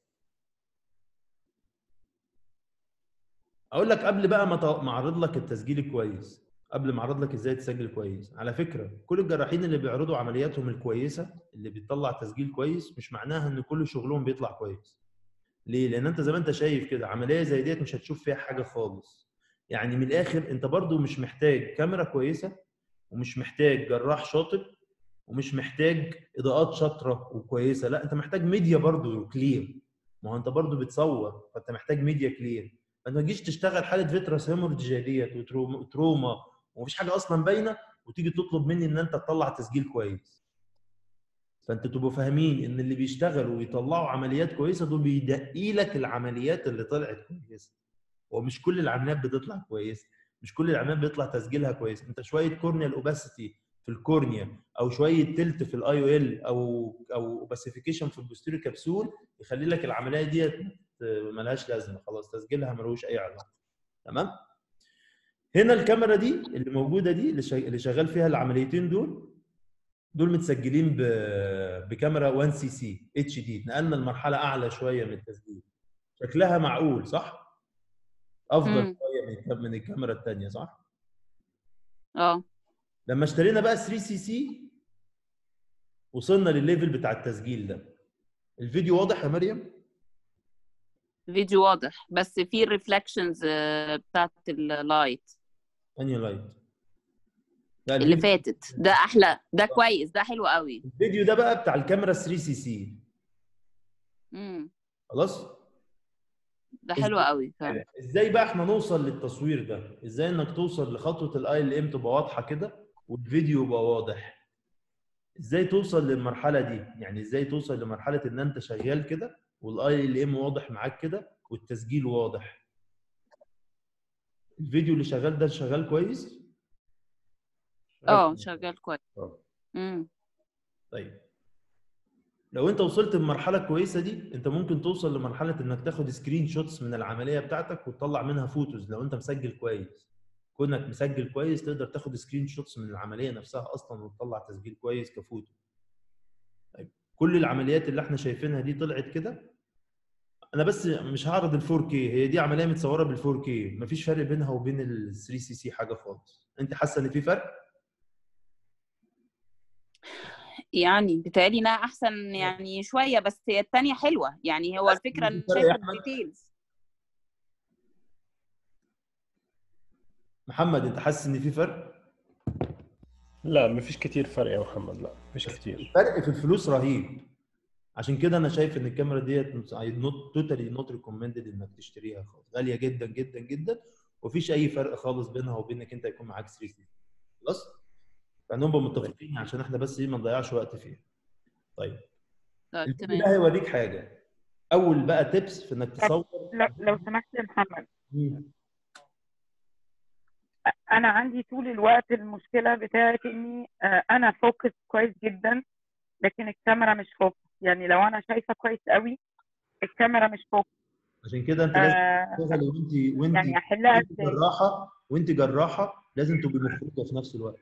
اقول لك قبل بقى ما ت- ما اعرض لك التسجيل كويس قبل ما اعرض لك ازاي تسجل كويس على فكره كل الجراحين اللي بيعرضوا عملياتهم الكويسه اللي بيطلع تسجيل كويس مش معناها ان كل شغلهم بيطلع كويس ليه لان انت زي ما انت شايف كده عمليه زي ديت مش هتشوف فيها حاجه خالص يعني من الاخر انت برضو مش محتاج كاميرا كويسه ومش محتاج جراح شاطر ومش محتاج اضاءات شاطره وكويسه لا انت محتاج ميديا برضو كلير ما هو انت برضو بتصور فانت محتاج ميديا كلير فانت ما تجيش تشتغل حاله فيتراس هيموريدج ديت وتروما وتروما ومفيش حاجه اصلا باينه وتيجي تطلب مني ان انت تطلع تسجيل كويس فانت تبقوا فاهمين ان اللي بيشتغلوا ويطلعوا عمليات كويسه دول بيدقي لك العمليات اللي طلعت كويسه ومش كل العمليات بتطلع كويسه مش كل العمليات بيطلع تسجيلها كويس انت شويه كورنيال اوباسيتي في الكورنيا او شويه تلت في الاي او ال او او اوباسيفيكيشن في البوستيريو كبسول يخلي لك العمليه ديت ملهاش لازمه خلاص تسجيلها ملوش اي علاقه تمام هنا الكاميرا دي اللي موجوده دي اللي شا- اللي شغال فيها العمليتين دول دول متسجلين ب... بكاميرا 1 سي سي اتش دي نقلنا لمرحله اعلى شويه من التسجيل شكلها معقول صح افضل مم. شويه من الكام- من الكاميرا الثانيه صح اه لما اشترينا بقى 3 سي سي وصلنا للليفل بتاع التسجيل ده الفيديو واضح يا مريم فيديو واضح بس في الريفلكشنز بتاعت اللايت انهي لايت لا اللي الفيديو- فاتت ده احلى ده كويس ده حلو قوي الفيديو ده بقى بتاع الكاميرا 3 سي سي امم خلاص ده حلو قوي فعلا ازاي بقى احنا نوصل للتصوير ده ازاي انك توصل لخطوه الاي ال ام تبقى واضحه كده والفيديو يبقى واضح ازاي توصل للمرحله دي يعني ازاي توصل لمرحله ان انت شغال كده والاي ال ام واضح معاك كده والتسجيل واضح الفيديو اللي شغال ده شغال كويس اه شغال كويس آه. امم طيب لو انت وصلت للمرحله الكويسه دي انت ممكن توصل لمرحله انك تاخد سكرين شوتس من العمليه بتاعتك وتطلع منها فوتوز لو انت مسجل كويس كونك مسجل كويس تقدر تاخد سكرين شوتس من العمليه نفسها اصلا وتطلع تسجيل كويس كفوتو طيب كل العمليات اللي احنا شايفينها دي طلعت كده انا بس مش هعرض ال 4K هي دي عمليه متصوره بال 4K مفيش فرق بينها وبين ال 3 سي سي حاجه خالص انت حاسه ان في فرق يعني بتهيألي انها احسن يعني شويه بس هي الثانيه حلوه يعني هو بس الفكره ان في فرق يا شايفه أحمد؟ الديتيلز محمد انت حاسس ان في فرق لا مفيش كتير فرق يا محمد لا مفيش كتير الفرق في الفلوس رهيب عشان كده انا شايف ان الكاميرا ديت نوت توتالي نوت ريكومندد انك تشتريها خالص غاليه جدا جدا جدا ومفيش اي فرق خالص بينها وبينك انت يكون معاك 3 سي خلاص فنبقى متفقين عشان احنا بس ايه ما نضيعش وقت فيها طيب طيب الفيديو تمام ده هيوريك حاجه اول بقى تيبس في انك تصور لو, لو سمحت يا محمد مم. انا عندي طول الوقت المشكله بتاعت اني آه، انا فوكس كويس جدا لكن الكاميرا مش فوكس يعني لو انا شايفه كويس قوي الكاميرا مش فوكس عشان كده انت لازم آه، تشتغلي وانت وانت يعني احلها وانت ازاي جراحه وانت جراحه لازم تبقي مخرجه في نفس الوقت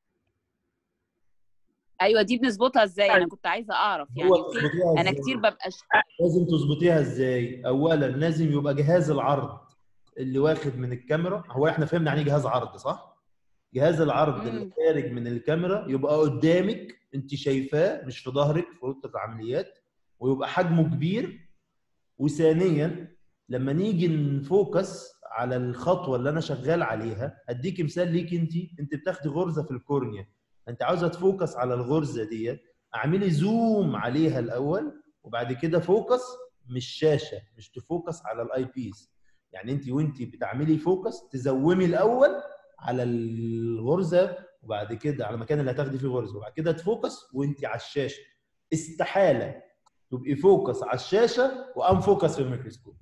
ايوه دي بنظبطها ازاي انا طيب. كنت عايزه اعرف يعني هو في تظبطيها انا ازاي؟ كتير ببقى ش... لازم تظبطيها ازاي؟ اولا لازم يبقى جهاز العرض اللي واخد من الكاميرا هو احنا فهمنا يعني إيه جهاز عرض صح؟ جهاز العرض اللي مم. خارج من الكاميرا يبقى قدامك انت شايفاه مش في ظهرك في اوضه العمليات ويبقى حجمه كبير وثانيا لما نيجي نفوكس على الخطوه اللي انا شغال عليها اديك مثال ليك انت انت بتاخدي غرزه في الكورنيا انت عاوزه تفوكس على الغرزه ديت اعملي زوم عليها الاول وبعد كده فوكس مش شاشه مش تفوكس على الاي بيس يعني انت وانت بتعملي فوكس تزومي الاول على الغرزه وبعد كده على المكان اللي هتاخدي فيه غرزه وبعد كده تفوكس وانت على الشاشه استحاله تبقي فوكس على الشاشه وان فوكس في الميكروسكوب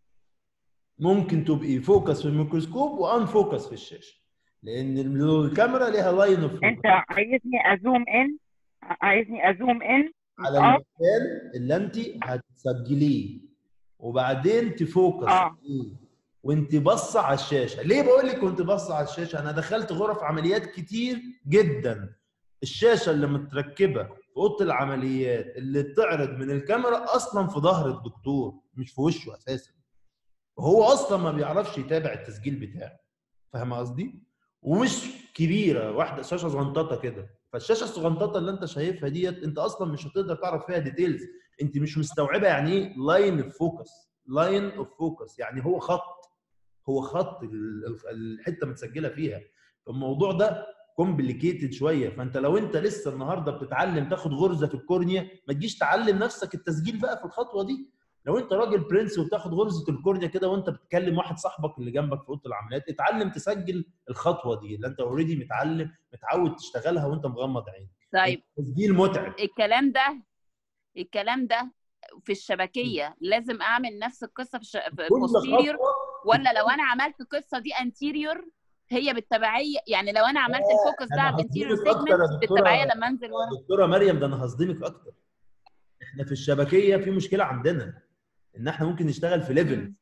ممكن تبقي فوكس في الميكروسكوب وان فوكس في الشاشه لان الكاميرا ليها لاين اوف انت عايزني ازوم ان عايزني ازوم ان على اه المكان اللي انت هتسجليه وبعدين تفوكس اه عليه وانت باصه على الشاشه ليه بقول لك كنت باصه على الشاشه انا دخلت غرف عمليات كتير جدا الشاشه اللي متركبه في اوضه العمليات اللي بتعرض من الكاميرا اصلا في ظهر الدكتور مش في وشه اساسا وهو اصلا ما بيعرفش يتابع التسجيل بتاعه فاهم قصدي ومش كبيره واحده شاشه صغنططه كده فالشاشه الصغنططه اللي انت شايفها ديت انت اصلا مش هتقدر تعرف فيها ديتيلز انت مش مستوعبه يعني ايه لاين اوف فوكس لاين اوف فوكس يعني هو خط هو خط ال- ال- الحته متسجله فيها فالموضوع ده كومبليكيتد شويه فانت لو انت لسه النهارده بتتعلم تاخد غرزه في الكورنيا ما تجيش تعلم نفسك التسجيل بقى في الخطوه دي لو انت راجل برنس وبتاخد غرزه الكورنيا كده وانت بتكلم واحد صاحبك اللي جنبك في اوضه العمليات اتعلم تسجل الخطوه دي اللي انت اوريدي متعلم متعود تشتغلها وانت مغمض عينك طيب تسجيل متعب الكلام ده الكلام ده في الشبكيه لازم اعمل نفس القصه في, الش... في كل البوستيريور خطوه ولا لو انا عملت القصه دي انتيريور هي بالتبعيه يعني لو انا عملت الفوكس ده انا على الانتيريور هصدمك اكتر يا سيجمنت دكتوره بالتبعيه لما انزل ورا يا دكتوره مريم ده انا هصدمك اكتر احنا في الشبكيه في مشكله عندنا ان احنا ممكن نشتغل في ليفل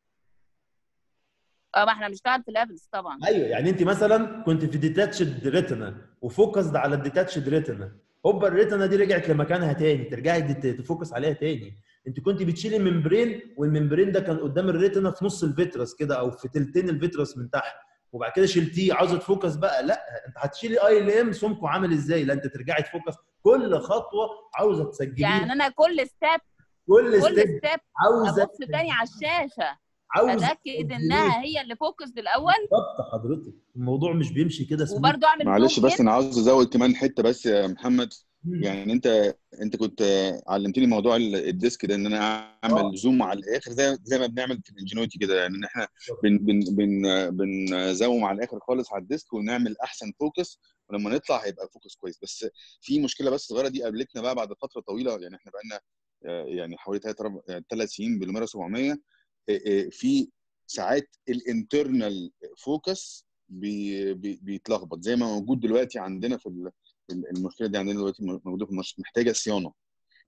اه ما احنا بنشتغل في ليفلز طبعا ايوه يعني انت مثلا كنت في ديتاتشد ريتنا وفوكسد على الديتاتشد ريتنا هوبا الريتنا دي رجعت لمكانها تاني ترجعي دت- تفوكس عليها تاني انت كنت بتشيلي ممبرين والممبرين ده كان قدام الريتنا في نص الفيترس كده او في تلتين الفيترس من تحت وبعد كده شلتيه عاوزه تفوكس بقى لا انت هتشيلي اي ال ام سمكه عامل ازاي لا انت ترجعي تفوكس كل خطوه عاوزه تسجليها يعني انا كل ستيب كل كل ستيب ستيب عاوزه ابص تاني على الشاشه عاوزه اتاكد انها هي اللي فوكس الاول بالظبط حضرتك الموضوع مش بيمشي كده سموث. وبرده اعمل معلش زوم بس إن. انا عاوز ازود كمان حته بس يا محمد مم. يعني انت انت كنت علمتني موضوع ال- الديسك ده ان انا آه. اعمل زوم على الاخر زي زي ما بنعمل في الانجينيوتي كده يعني ان احنا بن بن بن بنزوم على الاخر خالص على الديسك ونعمل احسن فوكس ولما نطلع هيبقى الفوكس كويس بس في مشكله بس صغيره دي قابلتنا بقى بعد فتره طويله يعني احنا بقى لنا يعني حوالي ثلاث سنين بالميرا 700 في ساعات الانترنال فوكس بي بي بيتلخبط زي ما موجود دلوقتي عندنا في ال- المشكله دي عندنا دلوقتي موجوده في مصر محتاجه صيانه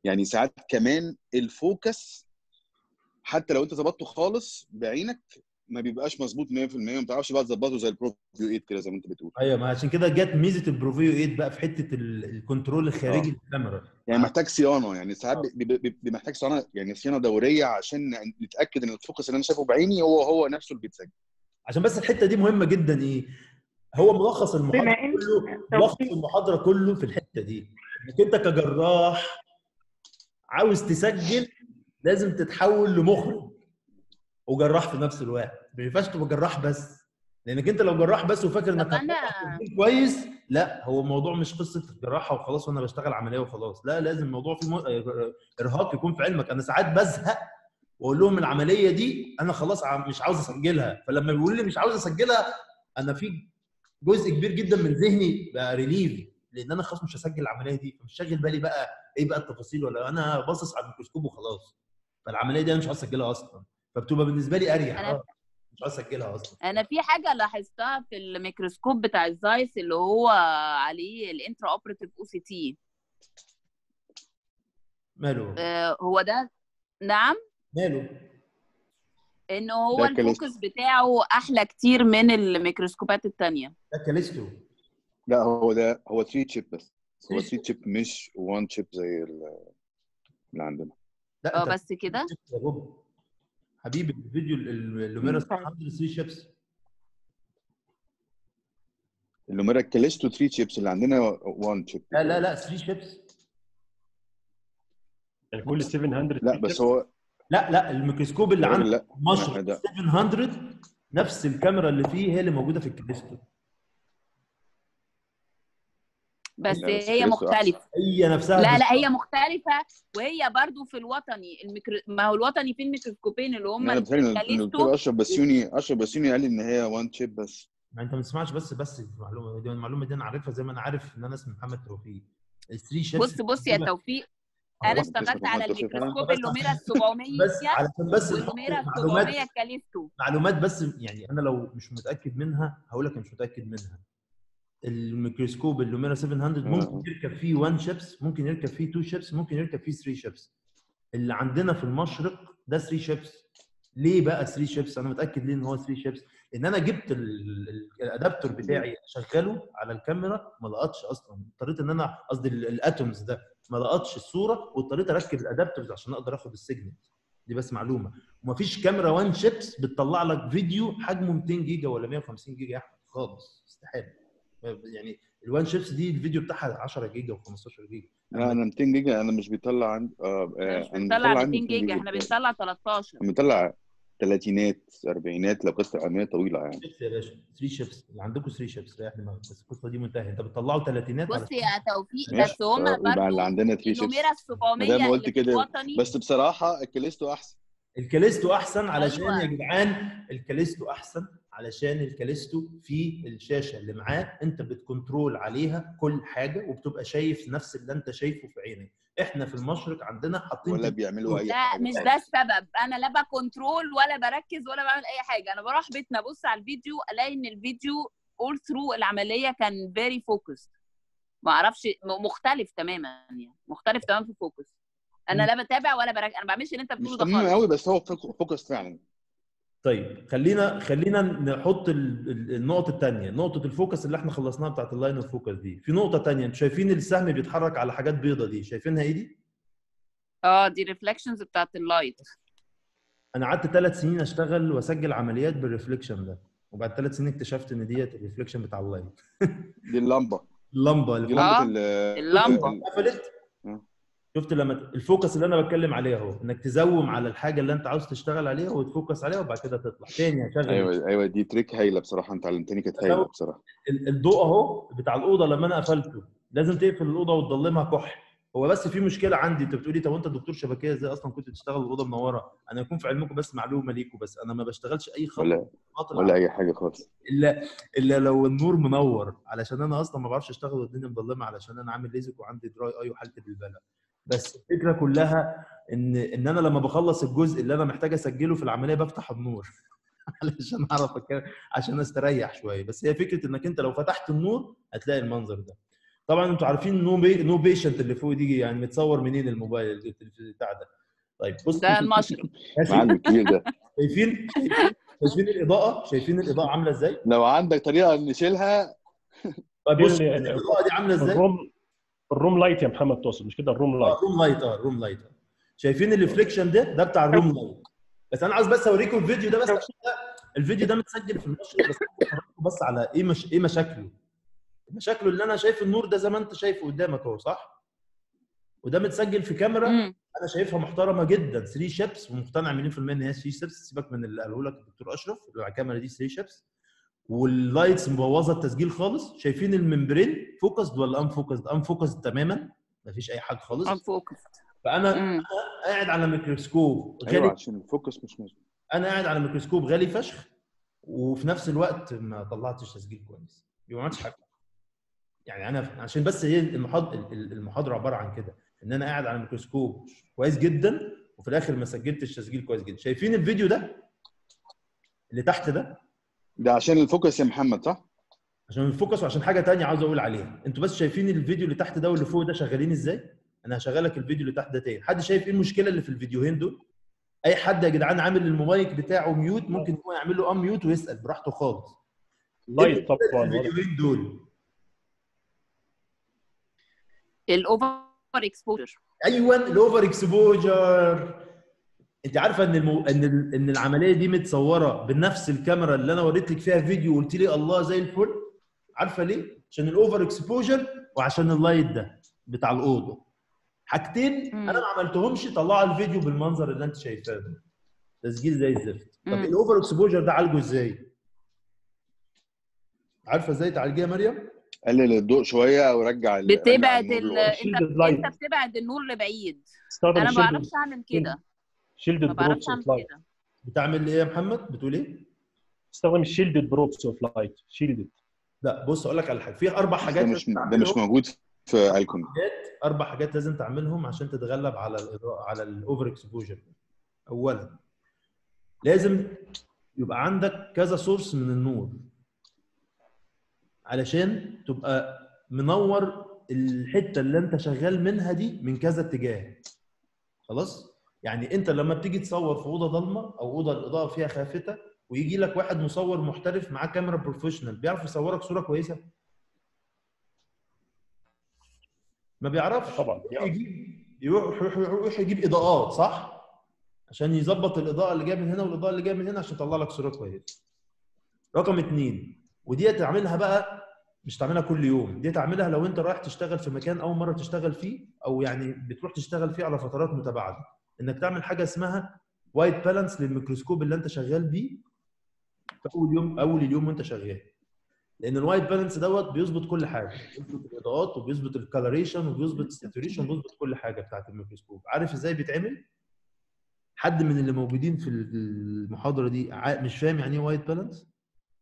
يعني ساعات كمان الفوكس حتى لو انت ظبطته خالص بعينك ما بيبقاش مظبوط 100% وما بتعرفش بقى تظبطه زي البرو فيو 8 كده زي ما انت بتقول ايوه ما عشان كده جت ميزه البروفيو 8 بقى في حته ال- الكنترول الخارجي آه. للكاميرا يعني محتاج صيانه يعني ساعات بي- بي- بي- بي- محتاج صيانه يعني صيانه دوريه عشان نتاكد ان الفوكس اللي انا شايفه بعيني هو هو نفسه اللي بيتسجل عشان بس الحته دي مهمه جدا ايه هو ملخص المحاضره بما إن كله ملخص توفيق- المحاضره كله في الحته دي انك انت كجراح عاوز تسجل لازم تتحول لمخرج وجراح في نفس الوقت ما ينفعش تبقى جراح بس لانك انت لو جراح بس وفاكر انك طب أنا- هتطلع تسجيل كويس لا هو الموضوع مش قصه جراحه وخلاص وانا بشتغل عمليه وخلاص لا لازم الموضوع فيه م- ارهاق يكون في علمك انا ساعات بزهق واقول لهم العمليه دي انا خلاص عم- مش عاوز اسجلها فلما بيقولوا لي مش عاوز اسجلها انا في جزء كبير جدا من ذهني بقى ريليف لان انا خلاص مش هسجل العمليه دي فمش شاغل بالي بقى ايه بقى التفاصيل ولا انا باصص على الميكروسكوب وخلاص فالعمليه دي انا مش عاوز اسجلها اصلا فبتبقى بالنسبه لي اريح أنا- آه، مش عاوز اسجلها اصلا انا في حاجه لاحظتها في الميكروسكوب بتاع الزايس اللي هو عليه الانترا اوبراتيف او سي تي ماله هو ده نعم ماله ان هو ده كاليستو. الفوكس بتاعه احلى كتير من الميكروسكوبات التانية ده كاليستو لا هو ده هو 3 تشيب بس هو 3 3 تشيب مش 1 تشيب زي ال- اللي عندنا لا اه انت بس كده يا بوب حبيبي الفيديو ال- ال- اللوميرا طيب. 3 شيبس اللوميرا كاليستو 3 تشيبس اللي عندنا 1 تشيب لا لا لا 3 شيبس يعني كل 700 لا بس هو لا لا الميكروسكوب اللي يا راجل عندك لا مشرق ده 700 نفس الكاميرا اللي فيه هي اللي موجوده في الكاليستو بس لا، بس هي كاليستو مختلفة هي نفسها لا مش- لا هي مختلفة وهي برضو في الوطني الميكرو... ما هو الوطني فيه الميكروسكوبين اللي هم انا بتهيألي إن الكاليستو الدكتور اشرف بسيوني اشرف بسيوني قال لي ان هي 1 تشيب بس ما انت ما تسمعش بس بس المعلومه دي المعلومه دي انا عارفها زي ما انا عارف ان انا اسمي محمد توفيق الثري شيبس بص بص يا توفيق انا بس اشتغلت اسمه على محمد توفيق فعلا. الميكروسكوب بس- اللوميرا ال 700 بس علشان بس نحط واللوميرا ال معلومات 700 الكاليستو معلومات بس يعني انا لو مش متاكد منها هقول لك أنا مش متاكد منها الميكروسكوب اللوميرا 700 ممكن يركب فيه 1 شيبس ممكن يركب فيه 2 شيبس ممكن يركب فيه 3 شيبس اللي عندنا في المشرق ده 3 شيبس ليه بقى 3 شيبس انا متاكد ليه ان هو 3 شيبس لان انا جبت ال- ال- الادابتور بتاعي اشغله على الكاميرا ما لقطش اصلا اضطريت ان انا قصدي ال- الاتومز ده ما لقطش الصوره واضطريت اركب الادابتورز عشان اقدر اخد السيجنال دي بس معلومه ومفيش كاميرا 1 شيبس بتطلع لك فيديو حجمه 200 جيجا ولا 150 جيجا يا احمد خالص استحاله يعني الوان شيبس دي الفيديو بتاعها 10 جيجا و15 جيجا لا انا 200 جيجا انا مش بيطلع عندي اه احنا آه، مش انا بنطلع بيطلع 200 عندي جيجا احنا بنطلع 13 انا بيطلع ثلاثينات اربعينات لو قصه اربعينات طويله يعني شيبس يا باشا 3 شيبس اللي عندكم 3 شيبس ريح دماغك بس القصه دي منتهيه انت بتطلعوا ثلاثينات بص يا توفيق ماشي بس هم آه، ويبقى برضو اللي عندنا 3 شيبس اللوميرا ال 700 ما دام قلت اللي في كده الوطني بس بصراحه الكاليستو احسن الكاليستو احسن علشان أيوة. يا جدعان الكاليستو احسن علشان الكاليستو في الشاشه اللي معاه انت بتكنترول عليها كل حاجه وبتبقى شايف نفس اللي انت شايفه في عينك احنا في المشرق عندنا حاطين ولا بيعملوا اي لا حاجه مش خالص. ده السبب انا لا بكنترول ولا بركز ولا بعمل اي حاجه انا بروح بيتنا ابص على الفيديو الاقي ان الفيديو اول ثرو العمليه كان فيري فوكس ما اعرفش م- مختلف تماما يعني مختلف تماما في الفوكس انا لا بتابع ولا بركز انا ما بعملش اللي انت مش بتقوله ده تمام خالص قوي بس هو فوك- فوكس فعلا طيب خلينا خلينا نحط ال- ال- النقطة الثانية، نقطة الفوكس اللي احنا خلصناها بتاعت اللاين اوف فوكس دي، في نقطة ثانية انتوا شايفين السهم بيتحرك على حاجات بيضة دي، شايفينها ايه دي؟ اه دي ريفلكشنز بتاعت اللايت أنا قعدت ثلاث سنين أشتغل وأسجل عمليات بالريفليكشن ده، وبعد ثلاث سنين اكتشفت إن ديت الريفليكشن بتاع اللايت. دي اللمبه اللمبة اللي دي فوق آه، لمبه ال- اللمبة. ال- قفلت آه. شفت لما ت- الفوكس اللي انا بتكلم عليه اهو انك تزوم على الحاجه اللي انت عاوز تشتغل عليها وتفوكس عليها وبعد كده تطلع تاني هشغل ايوه ايوه دي تريك هايله بصراحه انت علمتني كانت هايله بصراحه ال- الضوء اهو بتاع الاوضه لما انا قفلته لازم تقفل الاوضه وتضلمها كح هو بس في مشكله عندي انت بتقولي طب انت دكتور شبكيه ازاي اصلا كنت تشتغل الاوضه منوره انا يكون في علمكم بس معلومه ليكم بس انا ما بشتغلش اي خط ولا خط ولا اي حاجه خالص الا الا لو النور منور علشان انا اصلا ما بعرفش اشتغل والدنيا مظلمه علشان انا عامل ليزك وعندي دراي اي وحالتي بالبلد بس الفكره كلها ان ان انا لما بخلص الجزء اللي انا محتاج اسجله في العمليه بفتح النور علشان اعرف أك- عشان استريح شويه بس هي فكره انك انت لو فتحت النور هتلاقي المنظر ده طبعا انتوا عارفين نو بي... نو بيشنت اللي فوق دي يعني متصور منين الموبايل التلفزيون بتاع ده طيب بص ده المشروب معلم الكبير ده شايفين شايفين شايفين الاضاءه شايفين الاضاءه عامله ازاي لو عندك طريقه نشيلها طيب بص ال- الاضاءه دي عامله ازاي الروم الروم لايت يا محمد تقصد مش كده الروم لايت اه روم لايت اه روم لايت شايفين الريفليكشن ده ده بتاع الروم لايت بس انا عاوز بس اوريكم الفيديو ده بس عشان ده الفيديو ده متسجل في المشروع بس أفرجكم بس على ايه مش... ايه مشاكله مشاكله اللي انا شايف النور ده زي ما انت شايفه قدامك اهو صح وده متسجل في كاميرا مم. انا شايفها محترمه جدا 3 شيبس ومقتنع مليون في الميه ان هي 3 شيبس سيبك من اللي قاله لك الدكتور اشرف اللي على الكاميرا دي 3 شيبس واللايتس مبوظه التسجيل خالص شايفين الممبرين فوكسد ولا ان فوكسد ان فوكسد تماما مفيش اي حاجه خالص unfocused فانا مم. قاعد على ميكروسكوب ايوه غالي عشان الفوكس مش مظبوط انا قاعد على ميكروسكوب غالي فشخ وفي نفس الوقت ما طلعتش تسجيل كويس يبقى ما عملتش حاجه يعني انا عشان بس هي المحاضره المحاضره عباره عن كده ان انا قاعد على ميكروسكوب كويس جدا وفي الاخر ما سجلتش تسجيل كويس جدا شايفين الفيديو ده اللي تحت ده ده عشان الفوكس يا محمد صح؟ عشان الفوكس وعشان حاجه تانية عاوز اقول عليها انتوا بس شايفين الفيديو اللي تحت ده واللي فوق ده شغالين ازاي انا هشغلك الفيديو اللي تحت ده تاني حد شايف ايه المشكله اللي في الفيديوهين دول اي حد يا جدعان عامل المايك بتاعه ميوت ممكن هو يعمل له ام ميوت ويسال براحته خالص لايت إيه طبعا واضح. الفيديوهين دول الاوفر اكسبوجر ايوه الاوفر اكسبوجر انت عارفه ان المو... ان ال... ان العمليه دي متصوره بنفس الكاميرا اللي انا وريت لك فيها فيديو وقلت لي الله زي الفل عارفه ليه عشان الاوفر اكسبوجر وعشان اللايت ده بتاع الاوضه حاجتين مم. انا ما عملتهمش طلعوا الفيديو بالمنظر اللي انت شايفاه ده تسجيل زي الزفت طب مم. الاوفر اكسبوجر ده عالجه ازاي عارفه ازاي تعالجيه يا مريم قلل الضوء شويه او رجع ال- رجع بتبعد النور ال... لورا. انت Shielded light. انت بتبعد النور لبعيد استخدم انا ما الشيلد بعرفش اعمل كده ما شيلدد بعرفش بروبس اعمل اوف لايت كده بتعمل ايه يا محمد بتقول ايه استخدم الشيلدد بروبس اوف لايت شيلدد لا بص اقول لك على حاجه في اربع ده حاجات مش لازم ده مش تعملهم. موجود في ايكون حاجات اربع حاجات لازم تعملهم عشان تتغلب على الاضاءه على الاوفر اكسبوجر اولا لازم يبقى عندك كذا سورس من النور علشان تبقى منور الحته اللي انت شغال منها دي من كذا اتجاه خلاص يعني انت لما بتيجي تصور في اوضه ضلمه او اوضه الاضاءه فيها خافته ويجي لك واحد مصور محترف معاه كاميرا بروفيشنال بيعرف يصورك صوره كويسه ما بيعرفش طبعا يروح يجيب يروح يروح- يروح يجيب اضاءات صح عشان يظبط الاضاءه اللي جايه من هنا والاضاءه اللي جايه من هنا عشان يطلع لك صوره كويسه رقم اثنين ودي تعملها بقى مش تعملها كل يوم دي تعملها لو انت رايح تشتغل في مكان اول مره تشتغل فيه او يعني بتروح تشتغل فيه على فترات متباعده انك تعمل حاجه اسمها وايت بالانس للميكروسكوب اللي انت شغال بيه في اول يوم اول اليوم وانت شغال لان الوايت بالانس دوت بيظبط كل حاجه بيظبط الاضاءات وبيظبط الكالوريشن وبيظبط الساتوريشن وبيظبط كل حاجه بتاعت الميكروسكوب عارف ازاي بيتعمل حد من اللي موجودين في المحاضره دي ع- مش فاهم يعني ايه وايت بالانس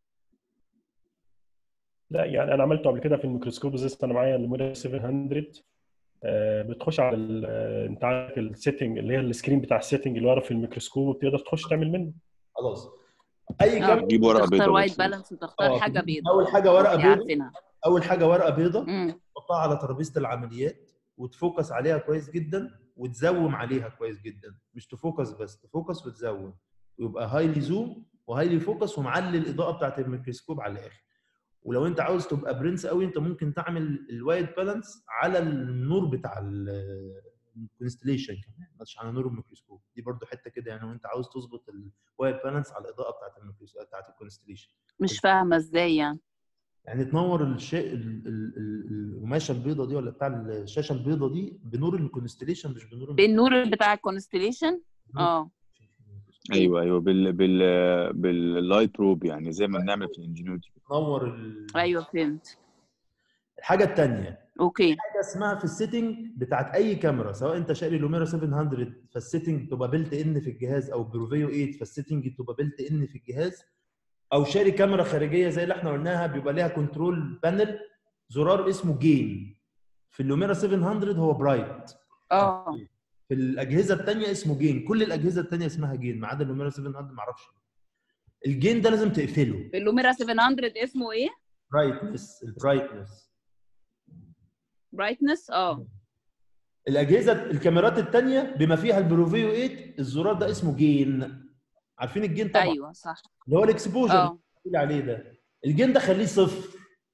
لا يعني انا عملته قبل كده في الميكروسكوب ازاي انا معايا الميرا 700 آه، بتخش على ال- آه، انت عارف السيتنج اللي هي السكرين بتاع السيتنج اللي ورا في الميكروسكوب وبتقدر تخش تعمل منه خلاص اي آه. كاميرا جيب ورقه تختار بيضاء وايت بس بالانس وتختار آه، حاجه بيضاء اول حاجه ورقه أوكي، بيضاء عارفينها اول حاجه ورقه بيضاء مم. تحطها على ترابيزه العمليات وتفوكس عليها كويس جدا وتزوم عليها كويس جدا مش تفوكس بس تفوكس وتزوم ويبقى هايلي زوم وهايلي فوكس ومعلي الاضاءه بتاعت الميكروسكوب على الاخر ولو انت عاوز تبقى برنس قوي انت ممكن تعمل الوايت بالانس على النور بتاع الكونستليشن كمان مش على نور الميكروسكوب دي برضو حته كده يعني وانت عاوز تظبط الوايت بالانس على الاضاءه بتاعت الميكروسكوب بتاعت الكونستليشن مش فاهمه ازاي يعني يعني تنور الشيء ال- ال- ال- القماشه البيضه دي ولا بتاع الشاشه البيضه دي بنور الكونستليشن مش بنور بالنور بتاع الكونستليشن اه ايوه ايوه بال بال باللايت بروب يعني زي ما بنعمل في الانجينيوتي تنور ال... ايوه فهمت الحاجه الثانيه اوكي حاجه اسمها في السيتنج بتاعت اي كاميرا سواء انت شاري لوميرا 700 فالسيتنج تبقى بيلت ان في الجهاز او بروفيو 8 فالسيتنج تبقى بيلت ان في الجهاز او شاري كاميرا خارجيه زي اللي احنا قلناها بيبقى ليها كنترول بانل زرار اسمه جين في اللوميرا 700 هو برايت اه في الاجهزه الثانيه اسمه جين كل الاجهزه الثانيه اسمها جين ما عدا اللوميرا 700 ما اعرفش الجين ده لازم تقفله اللوميرا 700 اسمه ايه؟ برايتنس البرايتنس برايتنس اه الاجهزه الكاميرات الثانيه بما فيها البروفيو 8 الزرار ده اسمه جين عارفين الجين طبعا ايوه صح اللي هو الاكسبوجر اه اللي عليه ده الجين ده خليه صفر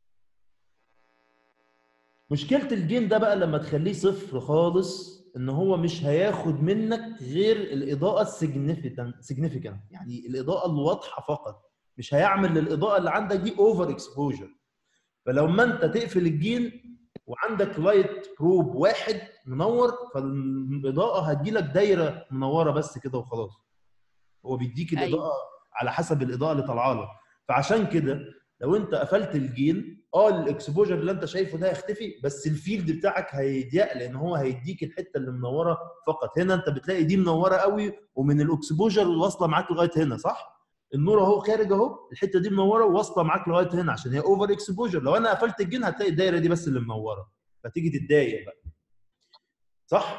مشكله الجين ده بقى لما تخليه صفر خالص ان هو مش هياخد منك غير الاضاءه السيجنيفيكانت سيجنيفيكانت يعني الاضاءه الواضحه فقط مش هيعمل للاضاءه اللي عندك دي اوفر اكسبوجر فلو ما انت تقفل الجين وعندك لايت بروب واحد منور فالاضاءه هتجيلك دايره منوره بس كده وخلاص هو بيديك أيوة. الاضاءه على حسب الاضاءه اللي طالعه لك فعشان كده لو انت قفلت الجين اه الاكسبوجر اللي انت شايفه ده هيختفي بس الفيلد بتاعك هيضيق لان هو هيديك الحته اللي منوره فقط هنا انت بتلاقي دي منوره قوي ومن الاكسبوجر واصله معاك لغايه هنا صح النور اهو خارج اهو الحته دي منوره وواصله معاك لغايه هنا عشان هي اوفر اكسبوجر لو انا قفلت الجين هتلاقي الدايره دي بس اللي منوره فتيجي تتضايق بقى صح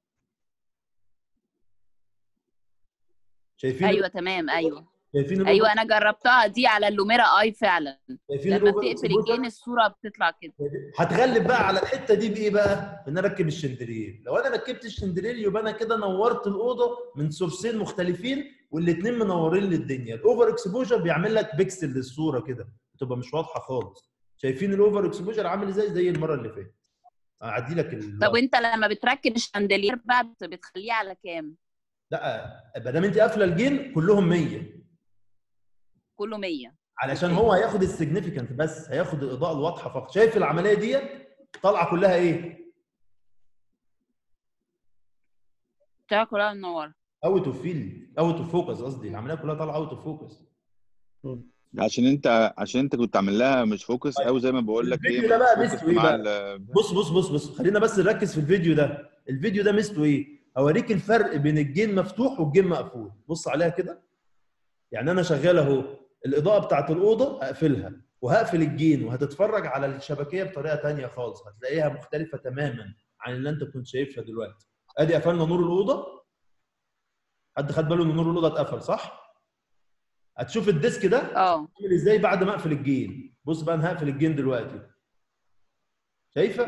شايفين ايوه تمام ايوه شايفين الأوفر- ايوه انا جربتها دي على اللوميرا اي فعلا شايفين لما الأوفر بتقفل إكسبوجر؟ الجين الصوره بتطلع كده هتغلب بقى على الحته دي بايه بقى؟ ان انا اركب الشندرير، لو انا ركبت الشندرير يبقى انا كده نورت الاوضه من سورسين مختلفين والاثنين منورين للدنيا، الاوفر اكسبوجر بيعمل لك بيكسل للصوره كده بتبقى مش واضحه خالص. شايفين الاوفر اكسبوجر عامل ازاي؟ زي المره اللي فاتت. اعدي لك ال... طب وانت لما بتركب الشاندلير بقى بت- بتخليه على كام؟ لا ما دام انت قافله الجين كلهم 100 كله 100 علشان هو هياخد السيجنيفيكانت بس هياخد الاضاءه الواضحه فقط، شايف العمليه ديت طالعه كلها ايه؟ بتاعها كلها منوره اوت اوف فيلد اوت اوف فوكس قصدي العمليه كلها طالعه اوت اوف فوكس عشان انت عشان انت كنت عامل لها مش فوكس او زي ما بقول لك الفيديو ايه ده بقى مش ميزته فوكس ايه مع بقى؟ ال- بص بص بص بص خلينا بس نركز في الفيديو ده الفيديو ده ميزته ايه اوريك الفرق بين الجين مفتوح والجين مقفول بص عليها كده يعني انا شغال اهو الاضاءه بتاعت الاوضه اقفلها وهقفل الجين وهتتفرج على الشبكيه بطريقه تانية خالص هتلاقيها مختلفه تماما عن اللي انت كنت شايفها دلوقتي ادي قفلنا نور الاوضه حد خد باله ان نور الاوضه اتقفل صح هتشوف الديسك ده اه عامل ازاي بعد ما اقفل الجين بص بقى انا هقفل الجين دلوقتي شايفه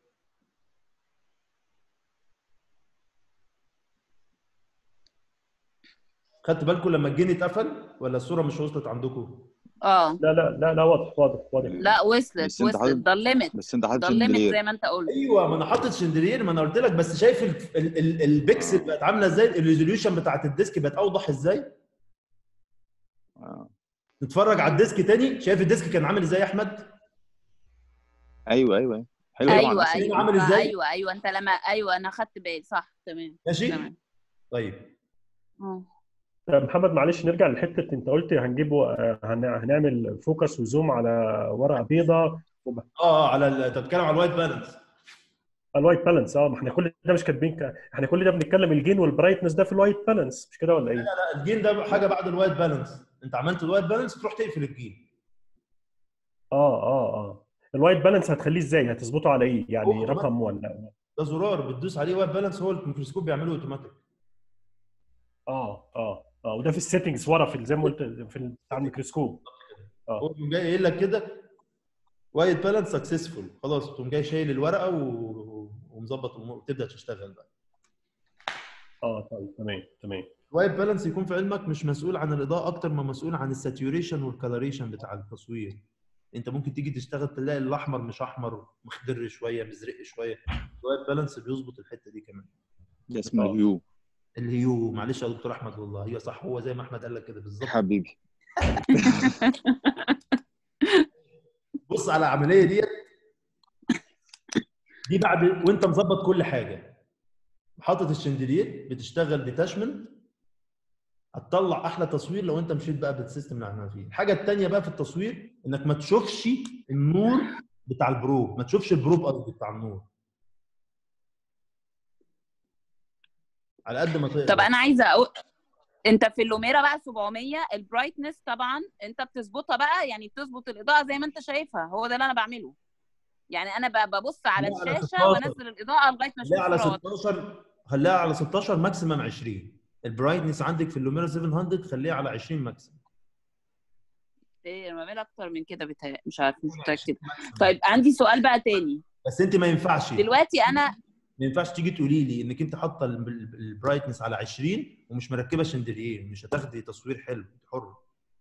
خدت بالكم لما الجين اتقفل ولا الصوره مش وصلت عندكم اه لا لا لا لا واضح واضح واضح لا وصلت بس انت وصلت حاطط- ضلمت بس انت حاطط ضلمت شندلير زي ما انت قلت ايوه ما انا حاطط شندرير ما انا قلت لك بس شايف ال ال ال البكسل بقت عامله ازاي الريزوليوشن بتاعت الديسك بقت اوضح ازاي آه. نتفرج على الديسك تاني شايف الديسك كان عامل ازاي يا احمد ايوه ايوه ايوه حلو ايوه طبعا ايوه عامل ازاي؟ ايوه ايوه انت لما ايوه انا خدت بالي صح تمام ماشي تمام طيب آه. طب محمد معلش نرجع لحته انت قلت هنجيبه آه، هن- هنعمل فوكس وزوم على ورقه بيضاء اه اه على ال- انت بتتكلم على الوايت بالانس الوايت بالانس اه ما احنا كل ده مش كاتبين ك- احنا كل ده بنتكلم الجين والبرايتنس ده في الوايت بالانس مش كده ولا ايه؟ لا الجين ده حاجه بعد الوايت بالانس انت عملت الوايت بالانس تروح تقفل الجين اه اه اه الوايت بالانس هتخليه ازاي؟ هتظبطه على ايه؟ يعني أوه، رقم ولا ده زرار بتدوس عليه وايت بالانس هو الميكروسكوب بيعمله اوتوماتيك اه اه اه وده في السيتنجز ورا في زي ما قلت في ال- بتاع الميكروسكوب هو بيقوم جاي قايل لك كده وايت بالانس سكسسفول خلاص تقوم جاي شايل الورقه و... ومظبط الامور وتبدا تشتغل بقى اه طيب تمام تمام الوايت بالانس يكون في علمك مش مسؤول عن الاضاءه اكتر ما مسؤول عن الساتوريشن والكالوريشن بتاع التصوير انت ممكن تيجي تشتغل تلاقي الاحمر مش احمر مخضر شويه مزرق شويه الوايت بالانس بيظبط الحته دي كمان ده اسمه آه. الهيو الهيو معلش يا دكتور احمد والله هي صح هو زي ما احمد قال لك كده بالظبط حبيبي بص على العمليه ديت دي بعد وانت مظبط كل حاجه حاطط الشندلير بتشتغل ديتاشمنت هتطلع احلى تصوير لو انت مشيت بقى بالسيستم اللي احنا فيه الحاجه الثانيه بقى في التصوير انك ما تشوفش النور بتاع البروب ما تشوفش البروب قصدي بتاع النور على قد ما تقدر طب انا عايزه اقول انت في اللوميرا بقى 700 البرايتنس طبعا انت بتظبطها بقى يعني بتظبط الاضاءه زي ما انت شايفها هو ده اللي انا بعمله يعني انا ب- ببص على لا، على الشاشه 16. وانزل الاضاءه لغايه ما اشوف خليها على الصورة. 16 خليها على 16 ماكسيمم 20 البرايتنس عندك في اللوميرا 700 خليها على 20 ماكسيمم ايه انا بعمل اكتر من كده بتهيألي مش عارف مش متاكده طيب عندي سؤال بقى تاني بس انت ما ينفعش دلوقتي انا ما ينفعش تيجي تقولي لي انك انت حاطه ال- ال- البرايتنس على 20 ومش مركبه شندرير مش هتاخدي تصوير حلو انت حر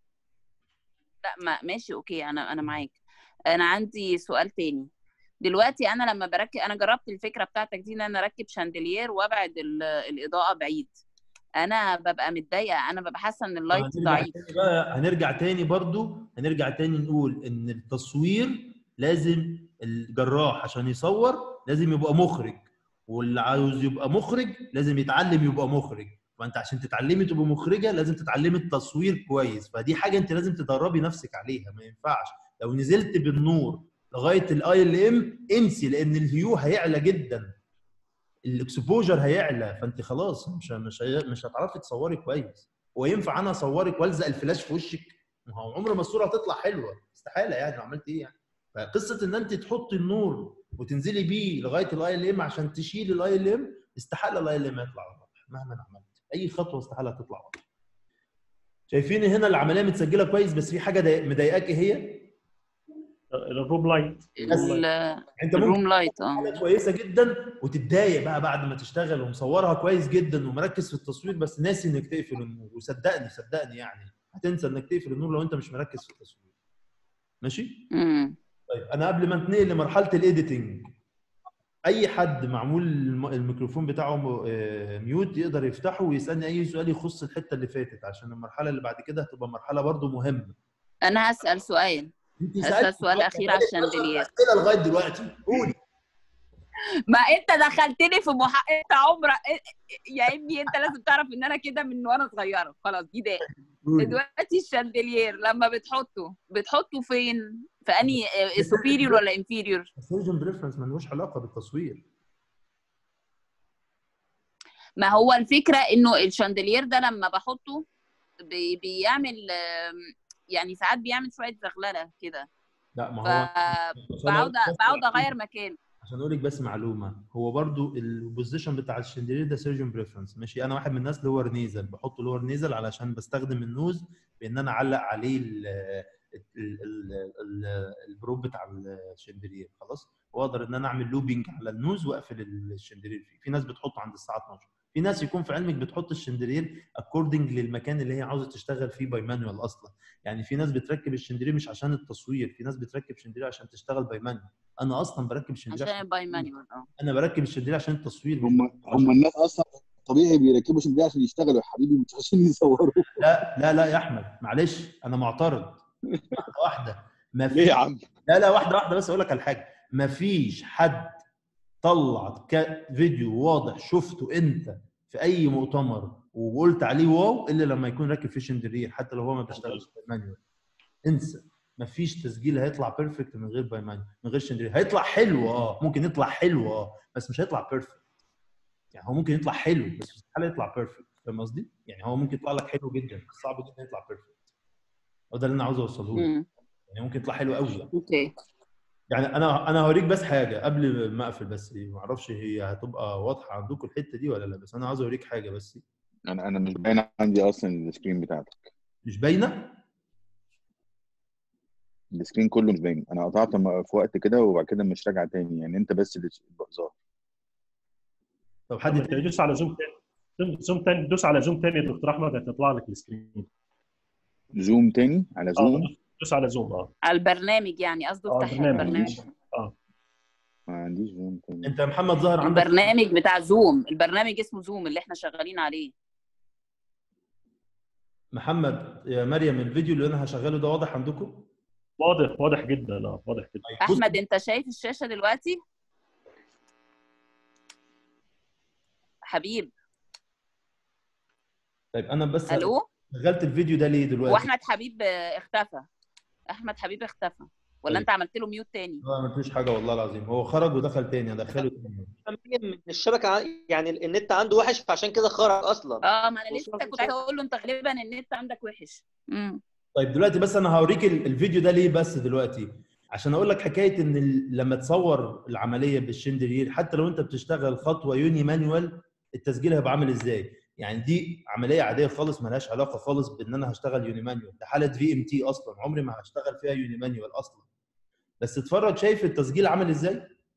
لا ما ماشي اوكي انا انا معاك انا عندي سؤال تاني دلوقتي انا لما بركب انا جربت الفكره بتاعتك دي ان انا اركب شاندلير وابعد ال- الاضاءه بعيد انا ببقى متضايقه انا ببقى حاسه ان اللايت هنرجع ضعيف تاني بقى هنرجع تاني برضو هنرجع تاني نقول ان التصوير لازم الجراح عشان يصور لازم يبقى مخرج واللي عاوز يبقى مخرج لازم يتعلم يبقى مخرج فانت عشان تتعلمي تبقى مخرجه لازم تتعلمي التصوير كويس فدي حاجه انت لازم تدربي نفسك عليها ما ينفعش لو نزلت بالنور لغايه الاي ال ام انسي لان الهيو هيعلى جدا الاكسبوجر هيعلى فانت خلاص مش مش هي- مش هتعرفي تصوري كويس وينفع انا اصورك والزق الفلاش في وشك ما هو عمر ما الصوره هتطلع حلوه استحاله يعني لو عملت ايه يعني فقصه ان انت تحطي النور وتنزلي بيه لغايه الاي ال ام عشان تشيل الاي ال ام استحاله الاي ال ام يطلع واضح مهما عملت اي خطوه استحاله تطلع واضح شايفين هنا العمليه متسجله كويس بس في حاجه ضايق- مضايقاكي هي الروم لايت ال- انت ممكن الروم لايت اه حاجه كويسه جدا وتتضايق بقى بعد ما تشتغل ومصورها كويس جدا ومركز في التصوير بس ناسي انك تقفل النور وصدقني صدقني يعني هتنسى انك تقفل النور لو انت مش مركز في التصوير ماشي امم طيب انا قبل ما نتنقل لمرحله الايديتنج اي حد معمول الم- الميكروفون بتاعه آه، ميوت يقدر يفتحه ويسالني اي سؤال يخص الحته اللي فاتت عشان المرحله اللي بعد كده هتبقى مرحله برضو مهمه انا هسال سؤال انت هسأل سالتي سؤال أخير على الشاندلير. اسئله لغايه دلوقتي قولي ما انت دخلتني في محا... انت عمرك يا ابني انت لازم تعرف ان انا كده من وانا صغيره خلاص دي ده قولي. دلوقتي الشاندلير لما بتحطه بتحطه فين في اني سوبيريور ولا انفيريور السيرجن بريفرنس ملوش علاقه بالتصوير ما هو الفكره انه الشاندلير ده لما بحطه بي... بيعمل آم، يعني ساعات بيعمل شويه زغلله كده لا ما هو فبقعد عشان أقول- بقعد اغير مكان عشان اقول لك بس معلومه هو برضو البوزيشن بتاع الشندلير ده سيرجن بريفرنس ماشي انا واحد من الناس لور نيزل بحط لور نيزل علشان بستخدم النوز بان انا اعلق عليه ال ال- ال- ال- البروب بتاع الشندلير خلاص واقدر ان انا اعمل لوبينج على النوز واقفل الشندلير فيه في ناس بتحطه عند الساعه 12 في ناس يكون في علمك بتحط الشندلير اكوردنج للمكان اللي هي عاوزه تشتغل فيه باي مانوال اصلا يعني في ناس بتركب الشندلير مش عشان التصوير في ناس بتركب شندلير عشان تشتغل باي مانوال انا اصلا بركب شندلير عشان الباي مانيوال اه انا بركب الشندير عشان التصوير مش هم هم الناس اصلا طبيعي بيركبوا شندير عشان يشتغلوا يا حبيبي مش عشان يصوروا لا لا لا يا احمد معلش انا معترض واحده واحده ما ليه يا في عم؟ لا لا واحده واحده بس اقول لك على حاجه ما فيش حد طلع ك- فيديو واضح شفته انت في اي مؤتمر وقلت عليه واو الا لما يكون راكب فيه شندرير حتى لو هو ما بيشتغلش بالمانيوال انسى ما فيش تسجيل هيطلع بيرفكت من غير باي مانيوال من غير شندرير هيطلع حلو اه ممكن يطلع حلو اه بس مش هيطلع بيرفكت يعني هو ممكن يطلع حلو بس استحاله يطلع بيرفكت فاهم قصدي؟ يعني هو ممكن يطلع لك حلو جدا بس صعب جدا يطلع بيرفكت هو ده اللي انا عاوز اوصله لك مم. يعني ممكن يطلع حلو قوي يعني. اوكي يعني انا انا هوريك بس حاجه قبل ما اقفل بس ما اعرفش هي هتبقى واضحه عندكم الحته دي ولا لا بس انا عاوز اوريك حاجه بس انا انا مش باين عندي اصلا السكرين بتاعتك مش باينه السكرين كله مش باين انا قطعت م- في وقت كده وبعد كده مش راجع تاني يعني انت بس اللي ظاهر طب حد حد تاني دوس على زوم تاني زوم تاني دوس على زوم تاني يا دكتور احمد هتطلع لك السكرين زوم تاني على اه زوم دوس على زوم اه على البرنامج يعني قصده اه افتح البرنامج. البرنامج ما عنديش زوم تاني انت يا محمد ظاهر عندك البرنامج بتاع زوم البرنامج اسمه زوم اللي احنا شغالين عليه محمد يا مريم الفيديو اللي انا هشغله ده واضح عندكم واضح واضح جدا اه واضح جدا بص- احمد انت شايف الشاشه دلوقتي حبيب طيب انا بس الو شغلت الفيديو ده ليه دلوقتي؟ واحمد حبيب آه، اختفى احمد حبيب اختفى ولا طيب. انت عملت له ميوت تاني لا ما فيش حاجه والله العظيم هو خرج ودخل تاني ادخله تاني من الشبكه ع- يعني النت عنده وحش فعشان كده خرج اصلا اه ما انا بص، لسه ما في كنت عايزه اقول له انت غالبا النت عندك وحش امم طيب دلوقتي بس انا هوريك ال- الفيديو ده ليه بس دلوقتي عشان اقول لك حكايه ان ال- لما تصور العمليه بالشندرير حتى لو انت بتشتغل خطوه يوني مانوال التسجيل هيبقى عامل ازاي يعني دي عمليه عاديه خالص ملهاش علاقه خالص بان انا هشتغل يوني مانوال ده حاله في ام تي اصلا عمري ما هشتغل فيها يوني مانوال اصلا بس اتفرج شايف التسجيل عامل ازاي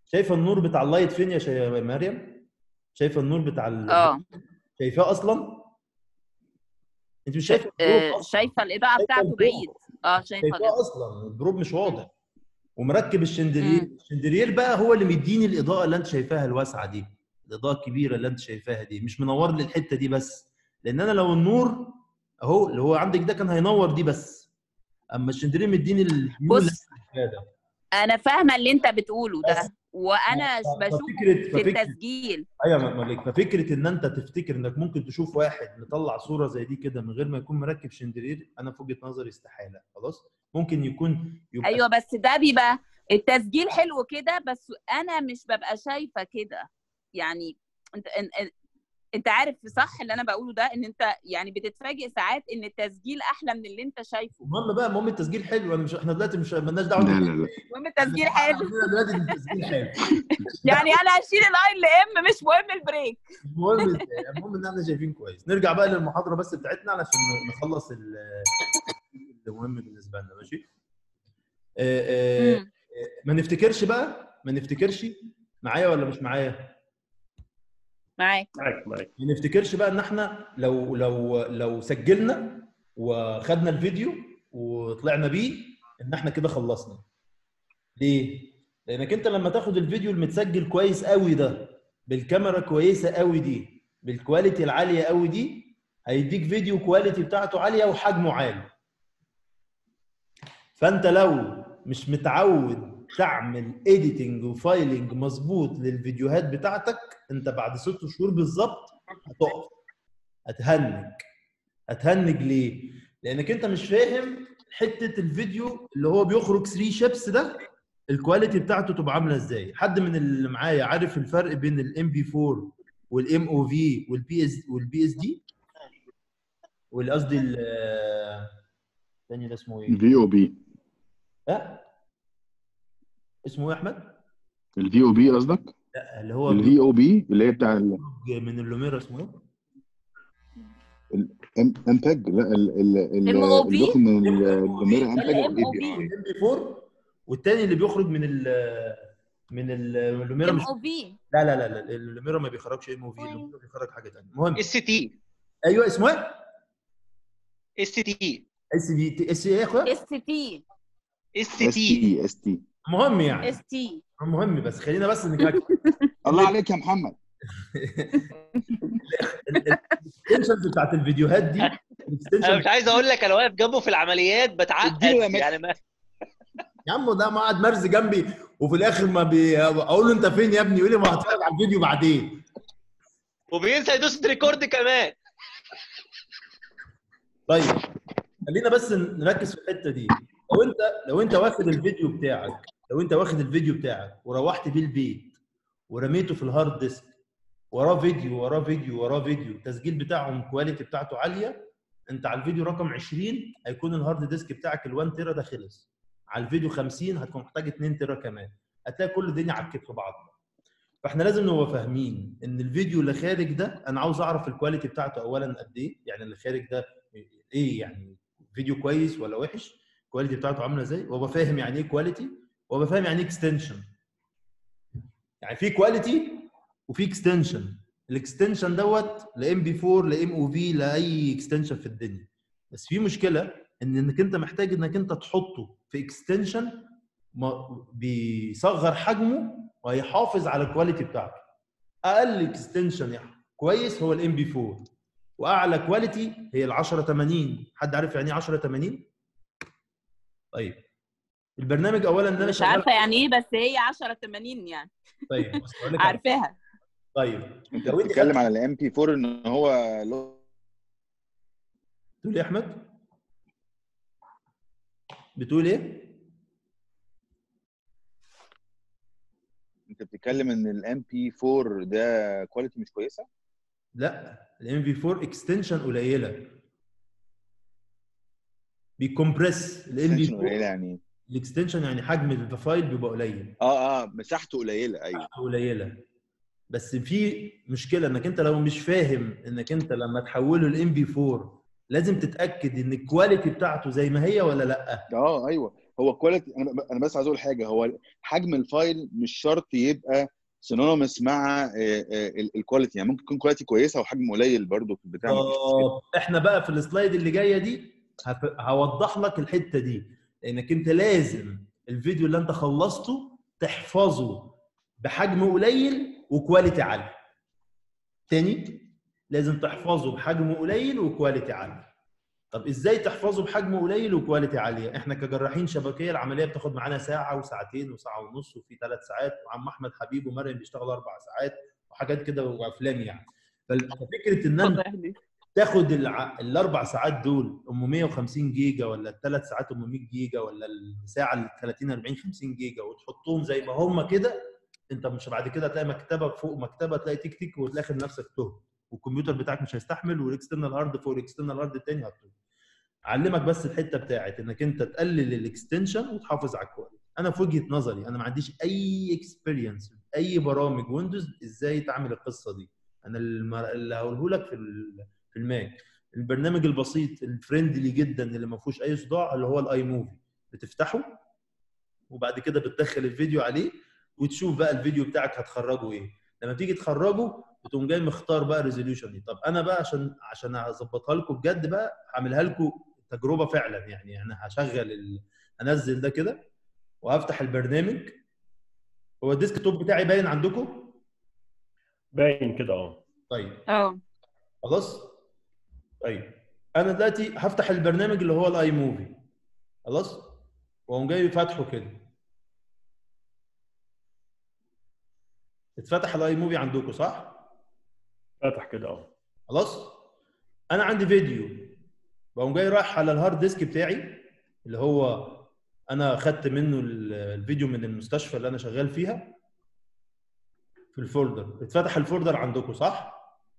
شايفه النور بتاع اللايت فين يا شي- يا مريم شايفه النور بتاع ال... اه شايفاه اصلا انت مش شايفه آه، البروب أصلاً. شايفه الاضاءه شايفة بتاعته البروب. بعيد اه شايفه شايفاه الإضاءة. اصلا البروب مش واضح ومركب الشندرير مم. الشندرير بقى هو اللي مديني الاضاءه اللي انت شايفاها الواسعه دي الاضاءه الكبيره اللي انت شايفاها دي مش منور لي الحته دي بس لان انا لو النور اهو اللي هو عندك ده كان هينور دي بس اما الشندرير مديني النور اللي بص انت شايفاه ده انا فاهمه اللي انت بتقوله بس. ده وانا ف- بشوف ففكره في ففكره التسجيل ايوه ما- مالك ففكره ان انت تفتكر انك ممكن تشوف واحد مطلع صوره زي دي كده من غير ما يكون مركب شندرير انا في وجهه نظري استحاله خلاص ممكن يكون يبقى ايوه بس ده بيبقى التسجيل حلو كده بس انا مش ببقى شايفه كده يعني انت ان- انت عارف صح اللي انا بقوله ده ان انت يعني بتتفاجئ ساعات ان التسجيل احلى من اللي انت شايفه المهم بقى المهم التسجيل حلو انا مش احنا دلوقتي مش مالناش دعوه لا بالتسجيل. لا لا المهم التسجيل حلو عندنا دلوقتي إن التسجيل حلو يعني انا هشيل الاي ام مش مهم البريك المهم المهم ان احنا شايفين كويس نرجع بقى للمحاضره بس بتاعتنا علشان نخلص ال- المهم بالنسبه لنا ماشي آه، آه، مم. ما نفتكرش بقى ما نفتكرش معايا ولا مش معايا معاك معاك معاك ما نفتكرش بقى ان احنا لو لو لو سجلنا وخدنا الفيديو وطلعنا بيه ان احنا كده خلصنا ليه لانك انت لما تاخد الفيديو المتسجل كويس قوي ده بالكاميرا كويسه قوي دي بالكواليتي العاليه قوي دي هيديك فيديو كواليتي بتاعته عاليه وحجمه عالي فانت لو مش متعود تعمل اديتنج وفايلنج مظبوط للفيديوهات بتاعتك انت بعد ست شهور بالظبط هتقف هتهنج هتهنج ليه؟ لانك انت مش فاهم حته الفيديو اللي هو بيخرج 3 شيبس ده الكواليتي بتاعته تبقى عامله ازاي؟ حد من اللي معايا عارف الفرق بين الام بي 4 والام او في والبي اس والبي اس دي؟ والقصدي ال الثاني ده اسمه ايه؟ الفي او بي لا اسمه ايه يا احمد؟ الفي او بي قصدك لا اللي هو الفي او بي اللي هي بتاع ال- بيخرج من اللوميرا اسمه ايه؟ ام- امباج لا ال ال ال MOV؟ اللي بيخرج من ال- اللوميرا امباج ولا والاي MOV؟ بي اي الام بي 4 والتاني اللي بيخرج من ال من ال- اللوميرا ام مش او في لا لا لا لا اللوميرا ما بيخرجش ام او في اللوميرا بيخرج حاجه ثانيه المهم اس تي ايوه اسمه ايه؟ اس تي اس بي تي اس ايه يا اخويا؟ اس تي اس اس تي تي اس تي المهم يعني اس تي المهم بس خلينا بس نتركز الله عليك يا محمد الاكستنشنز بتاعت الفيديوهات دي انا الاكستنشن مش عايز اقول لك انا واقف جنبه في العمليات بتعقد اديله يا ميسي. يعني ما يا عم ده قاعد مرزي جنبي وفي الاخر ما بي... اقول له انت فين يا ابني يقول لي ما هتفرج على الفيديو بعدين وبينسى يدوس ريكورد كمان طيب خلينا بس نركز في الحته دي لو انت لو انت واخد الفيديو بتاعك لو انت واخد الفيديو بتاعك وروحت بيه البيت ورميته في الهارد ديسك وراه فيديو وراه فيديو وراه فيديو التسجيل بتاعهم الكواليتي بتاعته عاليه انت على الفيديو رقم 20 هيكون الهارد ديسك بتاعك ال1 تيرا ده خلص على الفيديو 50 هتكون محتاج 2 تيرا كمان هتلاقي كل الدنيا عكت في بعض فاحنا لازم نبقى فاهمين ان الفيديو اللي خارج ده انا عاوز اعرف الكواليتي بتاعته اولا قد ايه يعني اللي خارج ده ايه يعني فيديو كويس ولا وحش الكواليتي بتاعته عامله ازاي وابقى فاهم يعني ايه كواليتي وابقى فاهم يعني ايه اكستنشن يعني في كواليتي وفي اكستنشن الاكستنشن دوت لا ام بي 4 لا ام او في لا اي اكستنشن في الدنيا بس في مشكله ان انك انت محتاج انك انت تحطه في اكستنشن بيصغر حجمه وهيحافظ على الكواليتي بتاعته اقل اكستنشن كويس هو الام بي 4 واعلى كواليتي هي ال 10 80 حد عارف يعني ايه 10 80 طيب البرنامج اولا ده انا مش شغال عارفه يعني ايه بس هي 10 80 يعني طيب بص هقول لك على- عارفاها طيب انت لو انت بتتكلم خدت- على الام بي 4 ان هو له بتقول ايه يا احمد؟ بتقول ايه؟ انت بتتكلم ان الام بي 4 ده كواليتي مش كويسه لا الام في 4 اكستنشن قليله بيكمبرس الام في extension 4 قليله يعني الاكستنشن يعني حجم الفايل بيبقى قليل اه اه مساحته قليله ايوه قليله بس في مشكله انك انت لو مش فاهم انك انت لما تحوله الام بي 4 لازم تتاكد ان الكواليتي بتاعته زي ما هي ولا لا اه ايوه هو كواليتي انا ب- انا بس عايز اقول حاجه هو حجم الفايل مش شرط يبقى سينونيمس مع الكواليتي يعني ممكن يكون كواليتي كويسه وحجم قليل برضه في البتاع مفيش مشكلة. آه، احنا بقى في السلايد اللي جايه دي هف- هوضح لك الحته دي لانك انت لازم الفيديو اللي انت خلصته تحفظه بحجم قليل وكواليتي عالي تاني لازم تحفظه بحجم قليل وكواليتي عالي طب ازاي تحفظه بحجم قليل وكواليتي عاليه احنا كجراحين شبكيه العمليه بتاخد معانا ساعه وساعتين وساعه ونص وفي ثلاث ساعات وعم احمد حبيب ومريم بيشتغلوا اربع ساعات وحاجات كده وافلام يعني فال- ففكره ان انا اتفضل يا حبيبي تاخد الع... الاربع ساعات دول ام 150 جيجا ولا الثلاث ساعات ام 100 جيجا ولا الساعه ال 30 40 50 جيجا وتحطهم زي ما هم كده انت مش بعد كده تلاقي مكتبك فوق مكتبه تلاقي تيك تيك وتلاقي نفسك تهت والكمبيوتر بتاعك مش هيستحمل والاكسترنال هارد فوق الاكسترنال هارد الثاني هتهت علمك بس الحته بتاعت انك انت تقلل الاكستنشن وتحافظ على الكواليتي انا في وجهه نظري انا ما عنديش اي اكسبيرينس اي برامج ويندوز ازاي تعمل القصه دي انا الم- اللي هقوله لك في ال- في الماك البرنامج البسيط الفريندلي جدا اللي ما فيهوش اي صداع اللي هو الاي موفي بتفتحه وبعد كده بتدخل الفيديو عليه وتشوف بقى الفيديو بتاعك هتخرجه ايه لما تيجي تخرجه بتقوم جاي مختار بقى ريزوليوشن دي طب انا بقى عشان عشان اظبطها لكم بجد بقى هعملها لكم تجربه فعلا يعني انا هشغل ال... انزل ده كده وهفتح البرنامج هو الديسك توب بتاعي باين عندكم باين كده اه طيب اه خلاص طيب انا دلوقتي هفتح البرنامج اللي هو الاي موفي خلاص واقوم جاي فاتحه كده اتفتح الاي موفي عندكم صح فاتح كده اه خلاص انا عندي فيديو بقوم جاي رايح على الهارد ديسك بتاعي اللي هو انا خدت منه ال- الفيديو من المستشفى اللي انا شغال فيها في الفولدر اتفتح الفولدر عندكم صح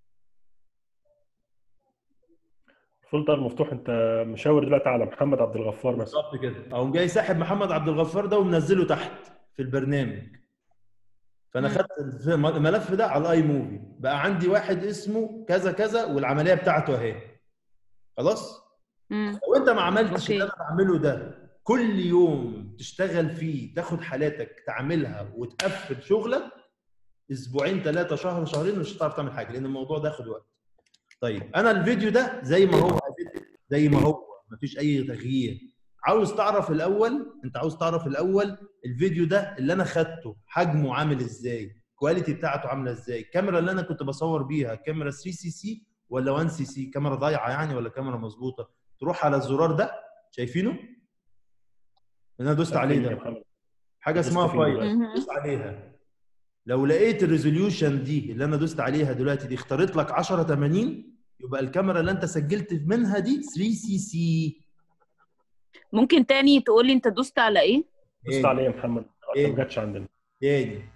الفولدر مفتوح انت مشاور دلوقتي على محمد عبد الغفار مثلا بالظبط كده اقوم جاي ساحب محمد عبد الغفار ده ومنزله تحت في البرنامج فانا مم. خدت الف- الملف ده على الاي موفي بقى عندي واحد اسمه كذا كذا والعمليه بتاعته اهي خلاص مم. لو انت ما عملتش أوكي. اللي انا بعمله ده كل يوم تشتغل فيه تاخد حالاتك تعملها وتقفل شغلك اسبوعين ثلاثه شهر شهرين مش هتعرف تعمل حاجه لان الموضوع ده ياخد وقت طيب انا الفيديو ده زي ما هو زي ما هو مفيش اي تغيير عاوز تعرف الاول انت عاوز تعرف الاول الفيديو ده اللي انا خدته حجمه عامل ازاي الكواليتي بتاعته عامله ازاي الكاميرا اللي انا كنت بصور بيها كاميرا 3 سي سي ولا 1 سي سي كاميرا ضايعه يعني ولا كاميرا مظبوطه تروح على الزرار ده شايفينه اللي انا دوست عليه يا ده محمد حاجه دوست اسمها فيه فايل دلوقتي. مهم. دوست عليها لو لقيت الريزوليوشن دي اللي انا دوست عليها دلوقتي دي اختارت لك 10 80 يبقى الكاميرا اللي انت سجلت منها دي 3 سي سي ممكن تاني تقول لي انت دوست على ايه؟ دوست عليه يا محمد إيه؟ ما جاتش عندنا تاني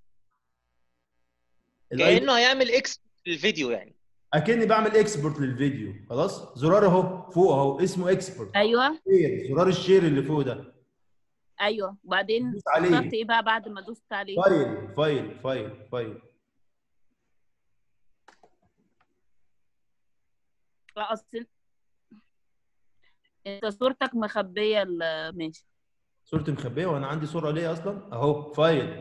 الأي- كانه هيعمل اكس للفيديو يعني اكني بعمل اكسبورت للفيديو خلاص زرار اهو فوق اهو اسمه اكسبورت ايوه شير زرار الشير اللي فوق ده ايوه وبعدين دوس عليه اخترت ايه بقى بعد ما دوست عليه؟ فايل فايل فايل فايل لا اصل انت صورتك مخبيه ال- ماشي صورتي مخبيه وانا عندي صوره ليه اصلا اهو فايل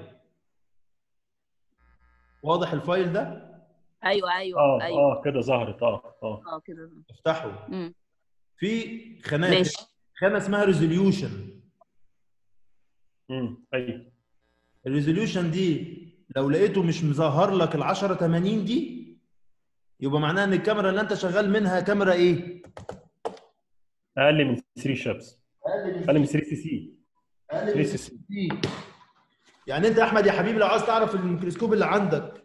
واضح الفايل ده ايوه ايوه اه ايوه اه كده ظهرت اه اه اه كده افتحه مم. في خانات ماشي خانه اسمها ريزوليوشن امم ايوه الريزوليوشن دي لو لقيته مش مظهر لك ال 10 80 دي يبقى معناها ان الكاميرا اللي انت شغال منها كاميرا ايه؟ اقل من 3 شابس اقل من 3 سي سي اقل من 3 سي 60 سي يعني انت يا احمد يا حبيبي لو عايز تعرف الميكروسكوب اللي عندك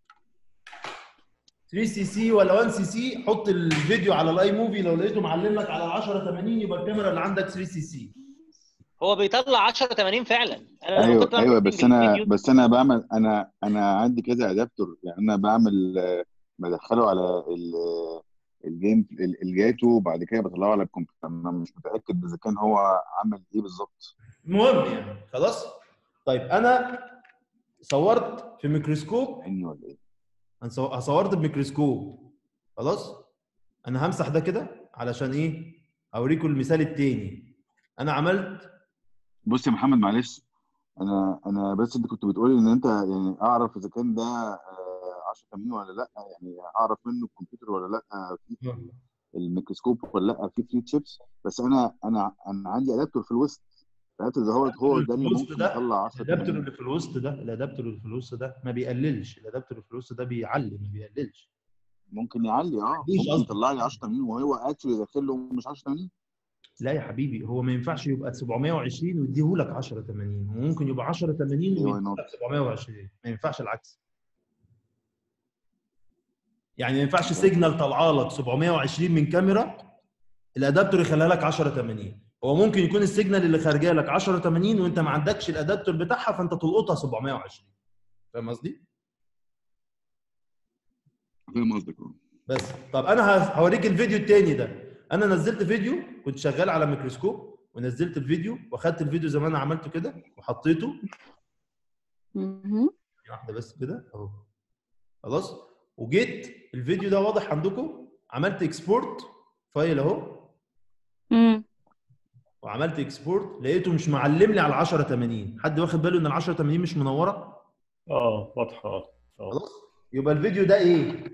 3 سي سي ولا 1 سي سي حط الفيديو على الاي موفي لو لقيته معلم لك على 10 80 يبقى الكاميرا اللي عندك 3 سي سي هو بيطلع 10 80 فعلا انا لما ايوه كنت بعمل ايوه editing بس انا للفيديو، بس انا بعمل انا انا عندي كذا ادابتور يعني انا بعمل آه، بدخله على ال- الجيم ال- الجاتو وبعد كده بطلعه على الكمبيوتر انا مش متاكد اذا كان هو عمل ايه بالظبط المهم يعني خلاص طيب انا صورت في ميكروسكوب عيني ولا ايه أنا صو- صورت بميكروسكوب خلاص انا همسح ده كده علشان ايه اوريكم المثال التاني انا عملت بص يا محمد معلش انا انا بس انت كنت بتقولي ان انت يعني اعرف اذا كان ده آه، 10 80 ولا لا يعني اعرف منه الكمبيوتر ولا لا في الميكروسكوب ولا لا في فري تشيبس بس انا انا انا عندي ادابتور في الوسط الادابتور ده هو هو ده اللي الوسط ممكن ده يطلع 10 الادابتور 80 اللي في الوسط ده الادابتور اللي في الوسط ده ما بيقللش الادابتور اللي في الوسط ده بيعلي ما بيقللش ممكن يعلي اه مفيش ممكن قصدي. يطلع لي 10 80 وهو اكشلي داخل له مش 10 80 لا يا حبيبي هو ما ينفعش يبقى 720 ويديهولك 10 80 هو ممكن يبقى 10 80 ايوه ويديهولك 720 ما ينفعش العكس يعني ما ينفعش سيجنال طالعه لك 720 من كاميرا الادابتور يخليها لك 10 80 هو ممكن يكون السيجنال اللي خارجه لك 10 80 وانت ما عندكش الادابتور بتاعها فانت تلقطها 720 فاهم قصدي؟ فاهم قصدك اه بس طب انا ه- هوريك الفيديو التاني ده انا نزلت فيديو كنت شغال على ميكروسكوب ونزلت الفيديو واخدت الفيديو زي ما انا عملته كده وحطيته مهم. واحده بس كده اهو خلاص وجيت الفيديو ده واضح عندكم عملت اكسبورت فايل اهو مم. وعملت اكسبورت لقيته مش معلم لي على 10 80 حد واخد باله ان ال 10 80 مش منوره اه واضحه اه اه خلاص يبقى الفيديو ده ايه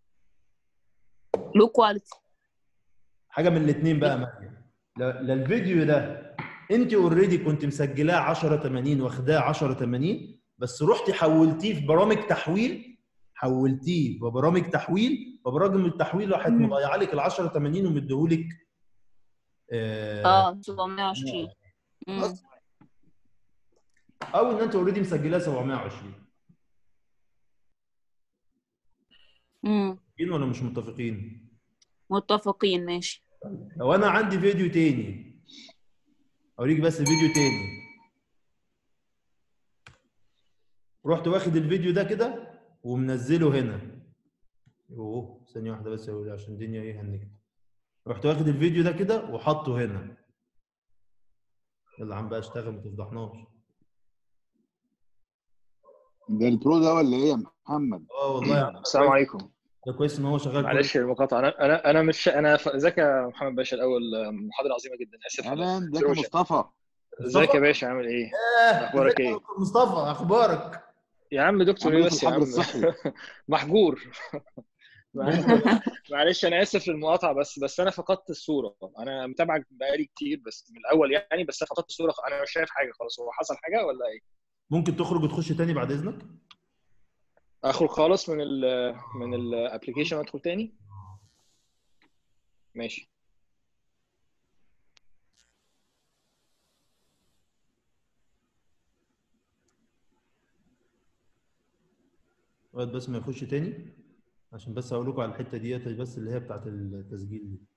لو كواليتي حاجه من الاثنين بقى يا مريم لا لا الفيديو ده انت اوريدي كنت مسجلاه 10 80 واخداه 10 80 بس رحتي حولتيه في برامج تحويل حولتيه ببرامج تحويل فبرامج التحويل راحت مم. مضيعه لك ال 10 80 ومديهولك آه اه 720 مم. خلاص. او ان انت اوريدي مسجلاه 720 مم. متفقين ولا مش متفقين؟ متفقين ماشي لو انا عندي فيديو تاني اوريك بس فيديو تاني رحت واخد الفيديو ده كده ومنزله هنا اوه ثانيه واحده بس يا ولي عشان الدنيا ايه هنكت رحت واخد الفيديو ده كده وحطه هنا يلا عم بقى اشتغل ما تفضحناش ده البرو ده ولا ايه يا محمد؟ اه والله يا عم السلام عليكم ده كويس ان هو شغال معلش المقاطعه انا انا انا مش انا ف- ازيك يا محمد باشا الاول محاضره عظيمه جدا اسف اهلا ازيك يا مصطفى ازيك يا باشا عامل ايه آه، أخبارك ازيك يا إيه؟ دكتور مصطفى اخبارك يا عم دكتور عامل ايه ايه في بس يا الحجر عم الصحي؟ محجور معلش انا اسف في المقاطعه بس بس انا فقدت الصوره انا متابعك بقالي كتير بس من الاول يعني بس أنا فقدت الصوره انا مش شايف حاجه خلاص هو حصل حاجه ولا ايه ممكن تخرج وتخش تاني بعد اذنك اخرج خالص من ال من الابلكيشن وادخل تاني ماشي وقت بس ما يخش تاني عشان بس هقول لكم على الحته ديت بس اللي هي بتاعت التسجيل دي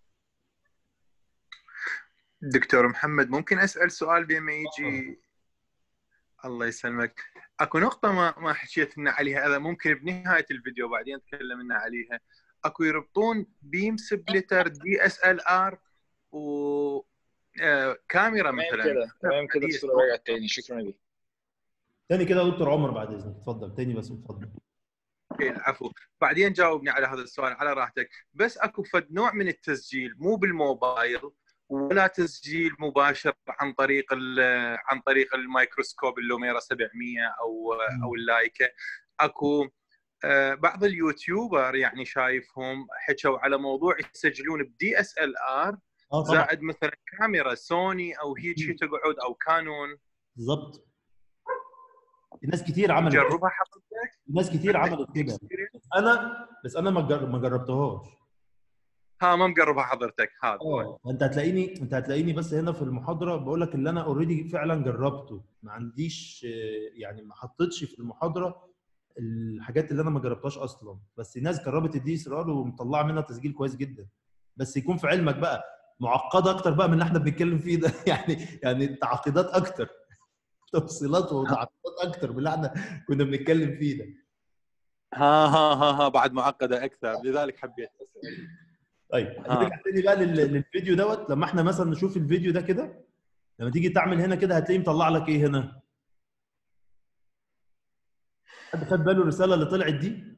دكتور محمد ممكن اسال سؤال بين ما يجي الله يسلمك اكو نقطه ما ما حكيت لنا عليها هذا ممكن بنهايه الفيديو بعدين تكلمنا عليها اكو يربطون بيم سبليتر دي اس ال ار و آه، كاميرا تمام مثلا كده تمام كده حديث. الصوره رجعت تاني شكرا لك تاني كده يا دكتور عمر بعد اذنك اتفضل تاني بس اتفضل إيه، العفو بعدين جاوبني على هذا السؤال على راحتك بس اكو فد نوع من التسجيل مو بالموبايل ولا تسجيل مباشر عن طريق ال- عن طريق الميكروسكوب اللوميرا 700 او او اللايكا اكو آه، بعض اليوتيوبر يعني شايفهم حكوا على موضوع يسجلون بدي اس ال ار اه طبعا زائد مثلا كاميرا سوني او هيك شي تقعد او كانون بالظبط في ناس كتير عملت كده. جربها حضرتك في ناس كتير عملت كده انا بس انا ما جر- ما جربتهاش ها ما مقربها حضرتك هذا اه انت هتلاقيني انت هتلاقيني بس هنا في المحاضره بقول لك اللي انا اوريدي فعلا جربته ما عنديش آه، يعني ما حطيتش في المحاضره الحاجات اللي انا ما جربتهاش اصلا بس ناس جربت الدي اس ار ومطلعه منها تسجيل كويس جدا بس يكون في علمك بقى معقده اكتر بقى من اللي احنا بنتكلم فيه ده يعني يعني تعقيدات اكتر تفصيلات وتعقيدات اكتر من اللي احنا كنا بنتكلم فيه ده ها ها ها ها بعد معقده اكثر لذلك حبيت اسال طيب آه. نرجع تاني بقى لل- للفيديو دوت لما احنا مثلا نشوف الفيديو ده كده لما تيجي تعمل هنا كده هتلاقيه مطلع لك ايه هنا حد خد باله الرساله اللي طلعت دي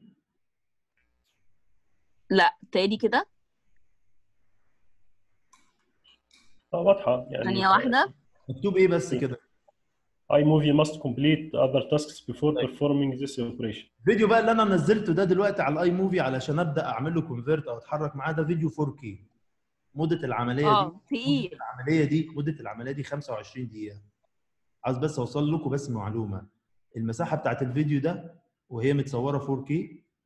لا تاني كده اه واضحه يعني ثانية واحدة مكتوب ايه بس كده iMovie must complete other tasks before performing this operation الفيديو بقى اللي انا نزلته ده دلوقتي على الاي موفي علشان ابدا اعمل له كونفيرت او اتحرك معاه ده فيديو 4K مده العمليه دي اه تقيل العمليه دي مده العمليه دي 25 دقيقه عاوز بس اوصل لكم بس معلومه المساحه بتاعت الفيديو ده وهي متصوره 4K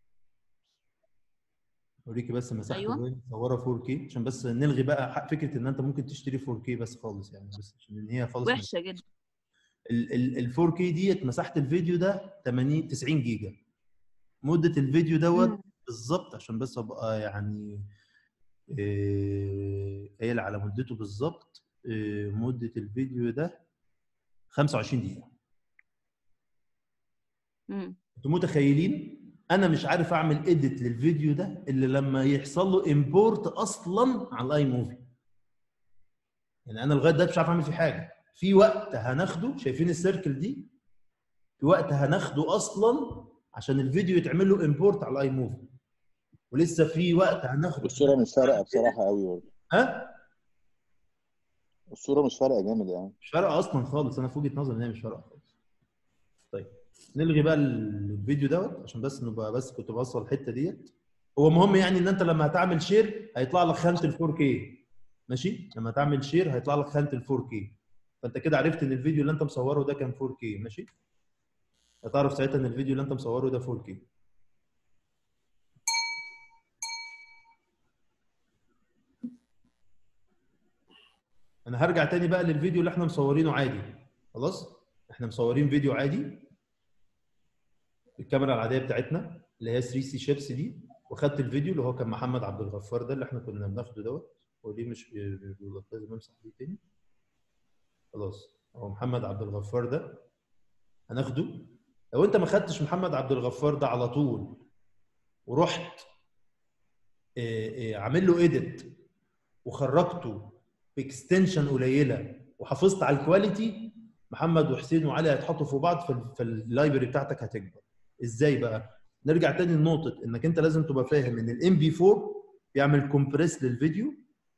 اوريكي بس مساحته أيوة. وهي متصوره 4K عشان بس نلغي بقى حق- فكره ان انت ممكن تشتري 4K بس خالص يعني بس عشان ان هي خالص وحشه جدا ال 4K ديت مساحه الفيديو ده 80 90 جيجا مده الفيديو دوت مم. بالظبط عشان بس ابقى يعني إيه، قايل على مدته بالظبط إيه، مده الفيديو ده 25 دقيقه مم. انتوا متخيلين انا مش عارف اعمل اديت للفيديو ده الا لما يحصل له امبورت اصلا على الاي موفي يعني انا لغايه دلوقتي مش عارف اعمل فيه حاجه في وقت هناخده شايفين السيركل دي في وقت هناخده اصلا عشان الفيديو يتعمل له امبورت على الاي موفي ولسه في وقت هناخده الصوره مش فارقه بصراحه قوي برضه ها الصوره مش فارقه جامد يعني مش فارقه اصلا خالص انا في وجهه نظري ان هي مش فارقه خالص طيب نلغي بقى الفيديو دوت عشان بس نبقى بس كنت بوصل الحته ديت هو مهم يعني ان انت لما هتعمل شير هيطلع لك خانه ال 4K ماشي لما تعمل شير هيطلع لك خانه ال 4K فانت كده عرفت ان الفيديو اللي انت مصوره ده كان 4K ماشي هتعرف ساعتها ان الفيديو اللي انت مصوره ده 4K انا هرجع تاني بقى للفيديو اللي احنا مصورينه عادي خلاص احنا مصورين فيديو عادي الكاميرا العاديه بتاعتنا اللي هي 3 سي شيبس دي وخدت الفيديو اللي هو كان محمد عبد الغفار ده اللي احنا كنا بناخده دوت هو ليه مش بي- بي- لازم امسح دي تاني خلاص هو محمد عبد الغفار ده هناخده لو انت ما خدتش محمد عبد الغفار ده على طول ورحت إيه إيه عامل له ايديت وخرجته باكستنشن قليله وحافظت على الكواليتي محمد وحسين وعلي هيتحطوا في بعض في, في اللايبرري بتاعتك هتكبر ازاي بقى نرجع تاني لنقطه انك انت لازم تبقى فاهم ان الام بي 4 بيعمل كومبريس للفيديو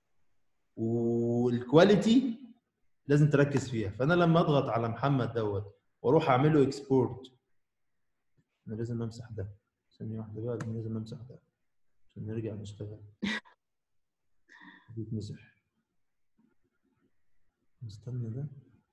والكواليتي لازم تركز فيها فانا لما اضغط على محمد دوت واروح اعمل له اكسبورت انا لازم امسح ده ثانيه واحده بقى أنا لازم امسح ده عشان نرجع نشتغل بيتمسح استنى ده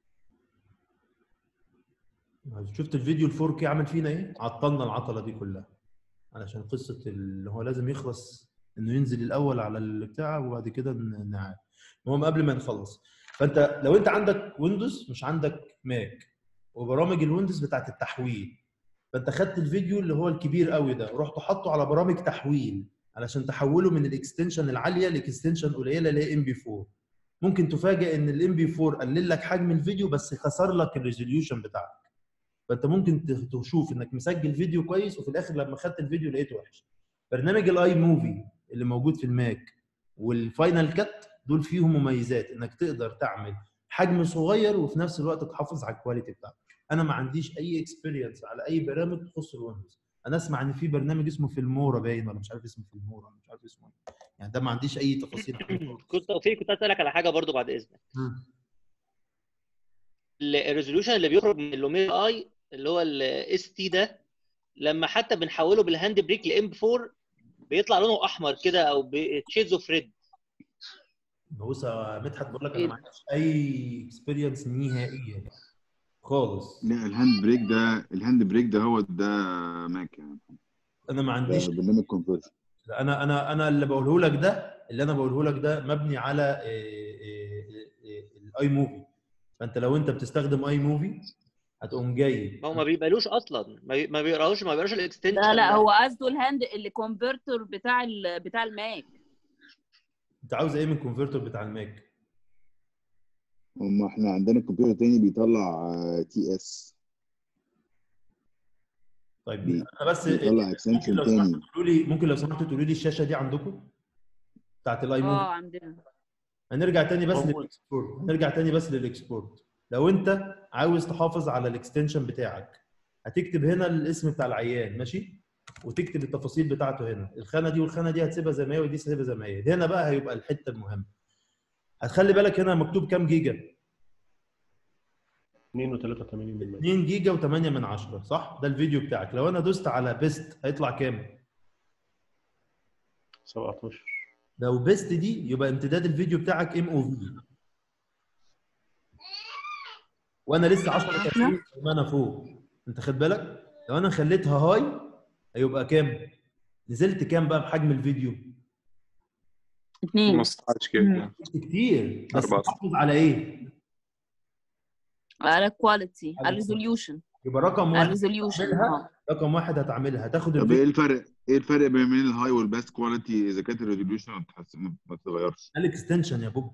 شفت الفيديو ال 4K عمل فينا ايه؟ عطلنا العطله دي كلها علشان قصه اللي هو لازم يخلص انه ينزل الاول على البتاع وبعد كده ن- نعاد المهم قبل ما نخلص فانت لو انت عندك ويندوز مش عندك ماك وبرامج الويندوز بتاعت التحويل فانت خدت الفيديو اللي هو الكبير قوي ده ورحت حاطه على برامج تحويل علشان تحوله من الاكستنشن العاليه لاكستنشن قليله اللي هي ام بي 4 ممكن تفاجئ ان الام بي 4 قلل لك حجم الفيديو بس خسر لك الريزوليوشن بتاعك فانت ممكن ت- تشوف انك مسجل فيديو كويس وفي الاخر لما خدت الفيديو لقيته وحش برنامج الاي موفي اللي موجود في الماك والفاينل كات دول فيهم مميزات انك تقدر تعمل حجم صغير وفي نفس الوقت تحافظ على الكواليتي بتاعتك انا ما عنديش اي اكسبيرينس على اي برامج تخص الويندوز انا اسمع ان في برنامج اسمه فيلمورا باين ولا مش عارف اسمه فيلمورا مش عارف اسمه ايه يعني ده ما عنديش اي تفاصيل عنه. كنت توفيق كنت اسالك على حاجه برضو بعد اذنك مم. ال- الريزوليوشن اللي بيخرج من اللوميرا اي اللي هو الاس تي ده لما حتى بنحوله بالهاند بريك لام 4 بيطلع لونه احمر كده او تشيدز اوف ريد بص يا مدحت بقول لك انا ما عنديش اي اكسبيرينس نهائيه خالص لا الهاند بريك ده الهاند بريك ده هو ده ماك يعني انا ما ده عنديش برنامج كونفرجن انا انا انا اللي بقوله لك ده اللي انا بقوله لك ده مبني على الاي موفي فانت لو انت بتستخدم اي موفي هتقوم جاي ما هو ما بيقبلوش اصلا ما بي- ما بيقراوش ما بيقراوش الاكستنشن لا لا هو قصده الهاند الكونفرتر بتاع ال... بتاع الماك انت عاوز ايه من الكونفرتر بتاع الماك هم احنا عندنا كمبيوتر تاني بيطلع تي اس طيب بي- انا بس بيطلع ممكن اكستنشن لو سمحتوا تاني تقولوا لي ممكن لو سمحتوا تقولوا لي الشاشه دي عندكم بتاعت الاي موفي اه عندنا هنرجع تاني بس موجود. للاكسبورت هنرجع تاني بس للاكسبورت لو انت عاوز تحافظ على الاكستنشن بتاعك هتكتب هنا الاسم بتاع العيان ماشي وتكتب التفاصيل بتاعته هنا الخانه دي والخانه دي هتسيبها زي ما هي ودي هتسيبها زي ما هي هنا بقى هيبقى الحته المهمه هتخلي بالك هنا مكتوب كام جيجا 2 و83 من 100 2 جيجا و8 من 10 صح ده الفيديو بتاعك لو انا دوست على بيست هيطلع كام 17 لو بيست دي يبقى امتداد الفيديو بتاعك ام او في وانا لسه 10 30 ما انا فوق انت خد بالك لو انا خليتها هاي هيبقى كام نزلت كام بقى بحجم الفيديو اثنين 15 جيجا كتير بس أربعة. تحافظ على ايه على الكواليتي على على الريزوليوشن يبقى رقم على واحد الريزوليوشن هتعملها رقم واحد هتعملها هتاخد طب ايه الفيديو الفرق ايه الفرق بين الهاي والبيست كواليتي اذا كانت الريزوليوشن ما بتتحس- ما بتتغيرش ده الاكستنشن يا بوب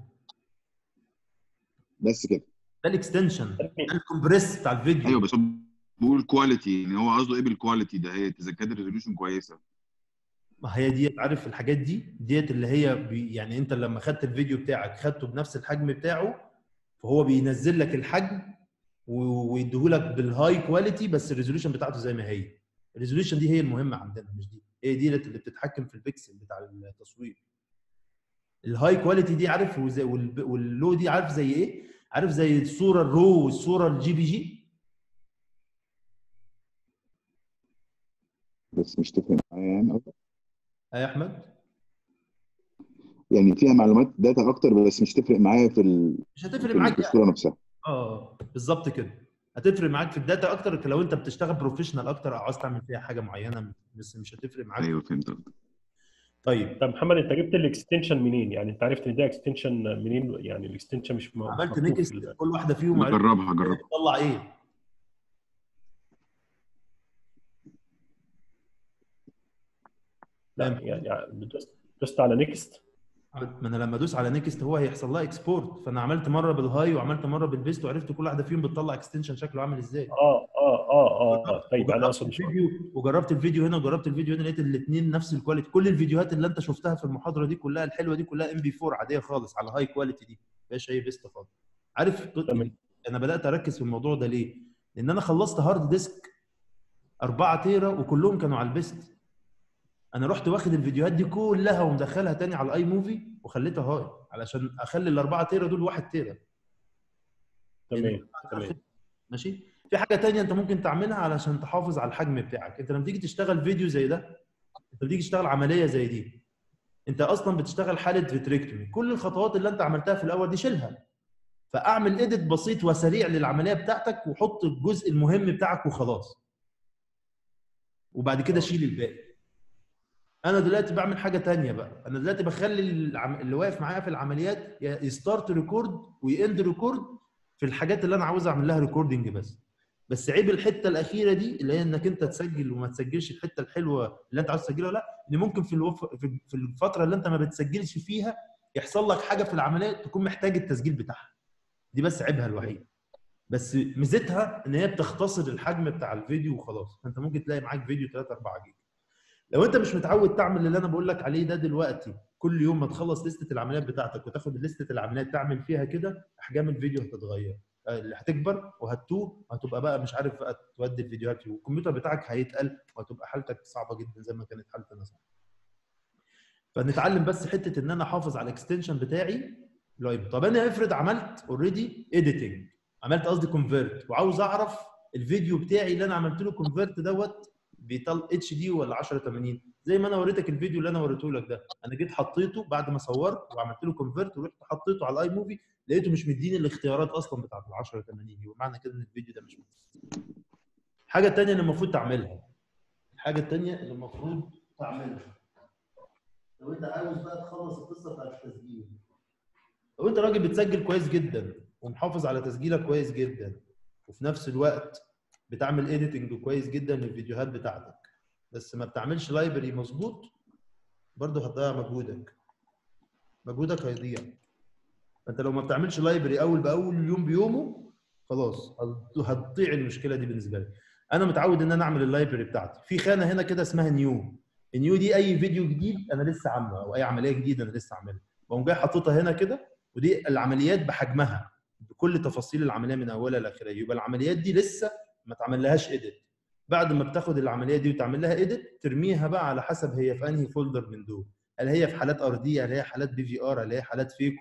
بس كده ده الاكستنشن ده الكومبريس بتاع الفيديو ايوه بس هو بقول كواليتي يعني هو قصده ايه بالكواليتي ده هي اذا كانت الريزوليوشن كويسه ما هي ديت عارف الحاجات دي ديت اللي هي بي يعني انت لما خدت الفيديو بتاعك خدته بنفس الحجم بتاعه فهو بينزل لك الحجم و- ويديهولك بالهاي كواليتي بس الريزوليوشن بتاعته زي ما هي الريزوليوشن دي هي المهمه عندنا مش دي هي دي اللي بتتحكم في البكسل بتاع التصوير الهاي كواليتي دي عارف وزي- والب- واللو دي عارف زي ايه عارف زي الصوره الرو والصوره الجي بي جي بس مش تفرق معايا يعني أكتر. اه يا احمد يعني فيها معلومات داتا اكتر بس مش تفرق معايا في ال- مش هتفرق في معاك في الصوره نفسها اه بالظبط كده هتفرق معاك في الداتا اكتر لو انت بتشتغل بروفيشنال اكتر او عاوز تعمل فيها حاجه معينه بس مش هتفرق معاك ايوه فهمت قصدك. طيب طب محمد انت جبت الاكستنشن منين؟ يعني انت عرفت ان ده اكستنشن منين؟ يعني الاكستنشن مش م- مش عملت مكتوب في نيكست ال- كل واحده فيهم عرفت جربها جربها تطلع ايه لا يعني دوست- دوست على نيكست ما انا لما ادوس على نيكست هو هيحصل لها اكسبورت فانا عملت مره بالهاي وعملت مره بالبيست وعرفت كل واحده فيهم بتطلع اكستنشن شكله عامل ازاي اه اه اه اه طيب انا وجربت اقصد مش الفيديو وجربت الفيديو هنا وجربت الفيديو هنا لقيت الاثنين نفس الكواليتي كل الفيديوهات اللي انت شفتها في المحاضره دي كلها الحلوه دي كلها ام بي 4 عاديه خالص على هاي كواليتي دي مفيهاش اي بيست خالص عارف تمام. انا بدات اركز في الموضوع ده ليه؟ لان انا خلصت هارد ديسك 4 تيرا وكلهم كانوا على البيست انا رحت واخد الفيديوهات دي كلها ومدخلها تاني على الاي موفي وخليتها هاي علشان اخلي الاربعه تيرا دول 1 تيرا تمام تمام ماشي في حاجه تانية انت ممكن تعملها علشان تحافظ على الحجم بتاعك انت لما تيجي تشتغل فيديو زي ده انت بتيجي تشتغل عمليه زي دي انت اصلا بتشتغل حاله فيتريكتومي كل الخطوات اللي انت عملتها في الاول دي شيلها فاعمل ايديت بسيط وسريع للعمليه بتاعتك وحط الجزء المهم بتاعك وخلاص وبعد كده شيل الباقي انا دلوقتي بعمل حاجه تانية بقى انا دلوقتي بخلي العم... اللي واقف معايا في العمليات يستارت ريكورد ويند ريكورد في الحاجات اللي انا عاوز اعمل لها ريكوردنج بس بس عيب الحته الاخيره دي اللي هي انك انت تسجل وما تسجلش الحته الحلوه اللي انت عاوز تسجلها ولا لا ان ممكن في الوف... في في الفتره اللي انت ما بتسجلش فيها يحصل لك حاجه في العمليه تكون محتاج التسجيل بتاعها دي بس عيبها الوحيد بس ميزتها ان هي بتختصر الحجم بتاع الفيديو وخلاص فانت ممكن تلاقي معاك فيديو 3 4 جيجا لو انت مش متعود تعمل اللي انا بقول لك عليه ده دلوقتي كل يوم ما تخلص لستة العمليات بتاعتك وتاخد لستة العمليات تعمل فيها كده احجام الفيديو هتتغير اللي هتكبر وهتتوه وهتبقى بقى مش عارف بقى تودي الفيديوهات فيه والكمبيوتر بتاعك هيتقل وهتبقى حالتك صعبه جدا زي ما كانت حالتي انا صعبه فنتعلم بس حته ان انا احافظ على الاكستنشن بتاعي لايف طب انا افرض عملت اوريدي اديتنج عملت قصدي كونفيرت وعاوز اعرف الفيديو بتاعي اللي انا عملت له كونفيرت دوت بيطل اتش دي ولا 1080 زي ما انا وريتك الفيديو اللي انا وريته لك ده انا جيت حطيته بعد ما صورت وعملت له كونفيرت ورحت حطيته على الاي موفي لقيته مش مديني الاختيارات اصلا بتاعت ال 1080 يبقى معنى كده ان الفيديو ده مش مظبوط الحاجه الثانيه اللي المفروض تعملها الحاجه الثانيه اللي المفروض تعملها لو انت عاوز بقى تخلص القصه بتاعت التسجيل لو انت راجل بتسجل كويس جدا ومحافظ على تسجيلك كويس جدا وفي نفس الوقت بتعمل اديتنج كويس جدا للفيديوهات بتاعتك بس ما بتعملش لايبرري مظبوط برضه هتضيع مجهودك مجهودك هيضيع فانت لو ما بتعملش لايبرري اول باول يوم بيومه خلاص هتضيع المشكله دي بالنسبه لي انا متعود ان انا اعمل اللايبرري بتاعتي في خانه هنا كده اسمها نيو النيو دي اي فيديو جديد انا لسه عامله او اي عمليه جديده انا لسه عاملها بقوم جاي حاططها هنا كده ودي العمليات بحجمها بكل تفاصيل العمليه من اولها لاخرها يبقى العمليات دي لسه ما تعملهاش اديت بعد ما بتاخد العمليه دي وتعمل لها اديت ترميها بقى على حسب هي في انهي فولدر من دول هل هي في حالات ار دي هل هي حالات بي في ار هل هي حالات فيكو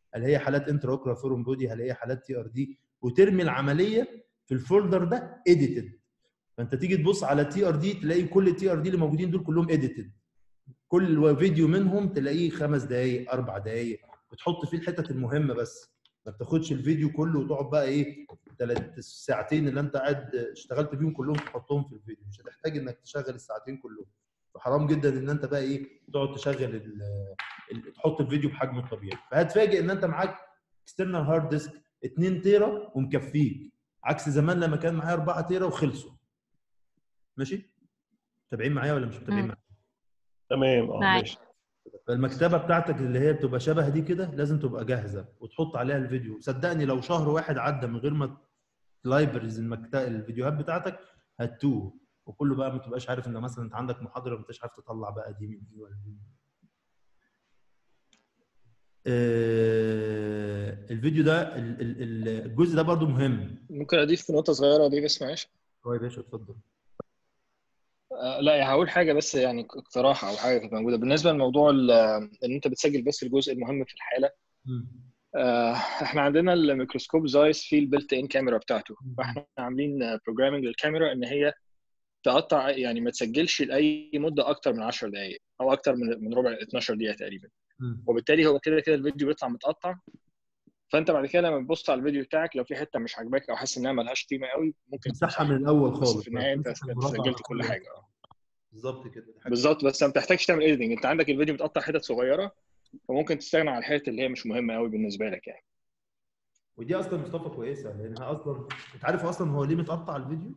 هل هي حالات انترا اوكرا فورم بودي هل هي حالات تي ار دي وترمي العمليه في الفولدر ده اديتد فانت تيجي تبص على تي ار دي تلاقي كل التي ار دي اللي موجودين دول كلهم اديتد كل فيديو منهم تلاقيه خمس دقائق اربع دقائق بتحط فيه الحتت المهمه بس ما بتاخدش الفيديو كله وتقعد بقى ايه ثلاث ساعتين اللي انت قاعد اشتغلت فيهم كلهم تحطهم في الفيديو مش هتحتاج انك تشغل الساعتين كلهم فحرام جدا ان انت بقى ايه تقعد تشغل ال ال تحط الفيديو بحجمه الطبيعي فهتفاجئ ان انت معاك اكسترنال هارد ديسك 2 تيرا ومكفيك عكس زمان لما كان معايا 4 تيرا وخلصوا ماشي متابعين معايا ولا مش متابعين مم. معايا تمام اه معاك. ماشي فالمكتبه بتاعتك اللي هي بتبقى شبه دي كده لازم تبقى جاهزه وتحط عليها الفيديو صدقني لو شهر واحد عدى من غير ما لايبرز المكتب الفيديوهات بتاعتك هتوه وكله بقى ما تبقاش عارف ان مثلا انت عندك محاضره ما انتش عارف تطلع بقى دي من دي ولا دي من دي. آه، الفيديو ده ال- ال- ال- الجزء ده برضو مهم ممكن اضيف نقطه صغيره دي بس معلش هو يا باشا اتفضل آه، لا يعني هقول حاجه بس يعني اقتراح او حاجه كانت موجوده بالنسبه لموضوع ال- ان انت بتسجل بس الجزء المهم في الحاله مم. آه، احنا عندنا الميكروسكوب زايس فيه البلت ان كاميرا بتاعته فاحنا عاملين بروجرامنج للكاميرا ان هي تقطع يعني ما تسجلش لاي مده اكتر من 10 دقائق او اكتر من من ربع 12 دقيقه تقريبا مم. وبالتالي هو كده كده الفيديو بيطلع متقطع فانت بعد كده لما تبص على الفيديو بتاعك لو في حته مش عاجباك او حاسس انها ملهاش قيمه قوي ممكن تمسحها من الاول بس خالص في النهايه انت تمسح المراجعة سجلت على كل طول. حاجه اه بالظبط كده دي حاجة بالظبط بس ما بتحتاجش تعمل ايديتنج انت عندك الفيديو متقطع حتت صغيره وممكن تستغنى عن الحتت اللي هي مش مهمه قوي بالنسبه لك يعني ودي اصلا مصطفى كويسه لانها اصلا انت عارف اصلا هو ليه متقطع الفيديو؟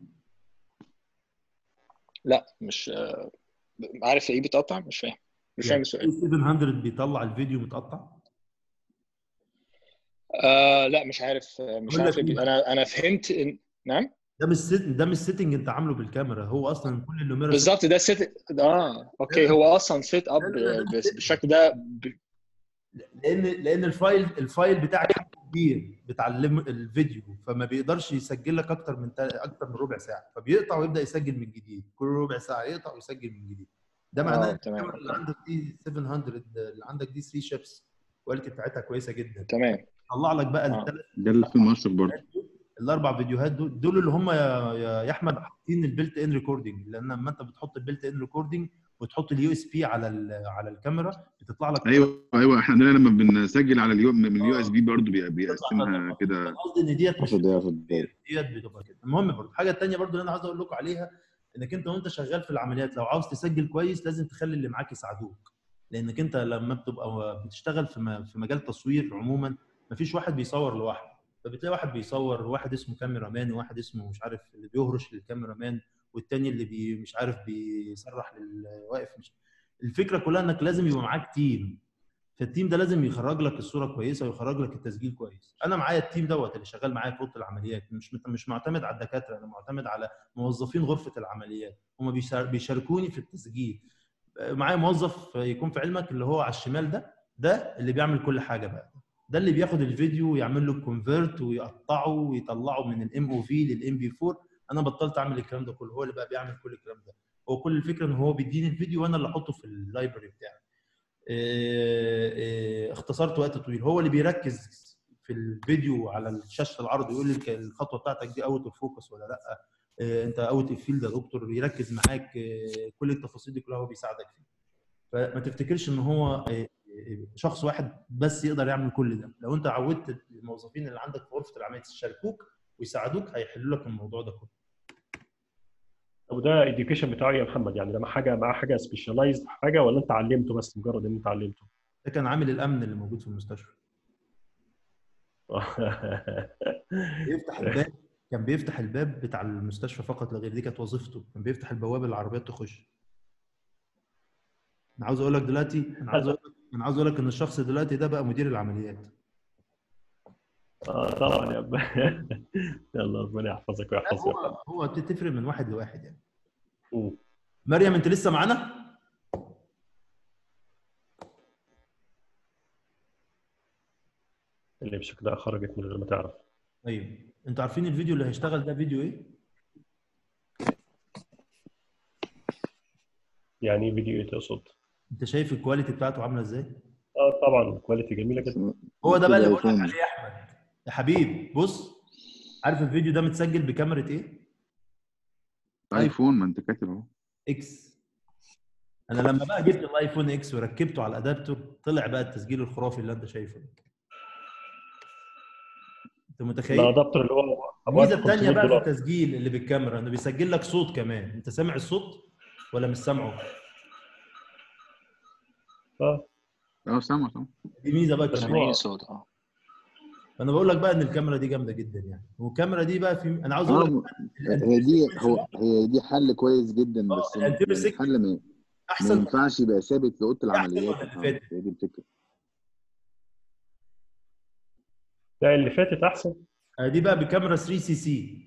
لا مش آه، عارف ايه بيتقطع مش فاهم مش فاهم السؤال 700 بيطلع الفيديو متقطع آه لا مش عارف آه، مش أقول عارف لك إيه. إيه؟ انا انا فهمت إن... نعم ده مش سيت ده مش سيتنج انت عامله بالكاميرا هو اصلا كل اللوميرا بالظبط ده سيت اه اوكي هو اصلا سيت اب لا، لا، لا، بس- بالشكل ده ب... لان لان الفايل الفايل بتاعك كبير بتاع الم- الفيديو فما بيقدرش يسجل لك اكتر من تا- اكتر من ربع ساعه فبيقطع ويبدا يسجل من جديد كل ربع ساعه يقطع ويسجل من جديد ده معناه آه، ان تمام، الكاميرا اللي عندك دي 700 اللي عندك دي 3 شيبس الكواليتي بتاعتها كويسه جدا تمام طلع لك بقى آه. الثلاث ده اللي في المشرق برضه الاربع فيديوهات دول دول اللي هم يا يا يا احمد حاطين البيلت ان ريكوردنج لان لما انت بتحط البيلت ان ريكوردنج وتحط اليو اس بي على ال- على الكاميرا بتطلع لك ايوه ايوه احنا عندنا لما بنسجل على اليو من اليو اس بي برضه بي- بيقسمها كده قصدي ان ديت مش 10 دقايق 10 دقايق ديت بتبقى كده المهم برضه الحاجه الثانيه برضه اللي انا عاوز اقول لكم عليها انك انت وانت شغال في العمليات لو عاوز تسجل كويس لازم تخلي اللي معاك يساعدوك لانك انت لما بتبقى بتشتغل في م- في مجال تصوير عموما مفيش واحد بيصور لوحده فبتلاقي واحد بيصور واحد اسمه كاميرا مان وواحد اسمه مش عارف اللي بيهرش للكاميرا مان والتاني اللي بي مش عارف بيسرح للواقف مش الفكره كلها انك لازم يبقى معاك تيم فالتيم ده لازم يخرج لك الصوره كويسه ويخرج لك التسجيل كويس انا معايا التيم دوت اللي شغال معايا في اوضه العمليات مش مت- مش معتمد على الدكاتره انا معتمد على موظفين غرفه العمليات هم بيشار- بيشاركوني في التسجيل معايا موظف يكون في علمك اللي هو على الشمال ده ده اللي بيعمل كل حاجه بقى ده اللي بياخد الفيديو ويعمل له كونفيرت ويقطعه ويطلعه من الام او في للام بي 4 انا بطلت اعمل الكلام ده كله هو اللي بقى بيعمل كل الكلام ده هو كل الفكره ان هو بيديني الفيديو وانا اللي احطه في اللايبرري بتاعي إيه، إيه، اختصرت وقت طويل هو اللي بيركز في الفيديو على شاشه العرض يقول لي الخطوه بتاعتك دي اوت اوف فوكس ولا لا إيه، انت اوت اوف فيلد يا دكتور يركز معاك إيه، كل التفاصيل دي كلها هو بيساعدك فيها فما تفتكرش ان هو إيه، إيه، شخص واحد بس يقدر يعمل كل ده لو انت عودت الموظفين اللي عندك في غرفه العمليات يشاركوك ويساعدوك هيحلوا لك الموضوع ده كله طب ده الاديوكيشن بتاعه إيه يا محمد يعني ده مع حاجه مع حاجه سبيشاليزد حاجه ولا انت علمته بس مجرد ان انت علمته؟ ده كان عامل الامن اللي موجود في المستشفى بيفتح الباب كان بيفتح الباب بتاع المستشفى فقط لا غير دي كانت وظيفته كان بيفتح البوابه العربيات تخش انا عاوز اقول لك دلوقتي انا عاوز اقول لك انا عاوز اقول لك ان الشخص دلوقتي ده بقى مدير العمليات اه طبعا يا ابا يلا ربنا يحفظك ويحفظك يا هو هو تفرق من واحد لواحد يعني مم. مريم انت لسه معانا اللي بشكل ده خرجت من غير ما تعرف ايوه انتوا عارفين الفيديو اللي هيشتغل ده فيديو ايه يعني ايه فيديو ايه تقصد؟ انت شايف الكواليتي بتاعته عامله ازاي اه طبعا كواليتي جميله جدا هو ده بقى اللي بقول لك ايفون عليه يا احمد يا حبيب بص عارف الفيديو ده متسجل بكاميرا ايه؟ ايفون ما انت كاتب اهو اكس انا لما بقى جبت الايفون اكس وركبته على الادابتور طلع بقى التسجيل الخرافي اللي انت شايفه ده. انت متخيل؟ الادابتر اللي هو الميزه 500 الثانيه بقى في دولار. التسجيل اللي بالكاميرا انه بيسجل لك صوت كمان انت سامع الصوت ولا مش سامعه؟ اه اه سامع سامع دي ميزه بقى بس كمان هو- سامعين صوت اه فانا بقول لك بقى ان الكاميرا دي جامده جدا يعني والكاميرا دي بقى في انا عاوز اه اقول لك م- هي دي هو هي دي حل كويس جدا اه بس الانتيريور يعني سيكشن الحل ما ما احسن ينفعش يبقى ثابت لاوضه العمليات ولا اللي اه فاتت؟ هي دي الفكره لا اللي فاتت احسن آه، دي بقى بكاميرا 3 سي سي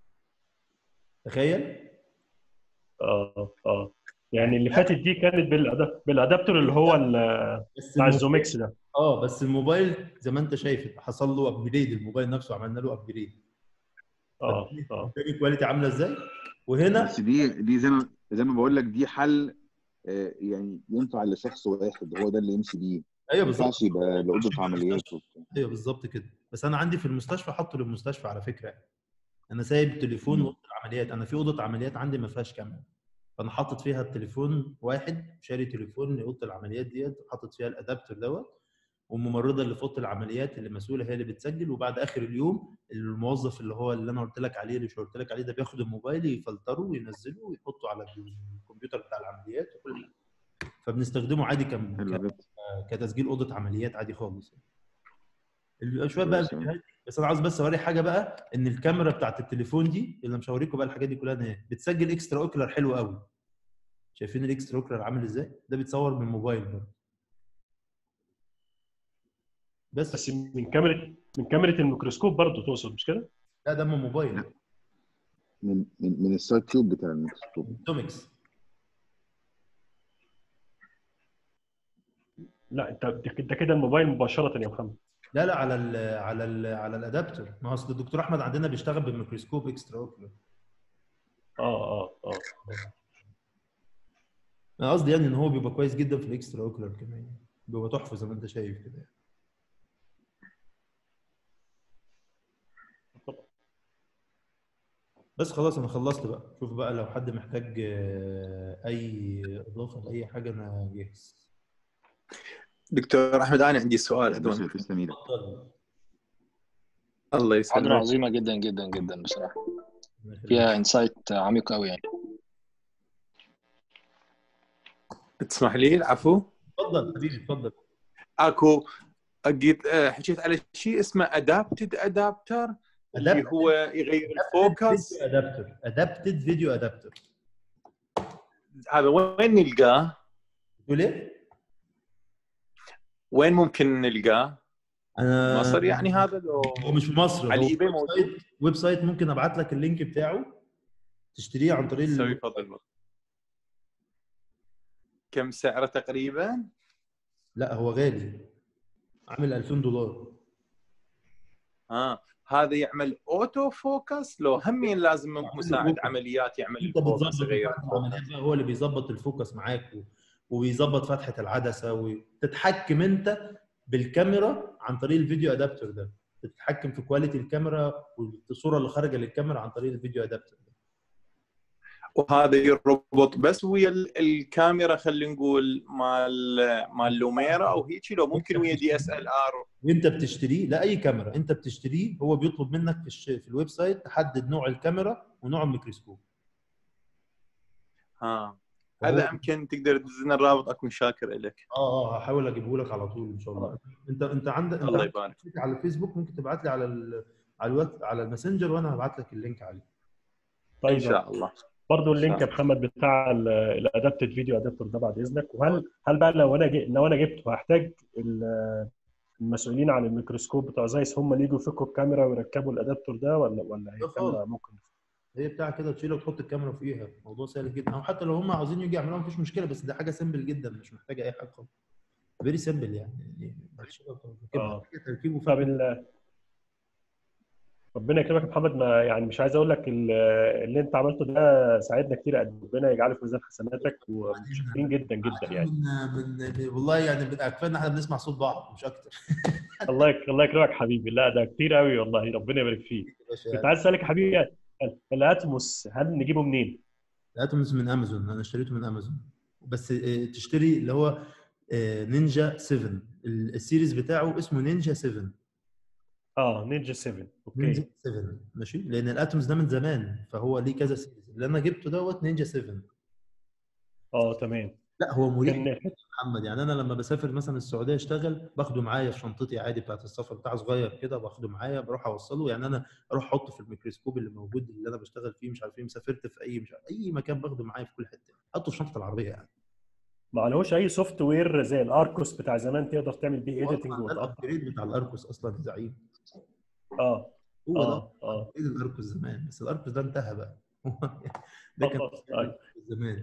تخيل اه اه يعني اللي فاتت دي كانت بالأدا- بالادابتر اللي هو ال- بس بتاع الموبايل- الزوميكس ده اه بس الموبايل زي ما انت شايف حصل له ابجريد الموبايل نفسه عملنا له ابجريد اه اه الكواليتي عامله ازاي وهنا بس دي دي زي ما زي ما بقول لك دي حل آه، يعني ينفع لشخص واحد هو ده اللي يمشي بيه ايوه ما بالظبط ينفعش يبقى لاوضه عمليات وبتاع ايوه بالظبط كده بس انا عندي في المستشفى حاطه للمستشفى على فكره انا سايب تليفون مم. اوضه العمليات انا في اوضه عمليات عندي ما فيهاش كاميرا فانا حاطط فيها التليفون واحد شاري تليفون لاوضه العمليات ديت حاطط فيها الادابتر دوت والممرضه اللي في اوضه العمليات اللي مسؤوله هي اللي بتسجل وبعد اخر اليوم الموظف اللي هو اللي انا قلت لك عليه اللي قلت لك عليه ده بياخد الموبايل يفلتره وينزله ويحطه على الكمبيوتر بتاع العمليات وكل حاجه فبنستخدمه عادي كم حلو جدا كتسجيل اوضه عمليات عادي خالص ال- شويه بقى كويس أوي. الفيديوهات بس انا عاوز بس اوري حاجه بقى ان الكاميرا بتاعت التليفون دي اللي مش هوريكم بقى الحاجات دي كلها إن بتسجل اكسترا اوكلر حلو قوي شايفين الاكسترا اوكلر عامل ازاي ده بيتصور من الموبايل برضه بس, بس من كاميرا من كاميرا الميكروسكوب برضه تقصد مش كده؟ لا ده من موبايل لا. من من من السايد تيوب بتاع الميكروسكوب تومكس لا انت ده كده الموبايل مباشره يا محمد لا لا على ال على ال على الادابتر ما هو اصل الدكتور احمد عندنا بيشتغل بالميكروسكوب اكسترا اوكلر اه اه اه انا قصدي يعني ان هو بيبقى كويس جدا في الاكسترا اوكلر كمان بيبقى تحفه زي ما انت شايف كده بس خلاص انا خلصت بقى شوف بقى لو حد محتاج آه، اي اضافه لاي حاجه انا جاهز دكتور احمد انا عندي سؤال بس اظن تسلم ايدك اتفضل الله محاضرة يسلمك عظيمة جدا جدا جدا بصراحة فيها انسايت عميق قوي يعني تسمح لي العفو اتفضل حبيبي اتفضل اكو قد آه، حكيت على شيء اسمه ادابتد ادابتر اللي Adapted- هو يغير الفوكس فيديو ادابتر ادابتد فيديو ادابتر هذا وين نلقاه؟ تقول ايه؟ وين ممكن نلقاه؟ انا مصر يعني هذا لو هو مش في مصر على هو الايباي ويب موجود سايت ويب سايت ممكن ابعت لك اللينك بتاعه تشتريه عن طريق سوي ال... فضل كم سعره تقريبا؟ لا هو غالي عامل 2000 دولار اه هذا يعمل اوتو فوكس لو همين لازم مساعد فوكس. عمليات يعمل انت الفوكس بتظبط يغير فتحة الفوكس العمليات بقى هو اللي بيظبط الفوكس معاك و... وبيظبط فتحه العدسه وتتحكم انت بالكاميرا عن طريق الفيديو ادابتر ده تتحكم في كواليتي الكاميرا والصوره اللي خارجه للكاميرا عن طريق الفيديو ادابتر ده وهذا يربط بس ويا ال- الكاميرا خلينا نقول مال مال لوميرا او هيك لو ممكن ويا دي اس ال ار وانت بتشتريه لا اي كاميرا انت بتشتريه هو بيطلب منك في, الش... في الويب سايت تحدد نوع الكاميرا ونوع الميكروسكوب ها فهو- هذا يمكن تقدر تدز لنا الرابط اكون شاكر لك اه اه هحاول اجيبه لك على طول ان شاء الله انت انت عندك انت الله عندك يبارك على الفيسبوك ممكن تبعت لي على ال... على الوات... على الماسنجر وانا هبعت لك اللينك عليه ان طيب شاء الله برضه اللينك يا شاء محمد بتاع الادابتد فيديو ادابتر ده بعد اذنك وهل هل بقى لو انا جي لو انا جبته هحتاج ال- المسؤولين عن الميكروسكوب بتوع زايس هم اللي يجوا يفكوا الكاميرا ويركبوا الادابتر ده ولا ولا هي لا خالص. كاميرا ممكن هي بتاع كده تشيلها وتحط الكاميرا فيها موضوع سهل جدا او حتى لو هم عاوزين يجي يعملوها مفيش مشكله بس ده حاجه سيمبل جدا مش محتاجه اي حاجه خالص فيري سيمبل يعني يعني بتشيلها وتركبها. آه. حاجة تركيبه طب فيها ال ربنا يكرمك يا محمد ما يعني مش عايز اقول لك ال- اللي انت عملته ده ساعدنا كتير قد ربنا يجعله في ميزان حسناتك ومتشكرين جدا جدا يعني من من والله يعني من- كفايه ان احنا بنسمع صوت بعض مش اكتر الله يك... الله يكرمك حبيبي لا ده كتير قوي والله ربنا يبارك فيك كنت عايز اسالك يا حبيبي ال- الاتموس هل نجيبه منين؟ الاتومز من امازون انا اشتريته من امازون بس آه، تشتري اللي هو آه، نينجا 7 ال- السيريز بتاعه اسمه نينجا 7 اه نينجا 7 نينجا اوكي 7 ماشي لان الاتومز ده من زمان فهو ليه كذا سيريز اللي انا جبته دوت نينجا 7 اه تمام لا هو مريح كان جداً يا محمد يعني انا لما بسافر مثلا السعوديه اشتغل باخده معايا في شنطتي عادي بتاعت السفر بتاع صغير كده باخده معايا بروح اوصله يعني انا اروح احطه في الميكروسكوب اللي موجود اللي انا بشتغل فيه مش عارف ايه مسافرت في اي مش عارف اي مكان باخده معايا في كل حته احطه في شنطه العربيه يعني ما عليهوش اي سوفت وير زي الاركوس بتاع زمان تقدر تعمل بيه هو ايديتنج أصلاً ده وتقطع الابجريد بتاع الاركوس اصلا يا زعيم اه هو ده اه اه ابجريد الاركوس زمان بس الاركوس ده انتهى بقى ده كان خلاص طيب. زمان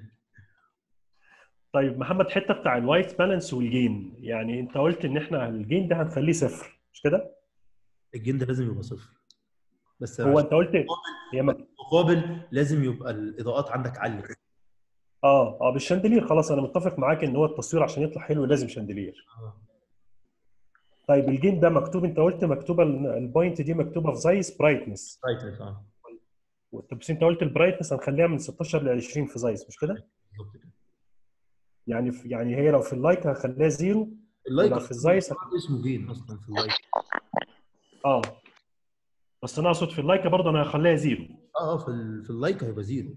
طيب محمد حته بتاع الوايت بالانس والجين يعني انت قلت ان احنا الجين ده هنخليه صفر مش كده؟ الجين ده لازم يبقى صفر بس هو عشان انت قلت هي ما- مقابل لازم يبقى الاضاءات عندك عاليه اه اه بالشاندلير خلاص انا متفق معاك ان هو التصوير عشان يطلع حلو لازم شاندلير آه. طيب الجين ده مكتوب انت قلت مكتوبه ال- البوينت دي مكتوبه في زايس برايتنس برايتنس اه طب بس انت قلت البرايتنس هنخليها من 16 ل 20 في زايس مش كده؟ بالظبط كده يعني في يعني هي لو في اللايك هنخليها زيرو اللايك ولا في الزايس اسمه جين اصلا في اللايك اه بس انا اقصد في اللايك برضه انا هخليها زيرو اه اه في ال- في اللايك هيبقى زيرو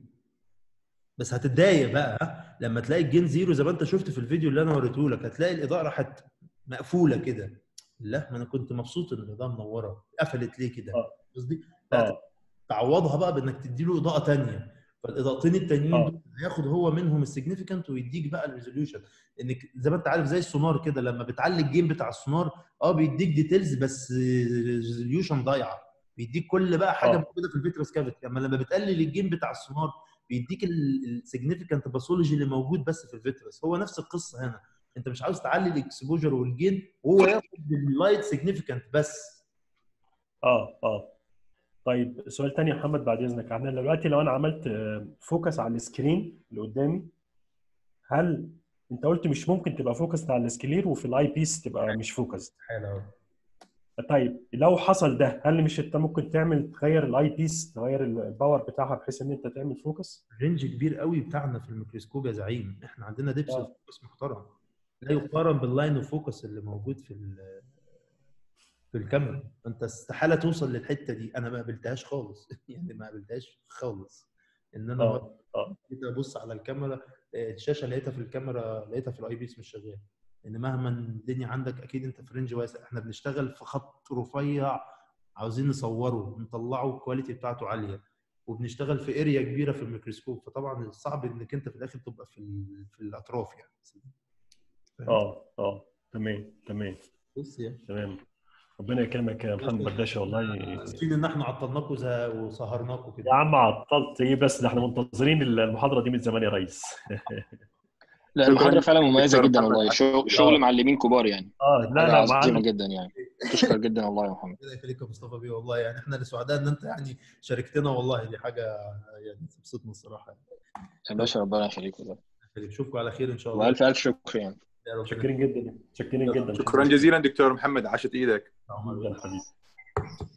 بس هتتضايق بقى ها؟ لما تلاقي الجين زيرو زي ما انت شفت في الفيديو اللي انا وريته لك هتلاقي الاضاءه راحت مقفوله كده لا ما انا كنت مبسوط ان الاضاءه منوره قفلت ليه كده آه. قصدي لا اه تعوضها بقى بانك تديله اضاءه ثانيه فالاضاءتين التانيين آه. دول هياخد هو منهم السيجنيفيكانت ويديك بقى الريزوليوشن انك زي ما انت عارف زي السونار كده لما بتعلي الجيم بتاع السونار اه بيديك ديتيلز بس ريزوليوشن ضايعه بيديك كل بقى حاجه آه. موجوده في الفيترس كافيتي اما لما بتقلل الجيم بتاع السونار بيديك السيجنيفيكانت باثولوجي اللي موجود بس في الفيترس هو نفس القصه هنا انت مش عاوز تعلي الاكسبوجر والجين وهو ياخد اللايت سيجنيفيكانت بس اه اه طيب سؤال تاني يا محمد بعد اذنك احنا دلوقتي لو انا عملت فوكس على السكرين اللي قدامي هل انت قلت مش ممكن تبقى فوكس على السكلير وفي الاي بيس تبقى مش فوكس حلو طيب لو حصل ده هل مش انت ممكن تعمل تغير الاي بيس تغير الباور بتاعها بحيث ان انت تعمل فوكس رينج كبير قوي بتاعنا في الميكروسكوب يا زعيم احنا عندنا دبس آه. فوكس محترم لا يقارن باللاين اوف فوكس اللي موجود في ال- في الكاميرا انت استحاله توصل للحته دي انا ما قابلتهاش خالص يعني ما قابلتهاش خالص ان انا اه اه كده ابص على الكاميرا آه، الشاشه لقيتها في الكاميرا لقيتها في الاي بيس مش شغال ان مهما الدنيا عندك اكيد انت في رينج واسع احنا بنشتغل في خط رفيع عاوزين نصوره نطلعه الكواليتي بتاعته عاليه وبنشتغل في اريا كبيره في الميكروسكوب فطبعا صعب انك انت في الاخر تبقى في ال- في الاطراف يعني فاهم؟ اه اه تمام تمام بص يعني تمام ربنا يكرمك يا محمد برداشة والله اسفين ان احنا عطلناكم زه- وسهرناكم يا كده عم عطلت ايه بس ده احنا منتظرين المحاضرة دي من زمان يا ريس لا المحاضرة فعلا مميزة دكتور جدا محمد. والله شغل, شغل معلمين كبار يعني اه لا حاجة لا عظيمة معلم جدا يعني تشكر جدا والله يا محمد ربنا يخليك يا مصطفى بيه والله يعني احنا اللي سعداء ان انت يعني شاركتنا والله دي حاجه يعني تبسطنا الصراحه يعني. يا باشا ربنا يخليك والله نشوفكم على خير ان شاء الله والف الف شكر يعني يا رب شاكرين جدا شاكرين جدا شكرا جزيلا دكتور محمد عاشت ايدك جدا حبيبي